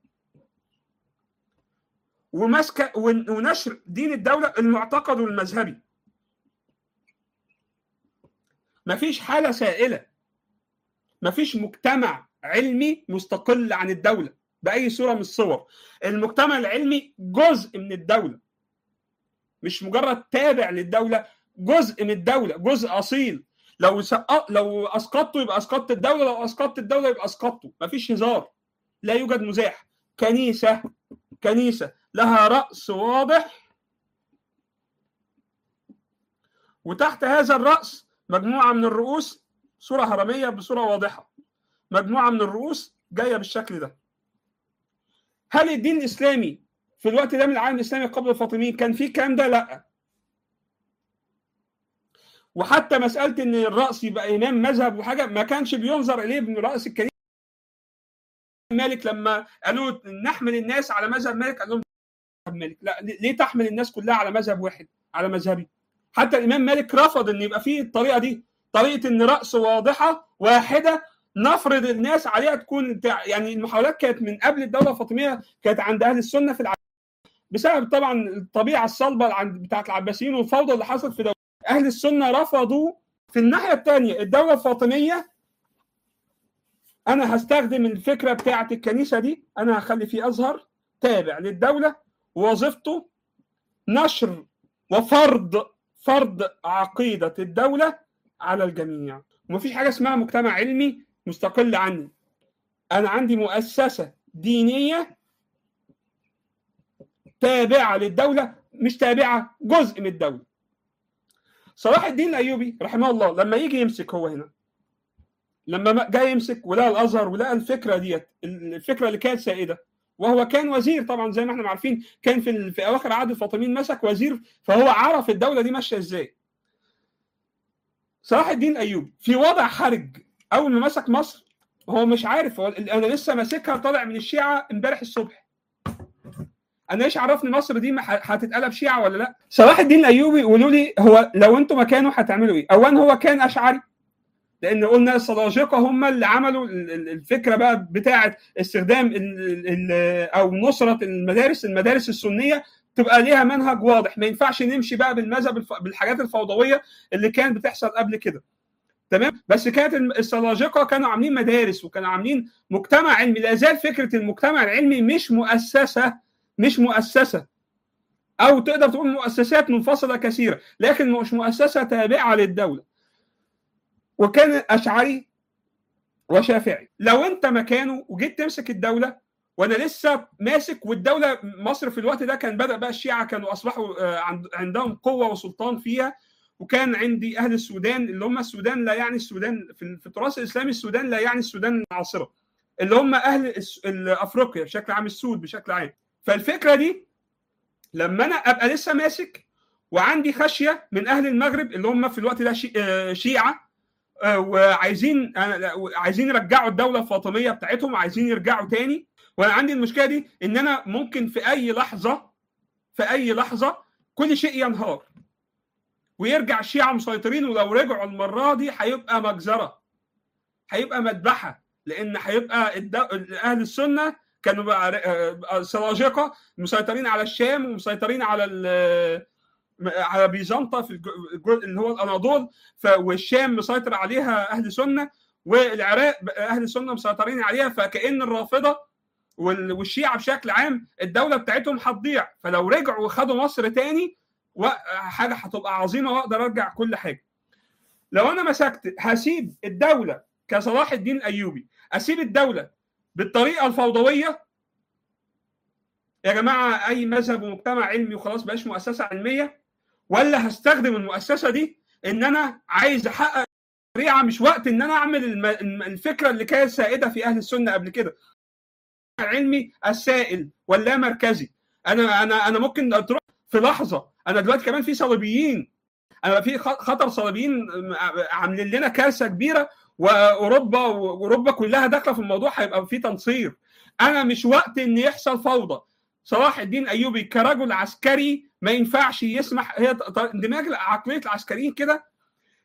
وماسكه ونشر دين الدوله المعتقد والمذهبي مفيش حاله سائله مفيش مجتمع علمي مستقل عن الدوله باي صوره من الصور المجتمع العلمي جزء من الدوله مش مجرد تابع للدوله جزء من الدوله جزء اصيل لو سقط لو اسقطته يبقى اسقطت الدوله لو اسقطت الدوله يبقى اسقطته مفيش هزار لا يوجد مزاح كنيسه كنيسه لها راس واضح وتحت هذا الراس مجموعه من الرؤوس صوره هرميه بصوره واضحه مجموعه من الرؤوس جايه بالشكل ده هل الدين الاسلامي في الوقت ده من العالم الاسلامي قبل الفاطميين كان فيه الكلام ده؟ لا. وحتى مساله ان الراس يبقى امام مذهب وحاجه ما كانش بينظر اليه من راس الكنيسه مالك لما قالوا نحمل الناس على مذهب مالك قال لهم مالك لا ليه تحمل الناس كلها على مذهب واحد على مذهبي حتى الامام مالك رفض ان يبقى فيه الطريقه دي طريقه ان راس واضحه واحده نفرض الناس عليها تكون بتاع يعني المحاولات كانت من قبل الدوله الفاطميه كانت عند اهل السنه في العالم بسبب طبعا الطبيعه الصلبه بتاعت العباسيين والفوضى اللي حصلت في دولة. اهل السنه رفضوا في الناحيه الثانيه الدوله الفاطميه انا هستخدم الفكره بتاعت الكنيسه دي انا هخلي فيه ازهر تابع للدوله ووظيفته نشر وفرض فرض عقيده الدوله على الجميع ومفيش حاجه اسمها مجتمع علمي مستقل عني انا عندي مؤسسه دينيه تابعه للدوله مش تابعه جزء من الدوله صلاح الدين الايوبي رحمه الله لما يجي يمسك هو هنا لما جاي يمسك ولقى الازهر ولقى الفكره ديت الفكره اللي كانت سائده وهو كان وزير طبعا زي ما احنا عارفين كان في في اواخر عهد الفاطميين مسك وزير فهو عرف الدوله دي ماشيه ازاي صلاح الدين الايوبي في وضع حرج اول ما مسك مصر هو مش عارف هو انا لسه ماسكها طالع من الشيعه امبارح الصبح انا ايش عرفني مصر دي هتتقلب شيعه ولا لا صلاح الدين الايوبي قولوا لي هو لو انتم مكانه هتعملوا ايه اولا هو كان اشعري لان قلنا السلاجقه هم اللي عملوا الفكره بقى بتاعه استخدام ال ال او نصره المدارس المدارس السنيه تبقى ليها منهج واضح ما ينفعش نمشي بقى بالمذهب بالحاجات الفوضويه اللي كانت بتحصل قبل كده تمام بس كانت السلاجقه كانوا عاملين مدارس وكانوا عاملين مجتمع علمي لا زال فكره المجتمع العلمي مش مؤسسه مش مؤسسه او تقدر تقول مؤسسات منفصله كثيره لكن مش مؤسسه تابعه للدوله وكان اشعري وشافعي لو انت مكانه وجيت تمسك الدوله وانا لسه ماسك والدوله مصر في الوقت ده كان بدا بقى الشيعه كانوا اصبحوا عندهم قوه وسلطان فيها وكان عندي اهل السودان اللي هم السودان لا يعني السودان في التراث الاسلامي السودان لا يعني السودان العاصره اللي هم اهل افريقيا بشكل عام السود بشكل عام فالفكره دي لما انا ابقى لسه ماسك وعندي خشيه من اهل المغرب اللي هم في الوقت ده شيعه وعايزين عايزين يرجعوا الدوله الفاطميه بتاعتهم وعايزين يرجعوا تاني وانا عندي المشكله دي ان انا ممكن في اي لحظه في اي لحظه كل شيء ينهار ويرجع الشيعه مسيطرين ولو رجعوا المره دي هيبقى مجزره هيبقى مذبحه لان هيبقى اهل السنه كانوا بقى سلاجقه مسيطرين على الشام ومسيطرين على على بيزنطه في الجزء اللي هو الاناضول والشام مسيطر عليها اهل سنه والعراق اهل سنه مسيطرين عليها فكأن الرافضه والشيعه بشكل عام الدوله بتاعتهم هتضيع فلو رجعوا وخدوا مصر تاني حاجه هتبقى عظيمه واقدر ارجع كل حاجه لو انا مسكت هسيب الدوله كصلاح الدين الايوبي اسيب الدوله بالطريقه الفوضويه يا جماعه اي مذهب ومجتمع علمي وخلاص بقاش مؤسسه علميه ولا هستخدم المؤسسه دي ان انا عايز احقق شريعه مش وقت ان انا اعمل الفكره اللي كانت سائده في اهل السنه قبل كده العلمي السائل ولا مركزي انا انا انا ممكن تروح في لحظه انا دلوقتي كمان في صليبيين انا في خطر صليبيين عاملين لنا كارثه كبيره واوروبا واوروبا كلها داخله في الموضوع هيبقى في تنصير انا مش وقت ان يحصل فوضى صلاح الدين ايوبي كرجل عسكري ما ينفعش يسمح هي دماغ عقليه العسكريين كده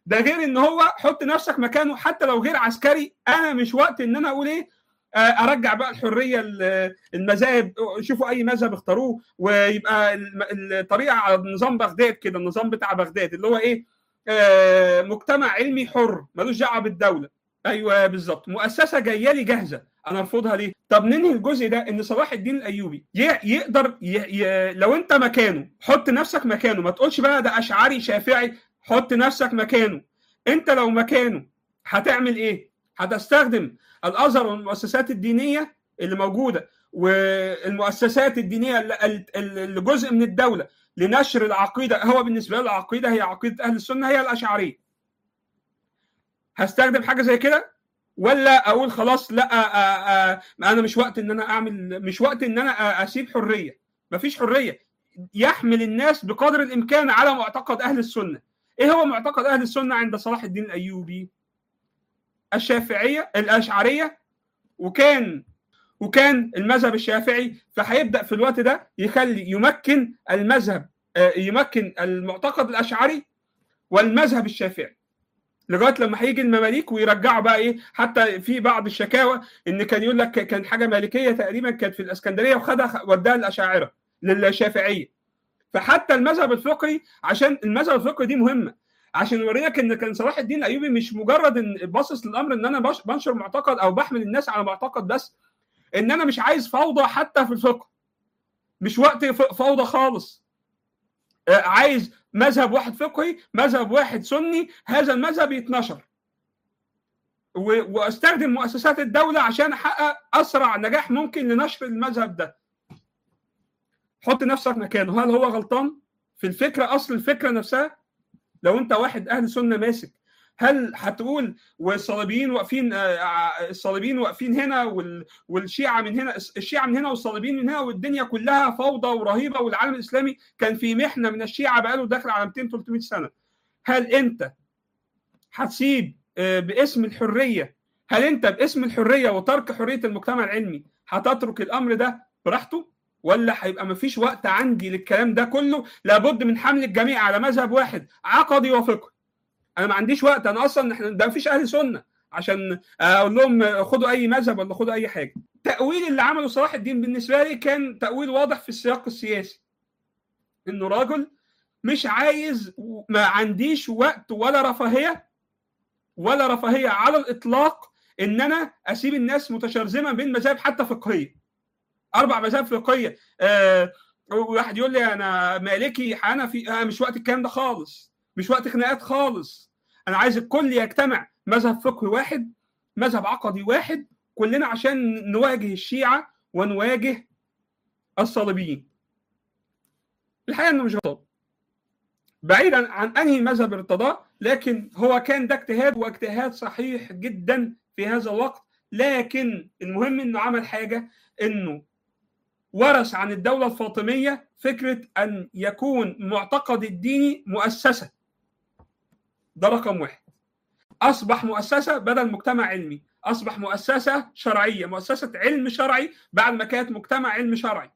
ده غير ان هو حط نفسك مكانه حتى لو غير عسكري انا مش وقت ان انا اقول ايه ارجع بقى الحريه المذاهب شوفوا اي مذهب اختاروه ويبقى الطريقه على نظام بغداد كده النظام بتاع بغداد اللي هو ايه مجتمع علمي حر ملوش دعوه بالدوله ايوه بالظبط مؤسسه جايه لي جاهزه انا ارفضها ليه طب ننهي الجزء ده ان صلاح الدين الايوبي يقدر ي... ي... لو انت مكانه حط نفسك مكانه ما تقولش بقى ده اشعري شافعي حط نفسك مكانه انت لو مكانه هتعمل ايه هتستخدم الازهر والمؤسسات الدينيه اللي موجوده والمؤسسات الدينيه اللي جزء من الدوله لنشر العقيده هو بالنسبه له العقيده هي عقيده اهل السنه هي الاشعريه هستخدم حاجه زي كده ولا اقول خلاص لا آآ آآ انا مش وقت ان انا اعمل مش وقت ان انا اسيب حريه مفيش حريه يحمل الناس بقدر الامكان على معتقد اهل السنه ايه هو معتقد اهل السنه عند صلاح الدين الايوبي الشافعيه الاشعريه وكان وكان المذهب الشافعي فهيبدا في الوقت ده يخلي يمكن المذهب يمكن المعتقد الاشعري والمذهب الشافعي لغايه لما هيجي المماليك ويرجعوا بقى ايه حتى في بعض الشكاوى ان كان يقول لك كان حاجه مالكيه تقريبا كانت في الاسكندريه وخدها وداها الاشاعره للشافعيه فحتى المذهب الفقهي عشان المذهب الفقهي دي مهمه عشان يوريك ان كان صلاح الدين الايوبي مش مجرد ان باصص للامر ان انا بنشر معتقد او بحمل الناس على معتقد بس ان انا مش عايز فوضى حتى في الفقه مش وقت فوضى خالص عايز مذهب واحد فقهي مذهب واحد سني هذا المذهب يتنشر واستخدم مؤسسات الدوله عشان احقق اسرع نجاح ممكن لنشر المذهب ده حط نفسك مكانه هل هو غلطان في الفكره اصل الفكره نفسها لو انت واحد اهل سنه ماسك هل هتقول والصليبيين واقفين الصليبيين واقفين هنا والشيعه من هنا الشيعه من هنا والصليبيين من هنا والدنيا كلها فوضى ورهيبه والعالم الاسلامي كان في محنه من الشيعه بقاله داخل على 200 300 سنه هل انت هتسيب باسم الحريه هل انت باسم الحريه وترك حريه المجتمع العلمي هتترك الامر ده براحته ولا هيبقى مفيش وقت عندي للكلام ده كله لابد من حمل الجميع على مذهب واحد عقدي وفقهي انا ما عنديش وقت انا اصلا احنا ده مفيش اهل سنه عشان اقول لهم خدوا اي مذهب ولا خدوا اي حاجه التاويل اللي عمله صلاح الدين بالنسبه لي كان تاويل واضح في السياق السياسي انه راجل مش عايز ما عنديش وقت ولا رفاهيه ولا رفاهيه على الاطلاق ان انا اسيب الناس متشرذمه بين مذاهب حتى فقهيه اربع مذاهب فقهيه أه واحد يقول لي انا مالكي حنفي أه مش وقت الكلام ده خالص مش وقت خناقات خالص انا عايز الكل يجتمع مذهب فقهي واحد مذهب عقدي واحد كلنا عشان نواجه الشيعه ونواجه الصليبيين الحقيقه انه مش غلط بعيدا عن انهي مذهب ارتضاه لكن هو كان ده اجتهاد واجتهاد صحيح جدا في هذا الوقت لكن المهم انه عمل حاجه انه ورث عن الدولة الفاطمية فكرة أن يكون معتقد الديني مؤسسة ده رقم واحد أصبح مؤسسة بدل مجتمع علمي أصبح مؤسسة شرعية مؤسسة علم شرعي بعد ما كانت مجتمع علم شرعي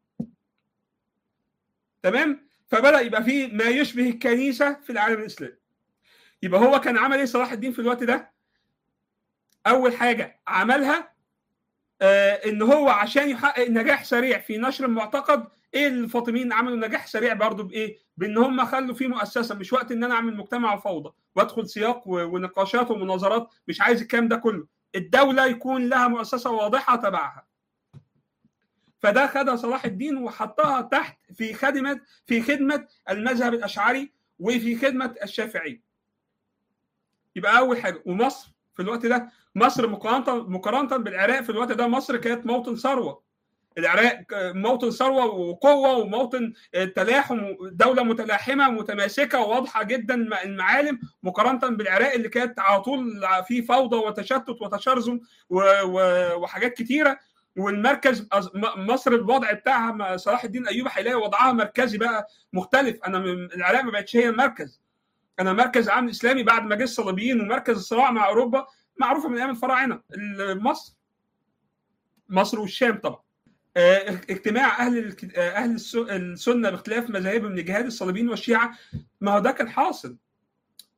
تمام فبدأ يبقى فيه ما يشبه الكنيسة في العالم الإسلامي يبقى هو كان عمل إيه صلاح الدين في الوقت ده أول حاجة عملها آه ان هو عشان يحقق نجاح سريع في نشر المعتقد ايه الفاطميين عملوا نجاح سريع برضه بايه؟ بان هم خلوا في مؤسسه مش وقت ان انا اعمل مجتمع فوضى وادخل سياق ونقاشات ومناظرات مش عايز الكلام ده كله الدوله يكون لها مؤسسه واضحه تبعها فده خدها صلاح الدين وحطها تحت في خدمه في خدمه المذهب الاشعري وفي خدمه الشافعي يبقى اول حاجه ومصر في الوقت ده مصر مقارنه مقارنه بالعراق في الوقت ده مصر كانت موطن ثروه العراق موطن ثروه وقوه وموطن تلاحم دوله متلاحمه متماسكه وواضحه جدا المعالم مقارنه بالعراق اللي كانت على طول في فوضى وتشتت وتشرذم وحاجات كتيره والمركز مصر الوضع بتاعها صلاح الدين ايوبي هيلاقي وضعها مركزي بقى مختلف انا العراق ما بقتش هي المركز انا مركز عام اسلامي بعد ما جه الصليبيين ومركز الصراع مع اوروبا معروفه من ايام الفراعنه مصر مصر والشام طبعا اجتماع اهل اهل السنه باختلاف مذاهبهم لجهاد الصليبيين والشيعه ما هو ده كان حاصل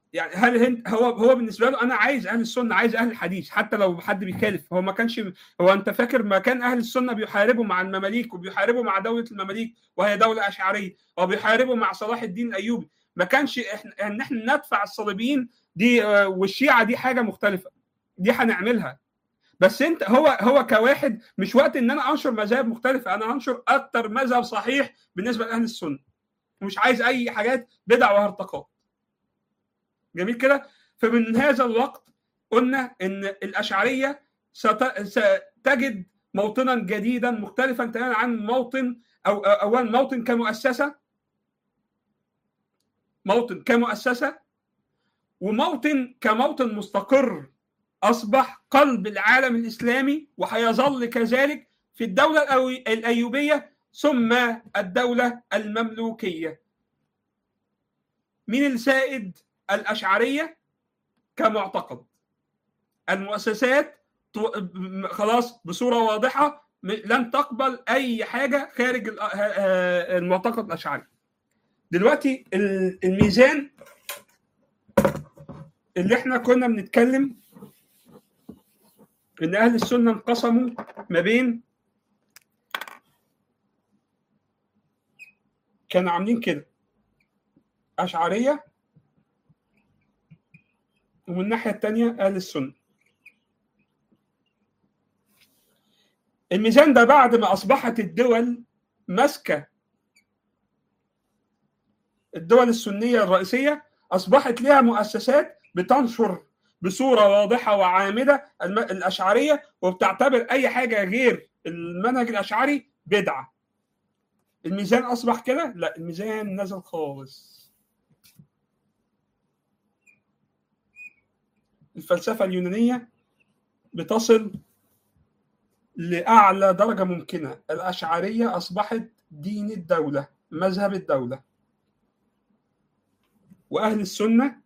يعني هل هند هو هو بالنسبه له انا عايز اهل السنه عايز اهل الحديث حتى لو حد بيخالف هو ما كانش هو انت فاكر ما كان اهل السنه بيحاربوا مع المماليك وبيحاربوا مع دوله المماليك وهي دوله اشعريه وبيحاربوا مع صلاح الدين الايوبي ما كانش احنا ان احنا ندفع الصليبيين دي والشيعه دي حاجه مختلفه دي هنعملها بس انت هو هو كواحد مش وقت ان انا انشر مذاهب مختلفه انا انشر اكتر مذهب صحيح بالنسبه لاهل السنه ومش عايز اي حاجات بدع وهرطقات جميل كده فمن هذا الوقت قلنا ان الاشعريه ستجد موطنا جديدا مختلفا تماما عن موطن او اولا موطن كمؤسسه موطن كمؤسسه وموطن كموطن مستقر اصبح قلب العالم الاسلامي وهيظل كذلك في الدوله الايوبيه ثم الدوله المملوكيه مين السائد الاشعريه كمعتقد المؤسسات خلاص بصوره واضحه لن تقبل اي حاجه خارج المعتقد الاشعري دلوقتي الميزان اللي احنا كنا بنتكلم ان اهل السنه انقسموا ما بين كانوا عاملين كده اشعريه ومن الناحيه الثانيه اهل السنه الميزان ده بعد ما اصبحت الدول ماسكه الدول السنيه الرئيسيه اصبحت لها مؤسسات بتنشر بصوره واضحه وعامده الاشعريه وبتعتبر اي حاجه غير المنهج الاشعري بدعه الميزان اصبح كده لا الميزان نزل خالص الفلسفه اليونانيه بتصل لاعلى درجه ممكنه الاشعريه اصبحت دين الدوله مذهب الدوله واهل السنه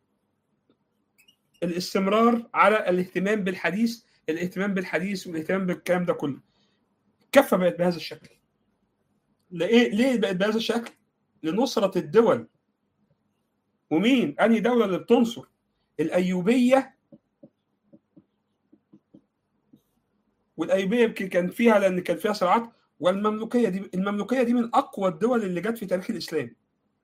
الاستمرار على الاهتمام بالحديث الاهتمام بالحديث والاهتمام بالكلام ده كله الكفه بقت بهذا الشكل ليه ليه بقت بهذا الشكل لنصره الدول ومين انهي دوله اللي بتنصر الايوبيه والايوبيه يمكن كان فيها لان كان فيها صراعات والمملوكيه دي المملوكيه دي من اقوى الدول اللي جت في تاريخ الاسلام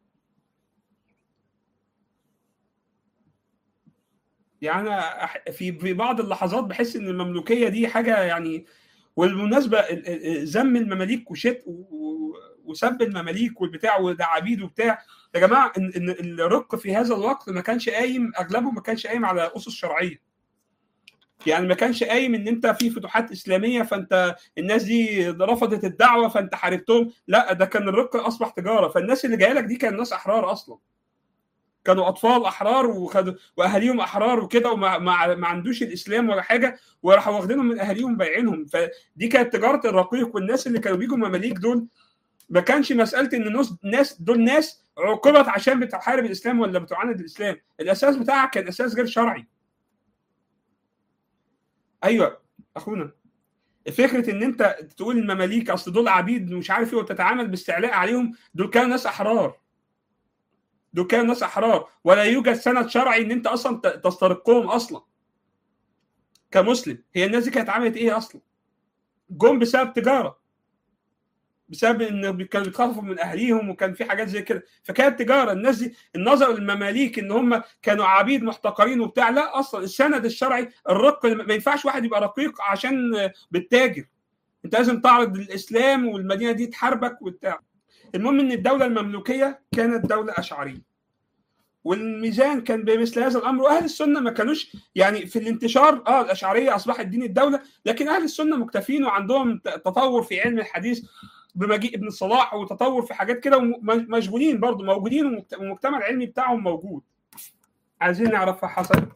يعني في في بعض اللحظات بحس ان المملوكيه دي حاجه يعني والمناسبه ذم المماليك وشت وسب المماليك والبتاع وده عبيد وبتاع يا جماعه ان ان الرق في هذا الوقت ما كانش قايم اغلبه ما كانش قايم على اسس شرعيه يعني ما كانش قايم ان انت في فتوحات اسلاميه فانت الناس دي رفضت الدعوه فانت حاربتهم لا ده كان الرق اصبح تجاره فالناس اللي جايه لك دي كان ناس احرار اصلا كانوا اطفال احرار وخدوا واهاليهم احرار وكده وما ما, ما عندوش الاسلام ولا حاجه وراحوا واخدينهم من اهاليهم بايعينهم فدي كانت تجاره الرقيق والناس اللي كانوا بيجوا مماليك دول ما كانش مساله ان ناس دول ناس عوقبت عشان بتحارب الاسلام ولا بتعاند الاسلام الاساس بتاعها كان اساس غير شرعي ايوه اخونا فكره ان انت تقول المماليك اصل دول عبيد ومش عارف ايه وتتعامل باستعلاء عليهم دول كانوا ناس احرار دول كانوا ناس احرار ولا يوجد سند شرعي ان انت اصلا تسترقهم اصلا كمسلم هي الناس دي كانت عملت ايه اصلا جم بسبب تجاره بسبب ان كانوا بيتخطفوا من اهليهم وكان في حاجات زي كده فكانت تجاره الناس دي النظر للمماليك ان هم كانوا عبيد محتقرين وبتاع لا اصلا السند الشرعي الرق ما ينفعش واحد يبقى رقيق عشان بالتاجر انت لازم تعرض الاسلام والمدينه دي تحاربك وبتاع المهم ان الدوله المملوكيه كانت دوله اشعريه والميزان كان بمثل هذا الامر واهل السنه ما كانوش يعني في الانتشار اه الاشعريه اصبحت دين الدوله لكن اهل السنه مكتفين وعندهم تطور في علم الحديث بمجيء ابن الصلاح وتطور في حاجات كده ومشغولين برضه موجودين والمجتمع العلمي بتاعهم موجود عايزين نعرفها حصل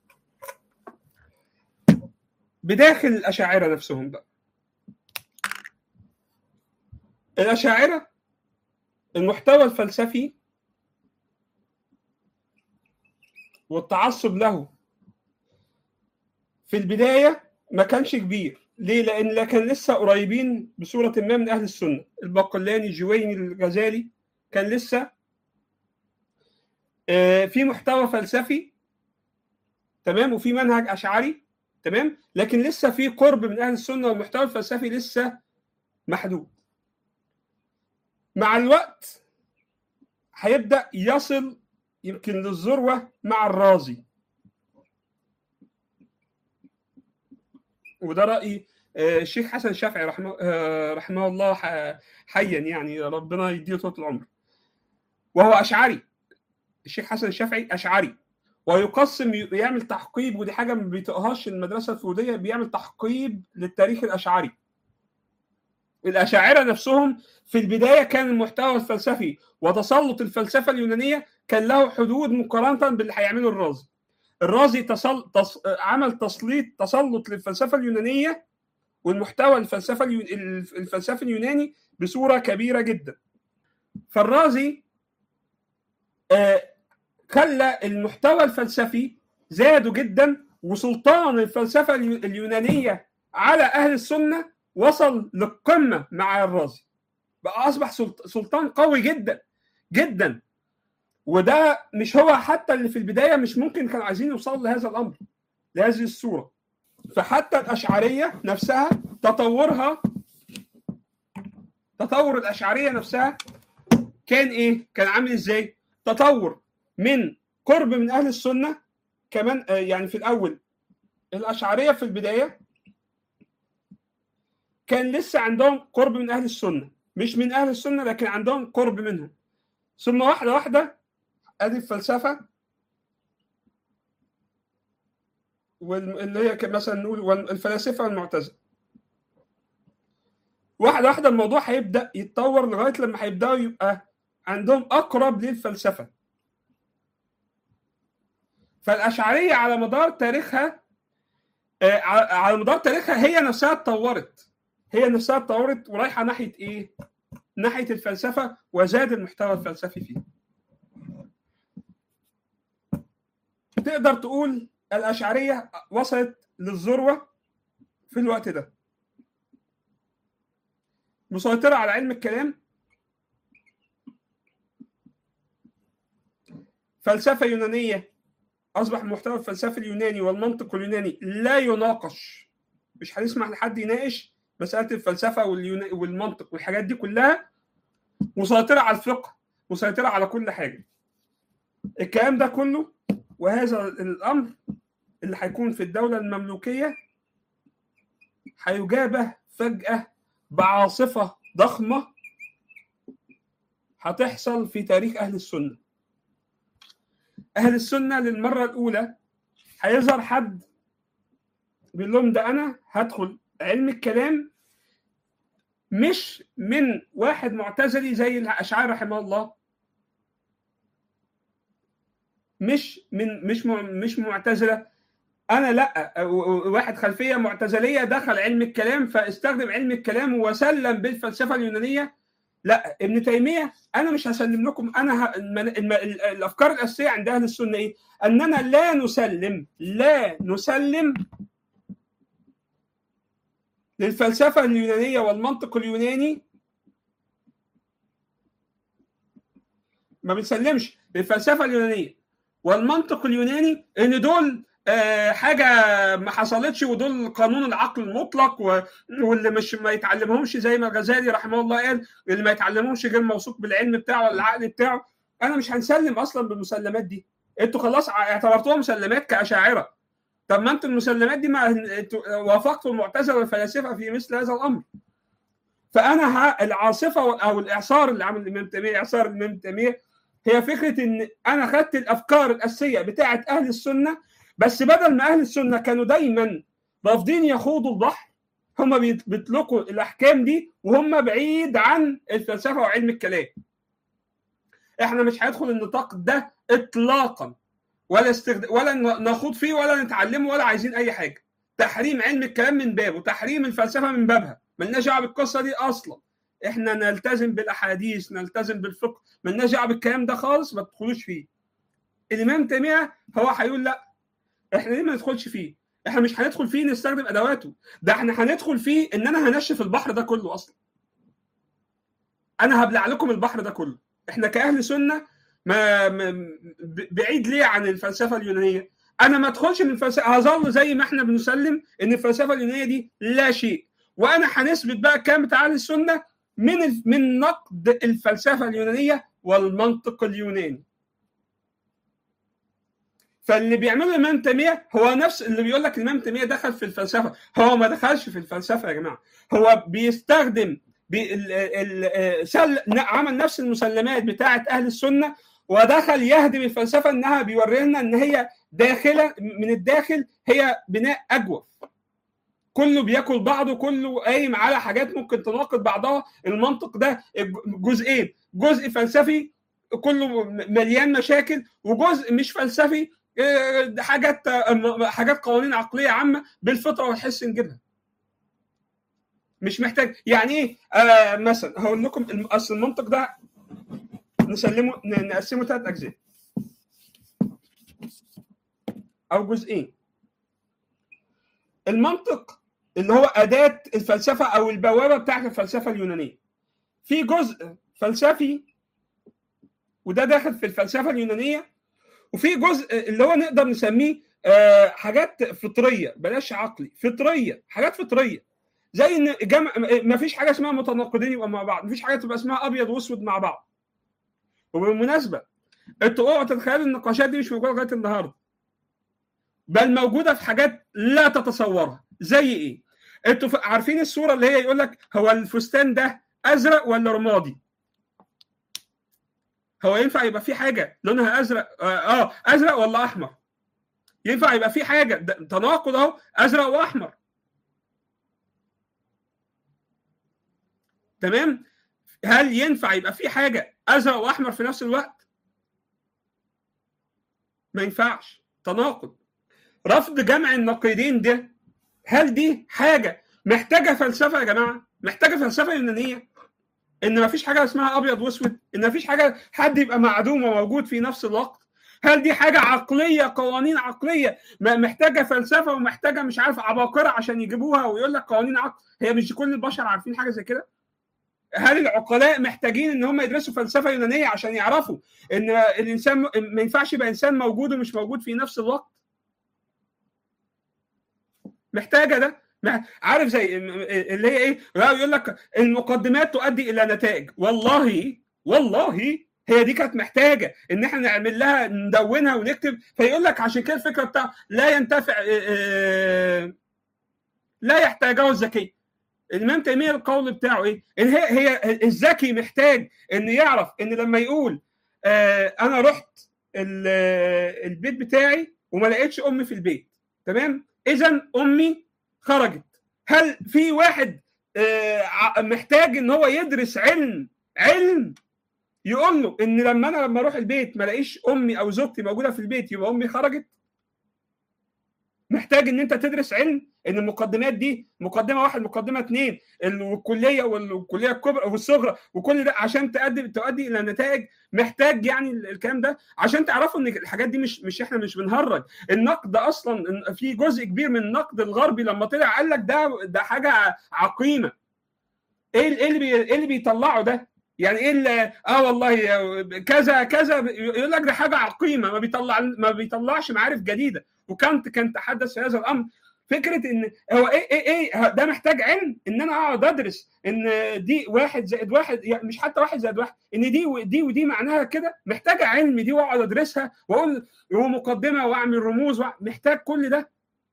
بداخل الاشاعره نفسهم بقى الاشاعره المحتوى الفلسفي والتعصب له في البدايه ما كانش كبير ليه؟ لان كان لسه قريبين بصوره ما من اهل السنه الباقلاني الجويني الغزالي كان لسه آه، في محتوى فلسفي تمام وفي منهج اشعري تمام لكن لسه في قرب من اهل السنه والمحتوى الفلسفي لسه محدود مع الوقت هيبدا يصل يمكن للذروه مع الرازي وده راي آه، الشيخ حسن الشافعي رحمه آه، رحمه الله ح- حيا يعني ربنا يديله طول العمر وهو اشعري الشيخ حسن الشافعي اشعري ويقسم يعمل تحقيب ودي حاجه ما بيطقهاش المدرسه الفروضيه بيعمل تحقيب للتاريخ الاشعري الاشاعره نفسهم في البدايه كان المحتوى الفلسفي وتسلط الفلسفه اليونانيه كان له حدود مقارنه باللي هيعمله الرازي الرازي تسل... تص... عمل تسليط تسلط للفلسفه اليونانيه والمحتوى الفلسفه اليو... الفلسفي اليوناني بصوره كبيره جدا فالرازي آه خلى المحتوى الفلسفي زادوا جدا وسلطان الفلسفه اليو- اليونانيه على اهل السنه وصل للقمه مع الرازي بقى اصبح سلط- سلطان قوي جدا جدا وده مش هو حتى اللي في البدايه مش ممكن كانوا عايزين يوصلوا لهذا الامر لهذه الصوره فحتى الاشعريه نفسها تطورها تطور الاشعريه نفسها كان ايه؟ كان عامل ازاي؟ تطور من قرب من اهل السنه كمان آه، يعني في الاول الاشعريه في البدايه كان لسه عندهم قرب من اهل السنه مش من اهل السنه لكن عندهم قرب منهم ثم واحده واحده ادي الفلسفه واللي هي ك- مثلا نقول وال- الفلاسفه والمعتزله واحده واحده الموضوع هيبدا يتطور لغايه لما هيبداوا يبقى عندهم اقرب للفلسفه فالاشعريه على مدار تاريخها آه، ع- على مدار تاريخها هي نفسها اتطورت هي نفسها اتطورت ورايحه ناحيه ايه؟ ناحيه الفلسفه وزاد المحتوى الفلسفي فيه. تقدر تقول الاشعريه وصلت للذروه في الوقت ده. مسيطره على علم الكلام فلسفه يونانيه اصبح المحتوى الفلسفي اليوناني والمنطق اليوناني لا يناقش مش هنسمح لحد يناقش مساله الفلسفه واليونا... والمنطق والحاجات دي كلها مسيطره على الفقه مسيطره على كل حاجه الكلام ده كله وهذا الامر اللي هيكون في الدوله المملوكيه هيجابه فجاه بعاصفه ضخمه هتحصل في تاريخ اهل السنه اهل السنه للمره الاولى هيظهر حد بيقول لهم ده انا هدخل علم الكلام مش من واحد معتزلي زي الاشعري رحمه الله مش من مش مع مش معتزله انا لا واحد خلفيه معتزليه دخل علم الكلام فاستخدم علم الكلام وسلم بالفلسفه اليونانيه لا ابن تيميه انا مش هسلم لكم انا ه... الم... الم... الافكار الاساسيه عند اهل السنه ايه؟ اننا لا نسلم لا نسلم للفلسفه اليونانيه والمنطق اليوناني ما بنسلمش للفلسفه اليونانيه والمنطق اليوناني ان دول آه حاجه ما حصلتش ودول قانون العقل المطلق و... واللي مش ما يتعلمهمش زي ما الغزالي رحمه الله قال اللي ما يتعلمهمش غير موثوق بالعلم بتاعه ولا العقل بتاعه انا مش هنسلم اصلا بالمسلمات دي انتوا خلاص اعتبرتوها مسلمات كاشاعره طب ما انتوا المسلمات دي ما وافقتوا المعتزله والفلاسفه في مثل هذا الامر فانا ها العاصفه او الاعصار اللي عمل الامام تيميه اعصار الامام تيميه هي فكره ان انا خدت الافكار الاساسيه بتاعه اهل السنه بس بدل ما اهل السنه كانوا دايما رافضين يخوضوا البحر هم بيطلقوا الاحكام دي وهم بعيد عن الفلسفه وعلم الكلام احنا مش هندخل النطاق ده اطلاقا ولا استخد... ولا نخوض فيه ولا نتعلمه ولا عايزين اي حاجه تحريم علم الكلام من بابه تحريم الفلسفه من بابها ملناش دعوه بالقصه دي اصلا احنا نلتزم بالاحاديث نلتزم بالفقه ملناش دعوه بالكلام ده خالص ما تدخلوش فيه الامام تيميه هو هيقول لا احنا ليه ما ندخلش فيه احنا مش هندخل فيه نستخدم ادواته ده احنا هندخل فيه ان انا هنشف البحر ده كله اصلا انا هبلع لكم البحر ده كله احنا كاهل سنه ما بعيد ليه عن الفلسفه اليونانيه انا ما ادخلش من الفلسفه هظل زي ما احنا بنسلم ان الفلسفه اليونانيه دي لا شيء وانا هنثبت بقى كام تعالى السنه من من نقد الفلسفه اليونانيه والمنطق اليوناني فاللي بيعمله الامام تيميه هو نفس اللي بيقول لك الامام تيميه دخل في الفلسفه هو ما دخلش في الفلسفه يا جماعه هو بيستخدم بي ال ال سل عمل نفس المسلمات بتاعه اهل السنه ودخل يهدم الفلسفه انها بيوري لنا ان هي داخله من الداخل هي بناء اجوف كله بياكل بعضه كله قايم على حاجات ممكن تناقض بعضها المنطق ده جزئين جزء فلسفي كله مليان مشاكل وجزء مش فلسفي حاجات حاجات قوانين عقليه عامه بالفطره والحس نجيبها مش محتاج يعني ايه آه مثلا هقول لكم اصل المنطق ده نسلمه نقسمه ثلاث اجزاء او جزئين المنطق اللي هو اداه الفلسفه او البوابه بتاعت الفلسفه اليونانيه في جزء فلسفي وده داخل في الفلسفه اليونانيه وفي جزء اللي هو نقدر نسميه آه حاجات فطريه بلاش عقلي فطريه حاجات فطريه زي ان جمع ما فيش حاجه اسمها متناقضين يبقى مع بعض ما فيش حاجه تبقى اسمها ابيض واسود مع بعض وبالمناسبه انتوا اوعوا تتخيلوا النقاشات دي مش موجوده لغايه النهارده بل موجوده في حاجات لا تتصورها زي ايه انتوا عارفين الصوره اللي هي يقول لك هو الفستان ده ازرق ولا رمادي هو ينفع يبقى في حاجه لونها ازرق اه, آه ازرق ولا احمر ينفع يبقى في حاجه تناقض اهو ازرق واحمر تمام هل ينفع يبقى في حاجه ازرق واحمر في نفس الوقت ما ينفعش تناقض رفض جمع النقيضين ده هل دي حاجه محتاجه فلسفه يا جماعه محتاجه فلسفه يونانيه ان ما فيش حاجه اسمها ابيض واسود ان ما فيش حاجه حد يبقى معدوم وموجود في نفس الوقت هل دي حاجه عقليه قوانين عقليه محتاجه فلسفه ومحتاجه مش عارف عباقره عشان يجيبوها ويقول لك قوانين عقل هي مش كل البشر عارفين حاجه زي كده هل العقلاء محتاجين ان هم يدرسوا فلسفه يونانيه عشان يعرفوا ان الانسان ما ينفعش يبقى انسان موجود ومش موجود في نفس الوقت محتاجه ده عارف زي اللي هي ايه يقول لك المقدمات تؤدي الى نتائج والله والله هي دي كانت محتاجه ان احنا نعمل لها ندونها ونكتب فيقول لك عشان كده الفكره بتاع لا ينتفع لا يحتاجه الذكي الامام تيميه القول بتاعه ايه؟ ان هي هي الذكي محتاج ان يعرف ان لما يقول انا رحت البيت بتاعي وما لقيتش امي في البيت تمام؟ اذا امي خرجت هل في واحد محتاج ان هو يدرس علم علم يقول له ان لما انا لما اروح البيت ما الاقيش امي او زوجتي موجوده في البيت يبقى امي خرجت محتاج ان انت تدرس علم ان المقدمات دي مقدمه واحد مقدمه اثنين الكليه والكليه الكبرى والصغرى وكل ده عشان تؤدي تؤدي الى نتائج محتاج يعني الكلام ده عشان تعرفوا ان الحاجات دي مش مش احنا مش بنهرج النقد اصلا في جزء كبير من النقد الغربي لما طلع قال لك ده ده حاجه عقيمه ايه ايه اللي بي ايه اللي بيطلعه ده يعني ايه اللي اه والله كذا كذا يقول لك ده حاجه عقيمه ما بيطلع ما بيطلعش معارف جديده وكانت كان تحدث في هذا الامر فكره ان هو ايه ايه ايه ده محتاج علم ان انا اقعد ادرس ان دي واحد زائد واحد يعني مش حتى واحد زائد واحد ان دي ودي ودي معناها كده محتاجه علم دي واقعد ادرسها واقول هو مقدمه واعمل رموز محتاج كل ده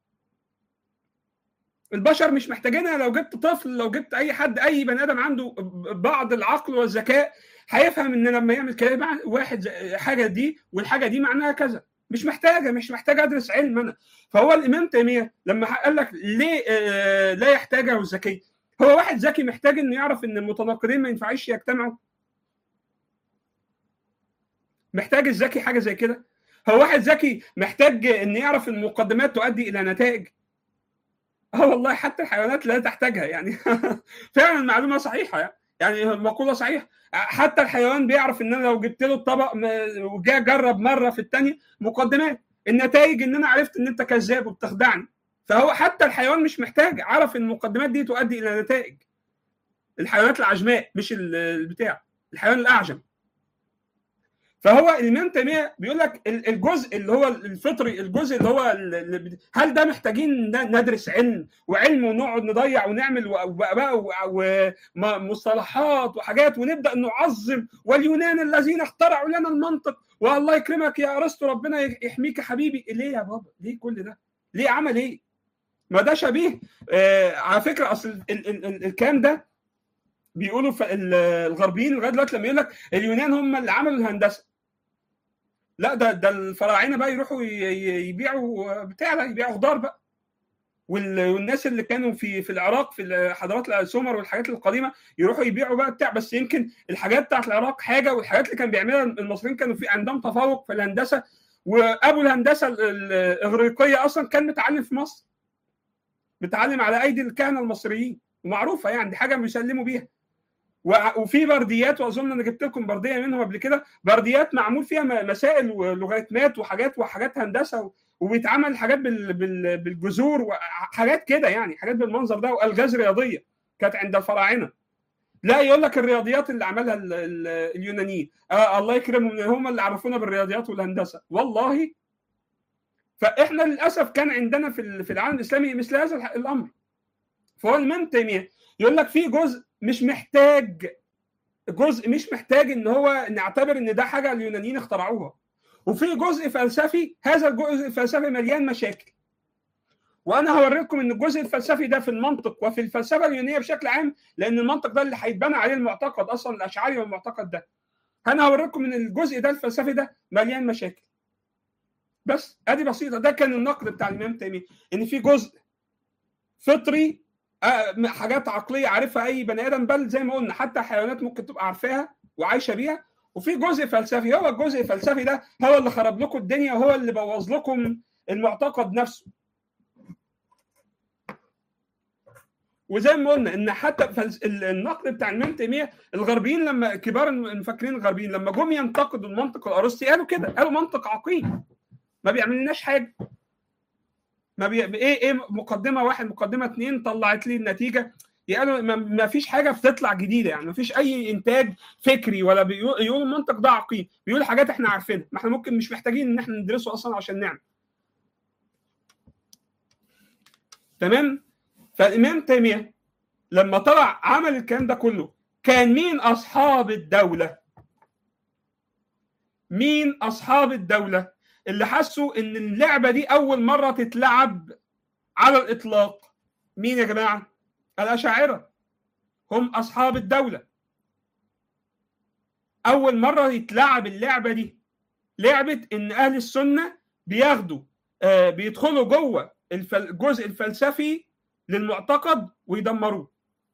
البشر مش محتاجينها لو جبت طفل لو جبت اي حد اي بني ادم عنده بعض العقل والذكاء هيفهم ان لما يعمل كده واحد حاجه دي والحاجه دي معناها كذا مش محتاجه مش محتاج ادرس علم انا فهو الامام تيميه لما قال لك ليه آه لا يحتاجه الذكي هو واحد ذكي محتاج انه يعرف ان المتناقضين ما ينفعش يجتمعوا محتاج الذكي حاجه زي كده هو واحد ذكي محتاج ان يعرف المقدمات تؤدي الى نتائج اه والله حتى الحيوانات لا تحتاجها يعني فعلا المعلومه صحيحه يعني يعني مقوله صحيحه حتى الحيوان بيعرف ان انا لو جبت له الطبق وجا جرب مره في الثانيه مقدمات النتائج ان انا عرفت ان انت كذاب وبتخدعني فهو حتى الحيوان مش محتاج عرف ان المقدمات دي تؤدي الى نتائج الحيوانات العجماء مش البتاع الحيوان الاعجم فهو الامام تيميه بيقول لك الجزء اللي هو الفطري الجزء اللي هو اللي هل ده محتاجين ندرس علم وعلم ونقعد نضيع ونعمل ومصطلحات وحاجات ونبدا نعظم واليونان الذين اخترعوا لنا المنطق والله يكرمك يا ارسطو ربنا يحميك يا حبيبي ليه يا بابا ليه كل ده ليه عمل ايه ما ده شبيه آه على فكره اصل الكلام ده بيقولوا الغربيين لغايه دلوقتي لما يقول لك اليونان هم اللي عملوا الهندسه لا ده ده الفراعنه بقى يروحوا يبيعوا بتاع ده يبيعوا خضار بقى والناس اللي كانوا في في العراق في حضارات السومر والحاجات القديمه يروحوا يبيعوا بقى بتاع بس يمكن الحاجات بتاعت العراق حاجه والحاجات اللي كان بيعملها المصريين كانوا في عندهم تفوق في الهندسه وابو الهندسه الاغريقيه اصلا كان متعلم في مصر متعلم على ايدي الكهنه المصريين ومعروفه يعني دي حاجه بيسلموا بيها وفي برديات واظن انا جبت لكم برديه منهم قبل كده برديات معمول فيها مسائل ولوغاريتمات وحاجات وحاجات هندسه وبيتعمل حاجات بالجذور وحاجات كده يعني حاجات بالمنظر ده والغاز رياضيه كانت عند الفراعنه لا يقول لك الرياضيات اللي عملها اليونانيين آه الله يكرمهم هم اللي عرفونا بالرياضيات والهندسه والله فاحنا للاسف كان عندنا في في العالم الاسلامي مثل هذا الامر فهو الامام تيميه يقول لك في جزء مش محتاج جزء مش محتاج ان هو نعتبر ان ده حاجه اليونانيين اخترعوها وفي جزء فلسفي هذا الجزء الفلسفي مليان مشاكل وانا هوريكم ان الجزء الفلسفي ده في المنطق وفي الفلسفه اليونانيه بشكل عام لان المنطق ده اللي هيتبنى عليه المعتقد اصلا الاشعري والمعتقد ده انا هوريكم ان الجزء ده الفلسفي ده مليان مشاكل بس ادي بسيطه ده كان النقد بتاع الامام تيميه ان في جزء فطري حاجات عقليه عارفها اي بني ادم بل زي ما قلنا حتى حيوانات ممكن تبقى عارفاها وعايشه بيها وفي جزء فلسفي هو الجزء الفلسفي ده هو اللي خرب لكم الدنيا وهو اللي بوظ لكم المعتقد نفسه وزي ما قلنا ان حتى فلس... النقد بتاع الامام تيميه الغربيين لما كبار المفكرين الغربيين لما جم ينتقدوا المنطق الارسطي قالوا كده قالوا منطق عقيم ما بيعملناش حاجه ما بي... ايه ايه مقدمه واحد مقدمه اثنين طلعت لي النتيجه قالوا ما... ما فيش حاجه بتطلع جديده يعني ما فيش اي انتاج فكري ولا بيقولوا بيقول المنطق ده عقيم بيقول حاجات احنا عارفينها ما احنا ممكن مش محتاجين ان احنا ندرسه اصلا عشان نعمل تمام فالامام تيميه لما طلع عمل الكلام ده كله كان مين اصحاب الدوله مين اصحاب الدوله اللي حسوا ان اللعبه دي اول مره تتلعب على الاطلاق مين يا جماعه الاشاعره هم اصحاب الدوله اول مره يتلعب اللعبه دي لعبه ان اهل السنه بياخدوا آه بيدخلوا جوه الجزء الفلسفي للمعتقد ويدمروه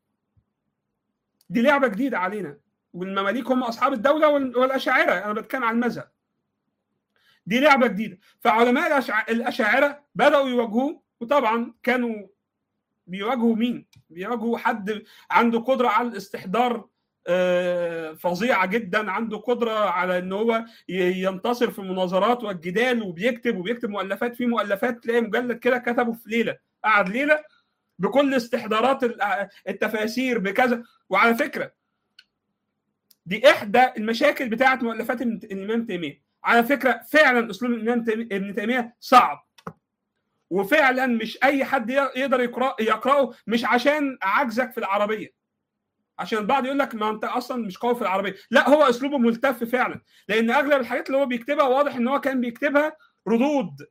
دي لعبه جديده علينا والمماليك هم اصحاب الدوله والاشاعره انا بتكلم عن المذهب دي لعبه جديده فعلماء الاشاعره بداوا يواجهوه وطبعا كانوا بيواجهوا مين بيواجهوا حد عنده قدره على الاستحضار فظيعه جدا عنده قدره على ان هو ينتصر في المناظرات والجدال وبيكتب وبيكتب مؤلفات في مؤلفات تلاقي مجلد كده كتبه في ليله قعد ليله بكل استحضارات التفاسير بكذا وعلى فكره دي احدى المشاكل بتاعه مؤلفات الامام تيميه على فكره فعلا اسلوب الامام ابن تيميه صعب وفعلا مش اي حد يقدر يقرا يقراه مش عشان عجزك في العربيه عشان البعض يقول لك ما انت اصلا مش قوي في العربيه لا هو اسلوبه ملتف فعلا لان اغلب الحاجات اللي هو بيكتبها واضح ان هو كان بيكتبها ردود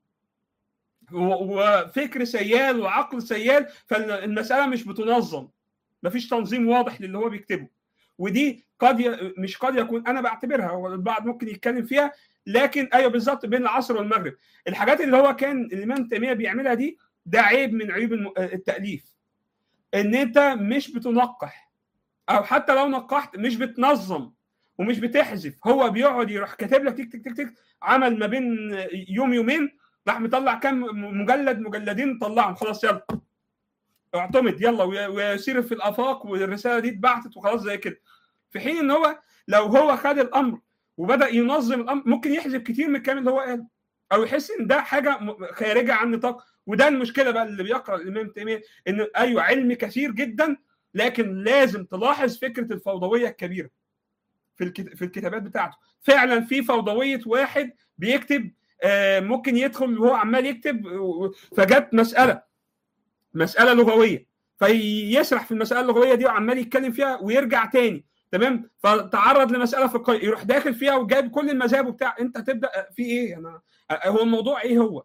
وفكر سيال وعقل سيال فالمساله مش بتنظم مفيش تنظيم واضح للي هو بيكتبه ودي قد ي... مش قد يكون انا بعتبرها والبعض ممكن يتكلم فيها لكن ايوه بالظبط بين العصر والمغرب الحاجات اللي هو كان الامام تيميه بيعملها دي ده عيب من عيوب التاليف ان انت مش بتنقح او حتى لو نقحت مش بتنظم ومش بتحذف هو بيقعد يروح كاتب لك تك تك تك تك عمل ما بين يوم يومين راح مطلع كام مجلد مجلدين طلعهم خلاص يلا اعتمد يلا ويسير في الافاق والرساله دي اتبعتت وخلاص زي كده في حين ان هو لو هو خد الامر وبدا ينظم الامر ممكن يحذف كتير من الكلام اللي هو قاله او يحس ان ده حاجه خارجه عن نطاق وده المشكله بقى اللي بيقرا الامام تيميه ان ايوه علم كثير جدا لكن لازم تلاحظ فكره الفوضويه الكبيره في في الكتابات بتاعته فعلا في فوضويه واحد بيكتب ممكن يدخل وهو عمال يكتب فجت مساله مساله لغويه فيسرح في المساله اللغويه دي وعمال يتكلم فيها ويرجع تاني تمام فتعرض لمساله في القي... يروح داخل فيها وجايب كل المذاهب وبتاع انت تبدا في ايه انا هو الموضوع ايه هو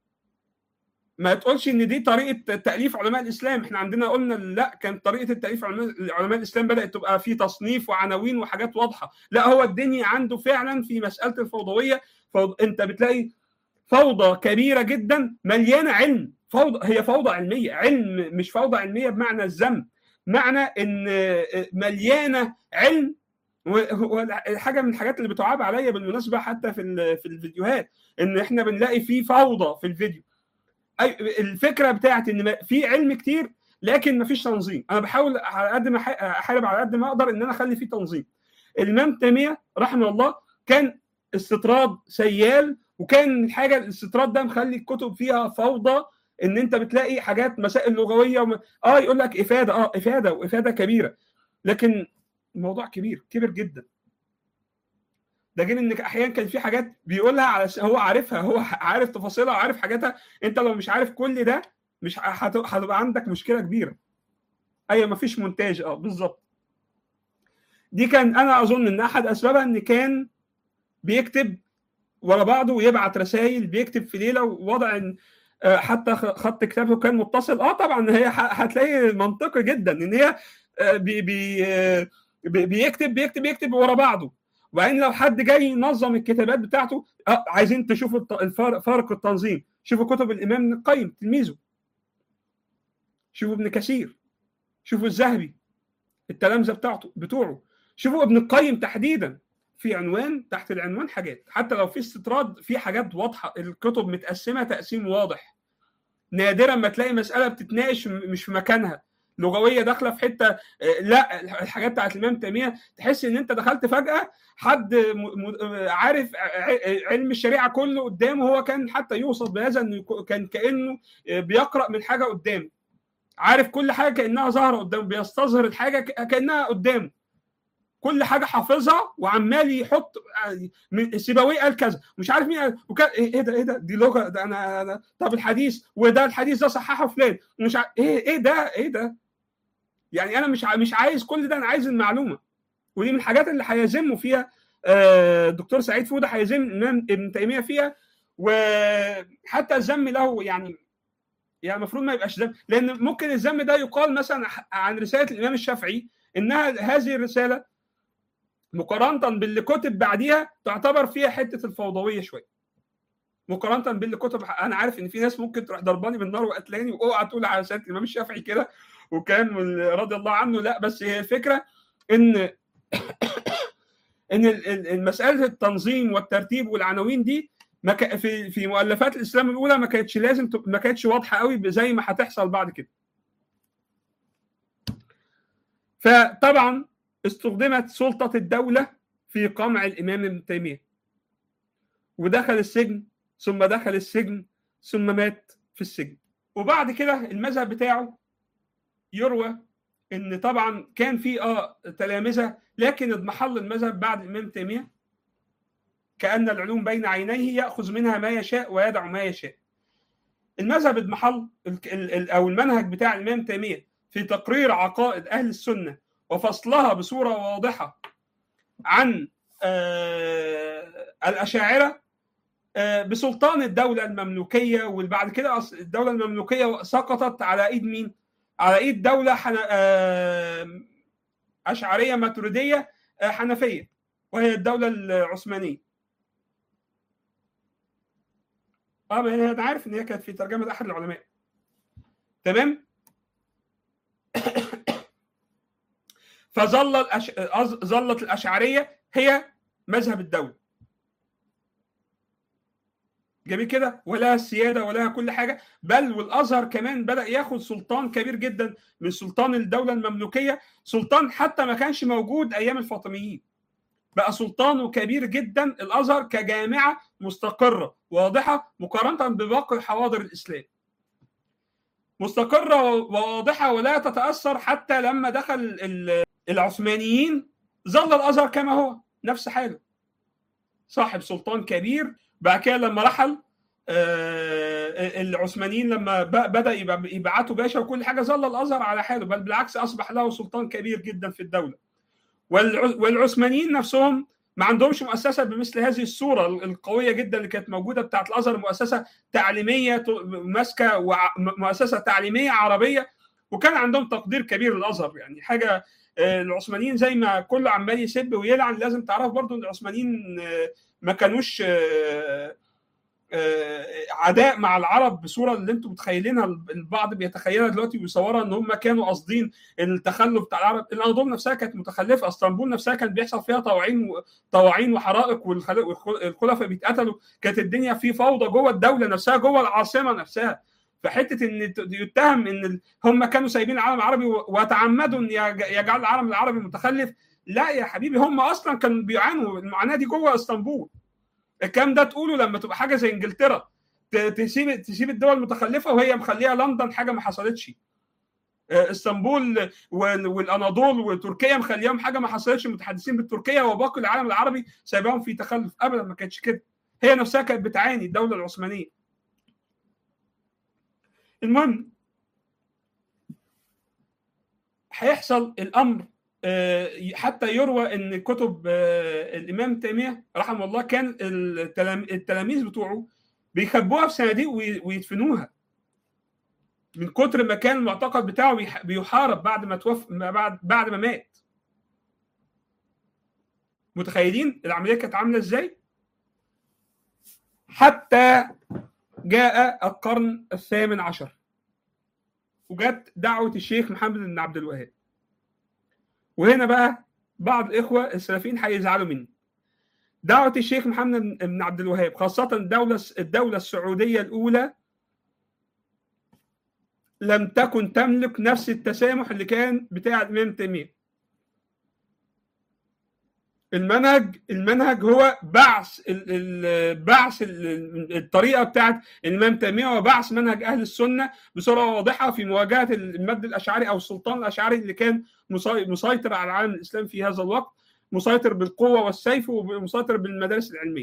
ما تقولش ان دي طريقه تاليف علماء الاسلام احنا عندنا قلنا لا كانت طريقه التاليف علماء, علماء الاسلام بدات تبقى في تصنيف وعناوين وحاجات واضحه لا هو الدنيا عنده فعلا في مساله الفوضويه فوض... انت بتلاقي فوضى كبيره جدا مليانه علم فوضى هي فوضى علميه علم مش فوضى علميه بمعنى الذم معنى ان مليانه علم وحاجه من الحاجات اللي بتعاب عليا بالمناسبه حتى في في الفيديوهات ان احنا بنلاقي في فوضى في الفيديو أي الفكره بتاعت ان في علم كتير لكن مفيش تنظيم انا بحاول على قد ما احارب على قد ما اقدر ان انا اخلي فيه تنظيم الامام تيميه رحمه الله كان استطراد سيال وكان الحاجه الاستطراد ده مخلي الكتب فيها فوضى ان انت بتلاقي حاجات مسائل لغويه وم... اه يقول لك افاده اه افاده وافاده كبيره لكن الموضوع كبير كبر جدا ده غير ان احيانا كان في حاجات بيقولها على هو عارفها هو عارف تفاصيلها وعارف حاجاتها انت لو مش عارف كل ده مش هتبقى عندك مشكله كبيره ايوه مفيش مونتاج اه بالظبط دي كان انا اظن ان احد اسبابها ان كان بيكتب ورا بعضه ويبعت رسائل بيكتب في ليله ووضع ان حتى خط كتابه كان متصل اه طبعا هي هتلاقي منطقي جدا ان هي بي بي بيكتب بيكتب بيكتب ورا بعضه وبعدين لو حد جاي ينظم الكتابات بتاعته آه عايزين تشوفوا فرق التنظيم شوفوا كتب الامام ابن القيم تلميذه شوفوا ابن كثير شوفوا الذهبي التلامذه بتاعته بتوعه شوفوا ابن القيم تحديدا في عنوان تحت العنوان حاجات حتى لو في استطراد في حاجات واضحه الكتب متقسمه تقسيم واضح نادرا ما تلاقي مساله بتتناقش مش في مكانها لغويه داخله في حته لا الحاجات بتاعت الامام تيميه تحس ان انت دخلت فجاه حد عارف علم الشريعه كله قدامه هو كان حتى يوصف بهذا انه كان كانه بيقرا من حاجه قدامه عارف كل حاجه كانها ظاهره قدامه بيستظهر الحاجه كانها قدامه كل حاجه حافظها وعمال يحط سيبويه قال كذا مش عارف مين قال وكان ايه ده ايه ده دي لغه ده انا, أنا طب الحديث وده الحديث ده صححه فلان مش ع... ايه ايه ده ايه ده يعني انا مش ع... مش عايز كل ده انا عايز المعلومه ودي من الحاجات اللي هيذموا فيها الدكتور سعيد فوده هيذم الامام ابن تيميه فيها وحتى الذم له يعني يعني المفروض ما يبقاش ذم لان ممكن الذم ده يقال مثلا عن رساله الامام الشافعي انها هذه الرساله مقارنه باللي كتب بعديها تعتبر فيها حته الفوضويه شويه مقارنه باللي كتب انا عارف ان في ناس ممكن تروح ضرباني بالنار وقتلاني واوعى تقول على رساله الامام الشافعي كده وكان رضي الله عنه لا بس هي الفكره ان ان مساله التنظيم والترتيب والعناوين دي ما في في مؤلفات الاسلام الاولى ما كانتش لازم ما كانتش واضحه قوي زي ما هتحصل بعد كده فطبعا استخدمت سلطه الدوله في قمع الامام ابن تيميه ودخل السجن ثم دخل السجن ثم مات في السجن وبعد كده المذهب بتاعه يروى ان طبعا كان في اه تلامذه لكن اضمحل المذهب بعد الامام تيميه كان العلوم بين عينيه ياخذ منها ما يشاء ويدع ما يشاء المذهب اضمحل او المنهج بتاع الامام تيميه في تقرير عقائد اهل السنه وفصلها بصوره واضحه عن آه الاشاعره آه بسلطان الدوله المملوكيه وبعد كده الدوله المملوكيه سقطت على ايد مين؟ على ايد دوله حنا... آه اشعريه ماتريديه حنفيه وهي الدوله العثمانيه اه انا عارف ان هي كانت في ترجمه احد العلماء تمام فظل الأش... ظلت الاشعريه هي مذهب الدوله جميل كده ولا السياده ولا كل حاجه بل والازهر كمان بدا ياخد سلطان كبير جدا من سلطان الدوله المملوكيه سلطان حتى ما كانش موجود ايام الفاطميين بقى سلطانه كبير جدا الازهر كجامعه مستقره واضحه مقارنه بباقي حواضر الاسلام مستقره وواضحه ولا تتاثر حتى لما دخل العثمانيين ظل الازهر كما هو نفس حاله صاحب سلطان كبير بعد كده لما رحل العثمانيين لما بدا يبعتوا باشا وكل حاجه ظل الازهر على حاله بل بالعكس اصبح له سلطان كبير جدا في الدوله والعثمانيين نفسهم ما عندهمش مؤسسه بمثل هذه الصوره القويه جدا اللي كانت موجوده بتاعت الازهر مؤسسه تعليميه ماسكه مؤسسه تعليميه عربيه وكان عندهم تقدير كبير للازهر يعني حاجه العثمانيين زي ما كله عمال يسب ويلعن لازم تعرف برضو ان العثمانيين ما كانوش عداء مع العرب بصوره اللي انتم متخيلينها البعض بيتخيلها دلوقتي ويصورها ان هم كانوا قاصدين التخلف بتاع العرب الاناضول نفسها كانت متخلفه اسطنبول نفسها كان بيحصل فيها طواعين طواعين وحرائق والخلفاء بيتقتلوا كانت الدنيا في فوضى جوه الدوله نفسها جوه العاصمه نفسها فحته ان يتهم ان هم كانوا سايبين العالم العربي وتعمدوا ان يجعلوا العالم العربي متخلف لا يا حبيبي هم اصلا كانوا بيعانوا المعاناه دي جوه اسطنبول الكلام ده تقوله لما تبقى حاجه زي انجلترا تسيب تسيب الدول المتخلفه وهي مخليها لندن حاجه ما حصلتش اسطنبول والاناضول وتركيا مخليهم حاجه ما حصلتش المتحدثين بالتركيه وباقي العالم العربي سايباهم في تخلف ابدا ما كانتش كده هي نفسها كانت بتعاني الدوله العثمانيه المهم هيحصل الامر حتى يروى ان كتب الامام تيميه رحمه الله كان التلاميذ بتوعه بيخبوها في صناديق ويدفنوها من كتر ما كان المعتقد بتاعه بيحارب بعد ما توف بعد بعد ما مات متخيلين العمليه كانت عامله ازاي حتى جاء القرن الثامن عشر وجت دعوه الشيخ محمد بن عبد الوهاب وهنا بقى بعض الاخوه السلفيين هيزعلوا مني دعوه الشيخ محمد بن عبد الوهاب خاصه الدوله الدوله السعوديه الاولى لم تكن تملك نفس التسامح اللي كان بتاع الامام تيميه المنهج المنهج هو بعث بعث الطريقه بتاعت الامام تيميه وبعث منهج اهل السنه بصوره واضحه في مواجهه المد الاشعري او السلطان الاشعري اللي كان مسيطر على العالم الاسلامي في هذا الوقت مسيطر بالقوه والسيف ومسيطر بالمدارس العلميه.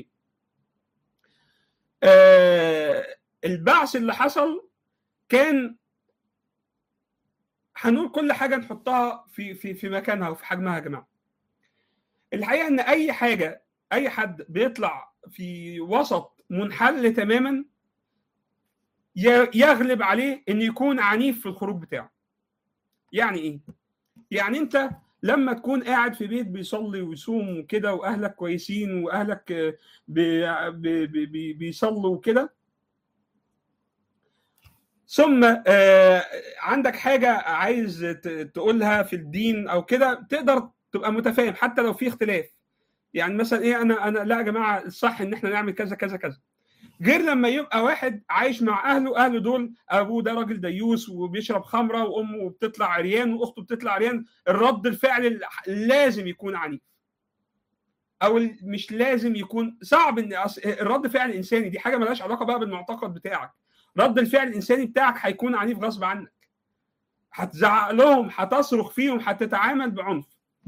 البعث اللي حصل كان هنقول كل حاجه نحطها في في في مكانها وفي حجمها يا جماعه. الحقيقه ان اي حاجه اي حد بيطلع في وسط منحل تماما يغلب عليه ان يكون عنيف في الخروج بتاعه يعني ايه يعني انت لما تكون قاعد في بيت بيصلي ويصوم وكده واهلك كويسين واهلك بي بي بي بيصلوا وكده ثم عندك حاجه عايز تقولها في الدين او كده تقدر تبقى متفاهم حتى لو في اختلاف يعني مثلا ايه انا انا لا يا جماعه الصح ان احنا نعمل كذا كذا كذا غير لما يبقى واحد عايش مع اهله اهله دول ابوه ده راجل ديوس وبيشرب خمره وامه بتطلع عريان واخته بتطلع عريان الرد الفعل لازم يكون عنيف او مش لازم يكون صعب ان الرد فعل الانساني دي حاجه ملهاش علاقه بقى بالمعتقد بتاعك رد الفعل الانساني بتاعك هيكون عنيف غصب عنك هتزعق لهم هتصرخ فيهم هتتعامل بعنف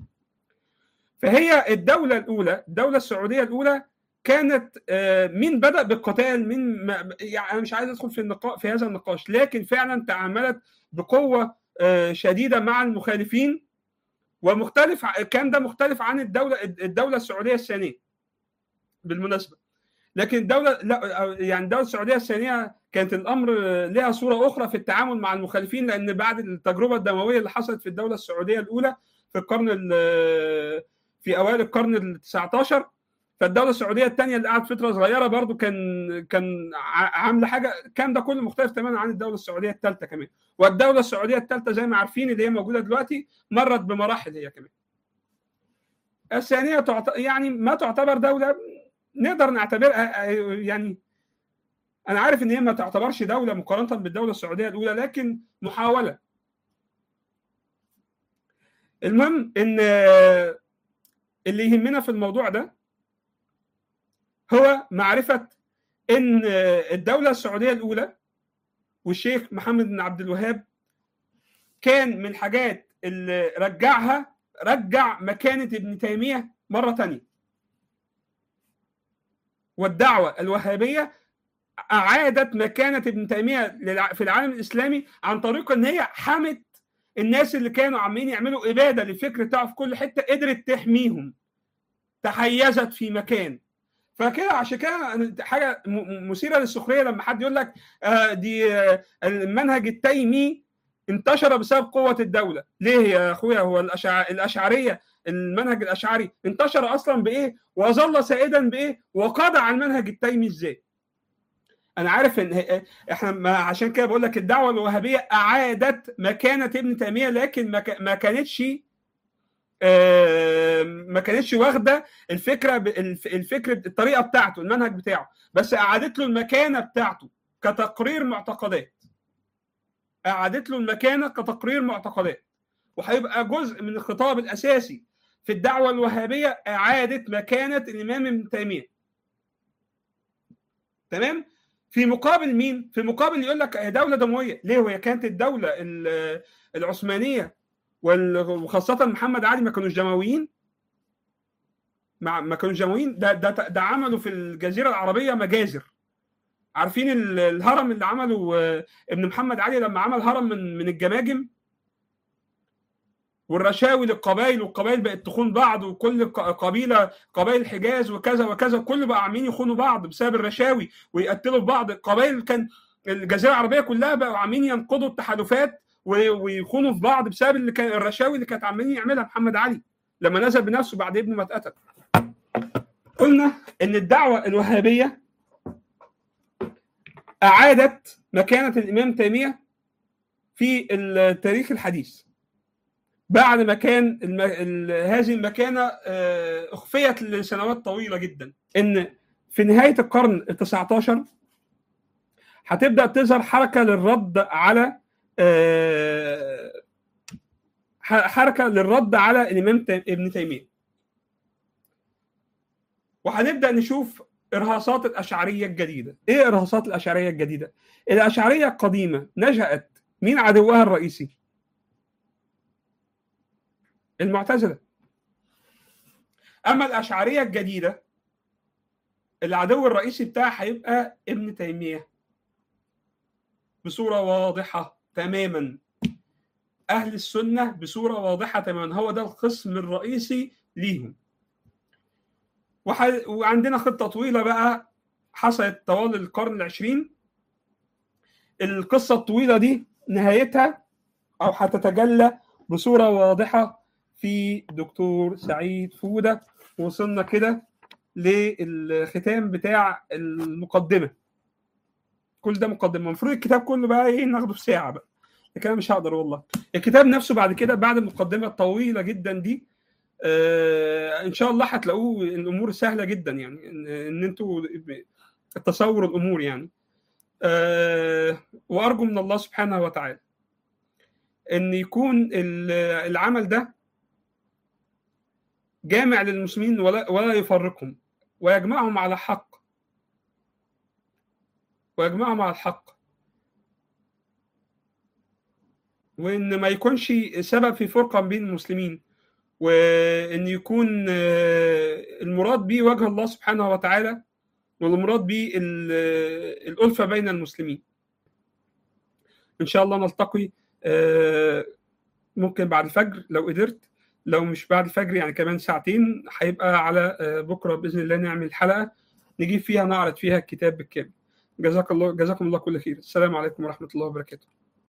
فهي الدولة الأولى الدولة السعودية الأولى كانت مين بدأ بالقتال من يعني أنا مش عايز أدخل في النقاش في هذا النقاش لكن فعلا تعاملت بقوة شديدة مع المخالفين ومختلف كان ده مختلف عن الدولة الدولة السعودية الثانية بالمناسبة لكن الدولة لا يعني الدولة السعودية الثانية كانت الأمر لها صورة أخرى في التعامل مع المخالفين لأن بعد التجربة الدموية اللي حصلت في الدولة السعودية الأولى في القرن في اوائل القرن ال 19 فالدوله السعوديه الثانيه اللي قعدت فتره صغيره برضو كان كان عامله حاجه كان ده كله مختلف تماما عن الدوله السعوديه الثالثه كمان والدوله السعوديه الثالثه زي ما عارفين اللي هي موجوده دلوقتي مرت بمراحل هي كمان الثانيه تعت... يعني ما تعتبر دوله نقدر نعتبرها يعني انا عارف ان هي ما تعتبرش دوله مقارنه بالدوله السعوديه الاولى لكن محاوله المهم ان اللي يهمنا في الموضوع ده هو معرفة إن الدولة السعودية الأولى والشيخ محمد بن عبد الوهاب كان من الحاجات اللي رجعها رجع مكانه ابن تيميه مره ثانيه والدعوه الوهابيه اعادت مكانه ابن تيميه في العالم الاسلامي عن طريق ان هي حمت الناس اللي كانوا عمالين يعملوا اباده للفكر بتاعه في كل حته قدرت تحميهم تحيزت في مكان فكده عشان كده حاجه مثيره للسخريه لما حد يقول لك آه دي آه المنهج التيمي انتشر بسبب قوه الدوله ليه يا اخويا هو الأشع... الاشعريه المنهج الاشعري انتشر اصلا بايه وظل سائدا بايه وقضى على المنهج التيمي ازاي انا عارف ان احنا ما عشان كده بقول لك الدعوه الوهابيه اعادت مكانه ابن تيميه لكن ما كانتش ما كانتش واخده الفكره الفكر الطريقه بتاعته المنهج بتاعه بس اعادت له المكانه بتاعته كتقرير معتقدات اعادت له المكانه كتقرير معتقدات وهيبقى جزء من الخطاب الاساسي في الدعوه الوهابيه اعاده مكانه الامام ابن تيميه تمام في مقابل مين في مقابل يقول لك دوله دمويه ليه وهي كانت الدوله العثمانيه وخاصه محمد علي ما كانوش جماويين ما كانوش جماويين ده ده ده عملوا في الجزيره العربيه مجازر عارفين الهرم اللي عمله ابن محمد علي لما عمل هرم من من الجماجم والرشاوي للقبائل والقبائل بقت تخون بعض وكل قبيله قبائل الحجاز وكذا وكذا كل بقى عاملين يخونوا بعض بسبب الرشاوي ويقتلوا في بعض القبائل كان الجزيره العربيه كلها بقوا عاملين ينقضوا التحالفات ويخونوا في بعض بسبب اللي كان الرشاوي اللي كانت عمالين يعملها محمد علي لما نزل بنفسه بعد ابنه ما اتقتل قلنا ان الدعوه الوهابيه اعادت مكانه الامام تيميه في التاريخ الحديث بعد ما كان الم... ال... هذه المكانه اخفيت لسنوات طويله جدا ان في نهايه القرن ال 19 هتبدا تظهر حركه للرد على حركه للرد على الامام ابن تيميه وهنبدا نشوف ارهاصات الاشعريه الجديده ايه ارهاصات الاشعريه الجديده الاشعريه القديمه نشات مين عدوها الرئيسي المعتزله اما الاشعريه الجديده العدو الرئيسي بتاعها هيبقى ابن تيميه بصوره واضحه تماما اهل السنه بصوره واضحه تماما هو ده القسم الرئيسي ليهم وح... وعندنا خطه طويله بقى حصلت طوال القرن العشرين القصه الطويله دي نهايتها او هتتجلى بصوره واضحه في دكتور سعيد فوده وصلنا كده للختام بتاع المقدمه كل ده مقدمه المفروض الكتاب كله بقى ايه ناخده في ساعه بقى لكن انا مش هقدر والله الكتاب نفسه بعد كده بعد المقدمه الطويله جدا دي آه ان شاء الله هتلاقوه الامور سهله جدا يعني ان, إن انتوا التصور الامور يعني آه وارجو من الله سبحانه وتعالى ان يكون العمل ده جامع للمسلمين ولا ولا يفرقهم ويجمعهم على حق ويجمعهم على الحق وان ما يكونش سبب في فرقه بين المسلمين وان يكون المراد به وجه الله سبحانه وتعالى والمراد به الالفه بين المسلمين ان شاء الله نلتقي ممكن بعد الفجر لو قدرت لو مش بعد الفجر يعني كمان ساعتين هيبقى على بكره باذن الله نعمل حلقه نجيب فيها نعرض فيها الكتاب بالكامل جزاك الله جزاكم الله كل خير السلام عليكم ورحمه الله وبركاته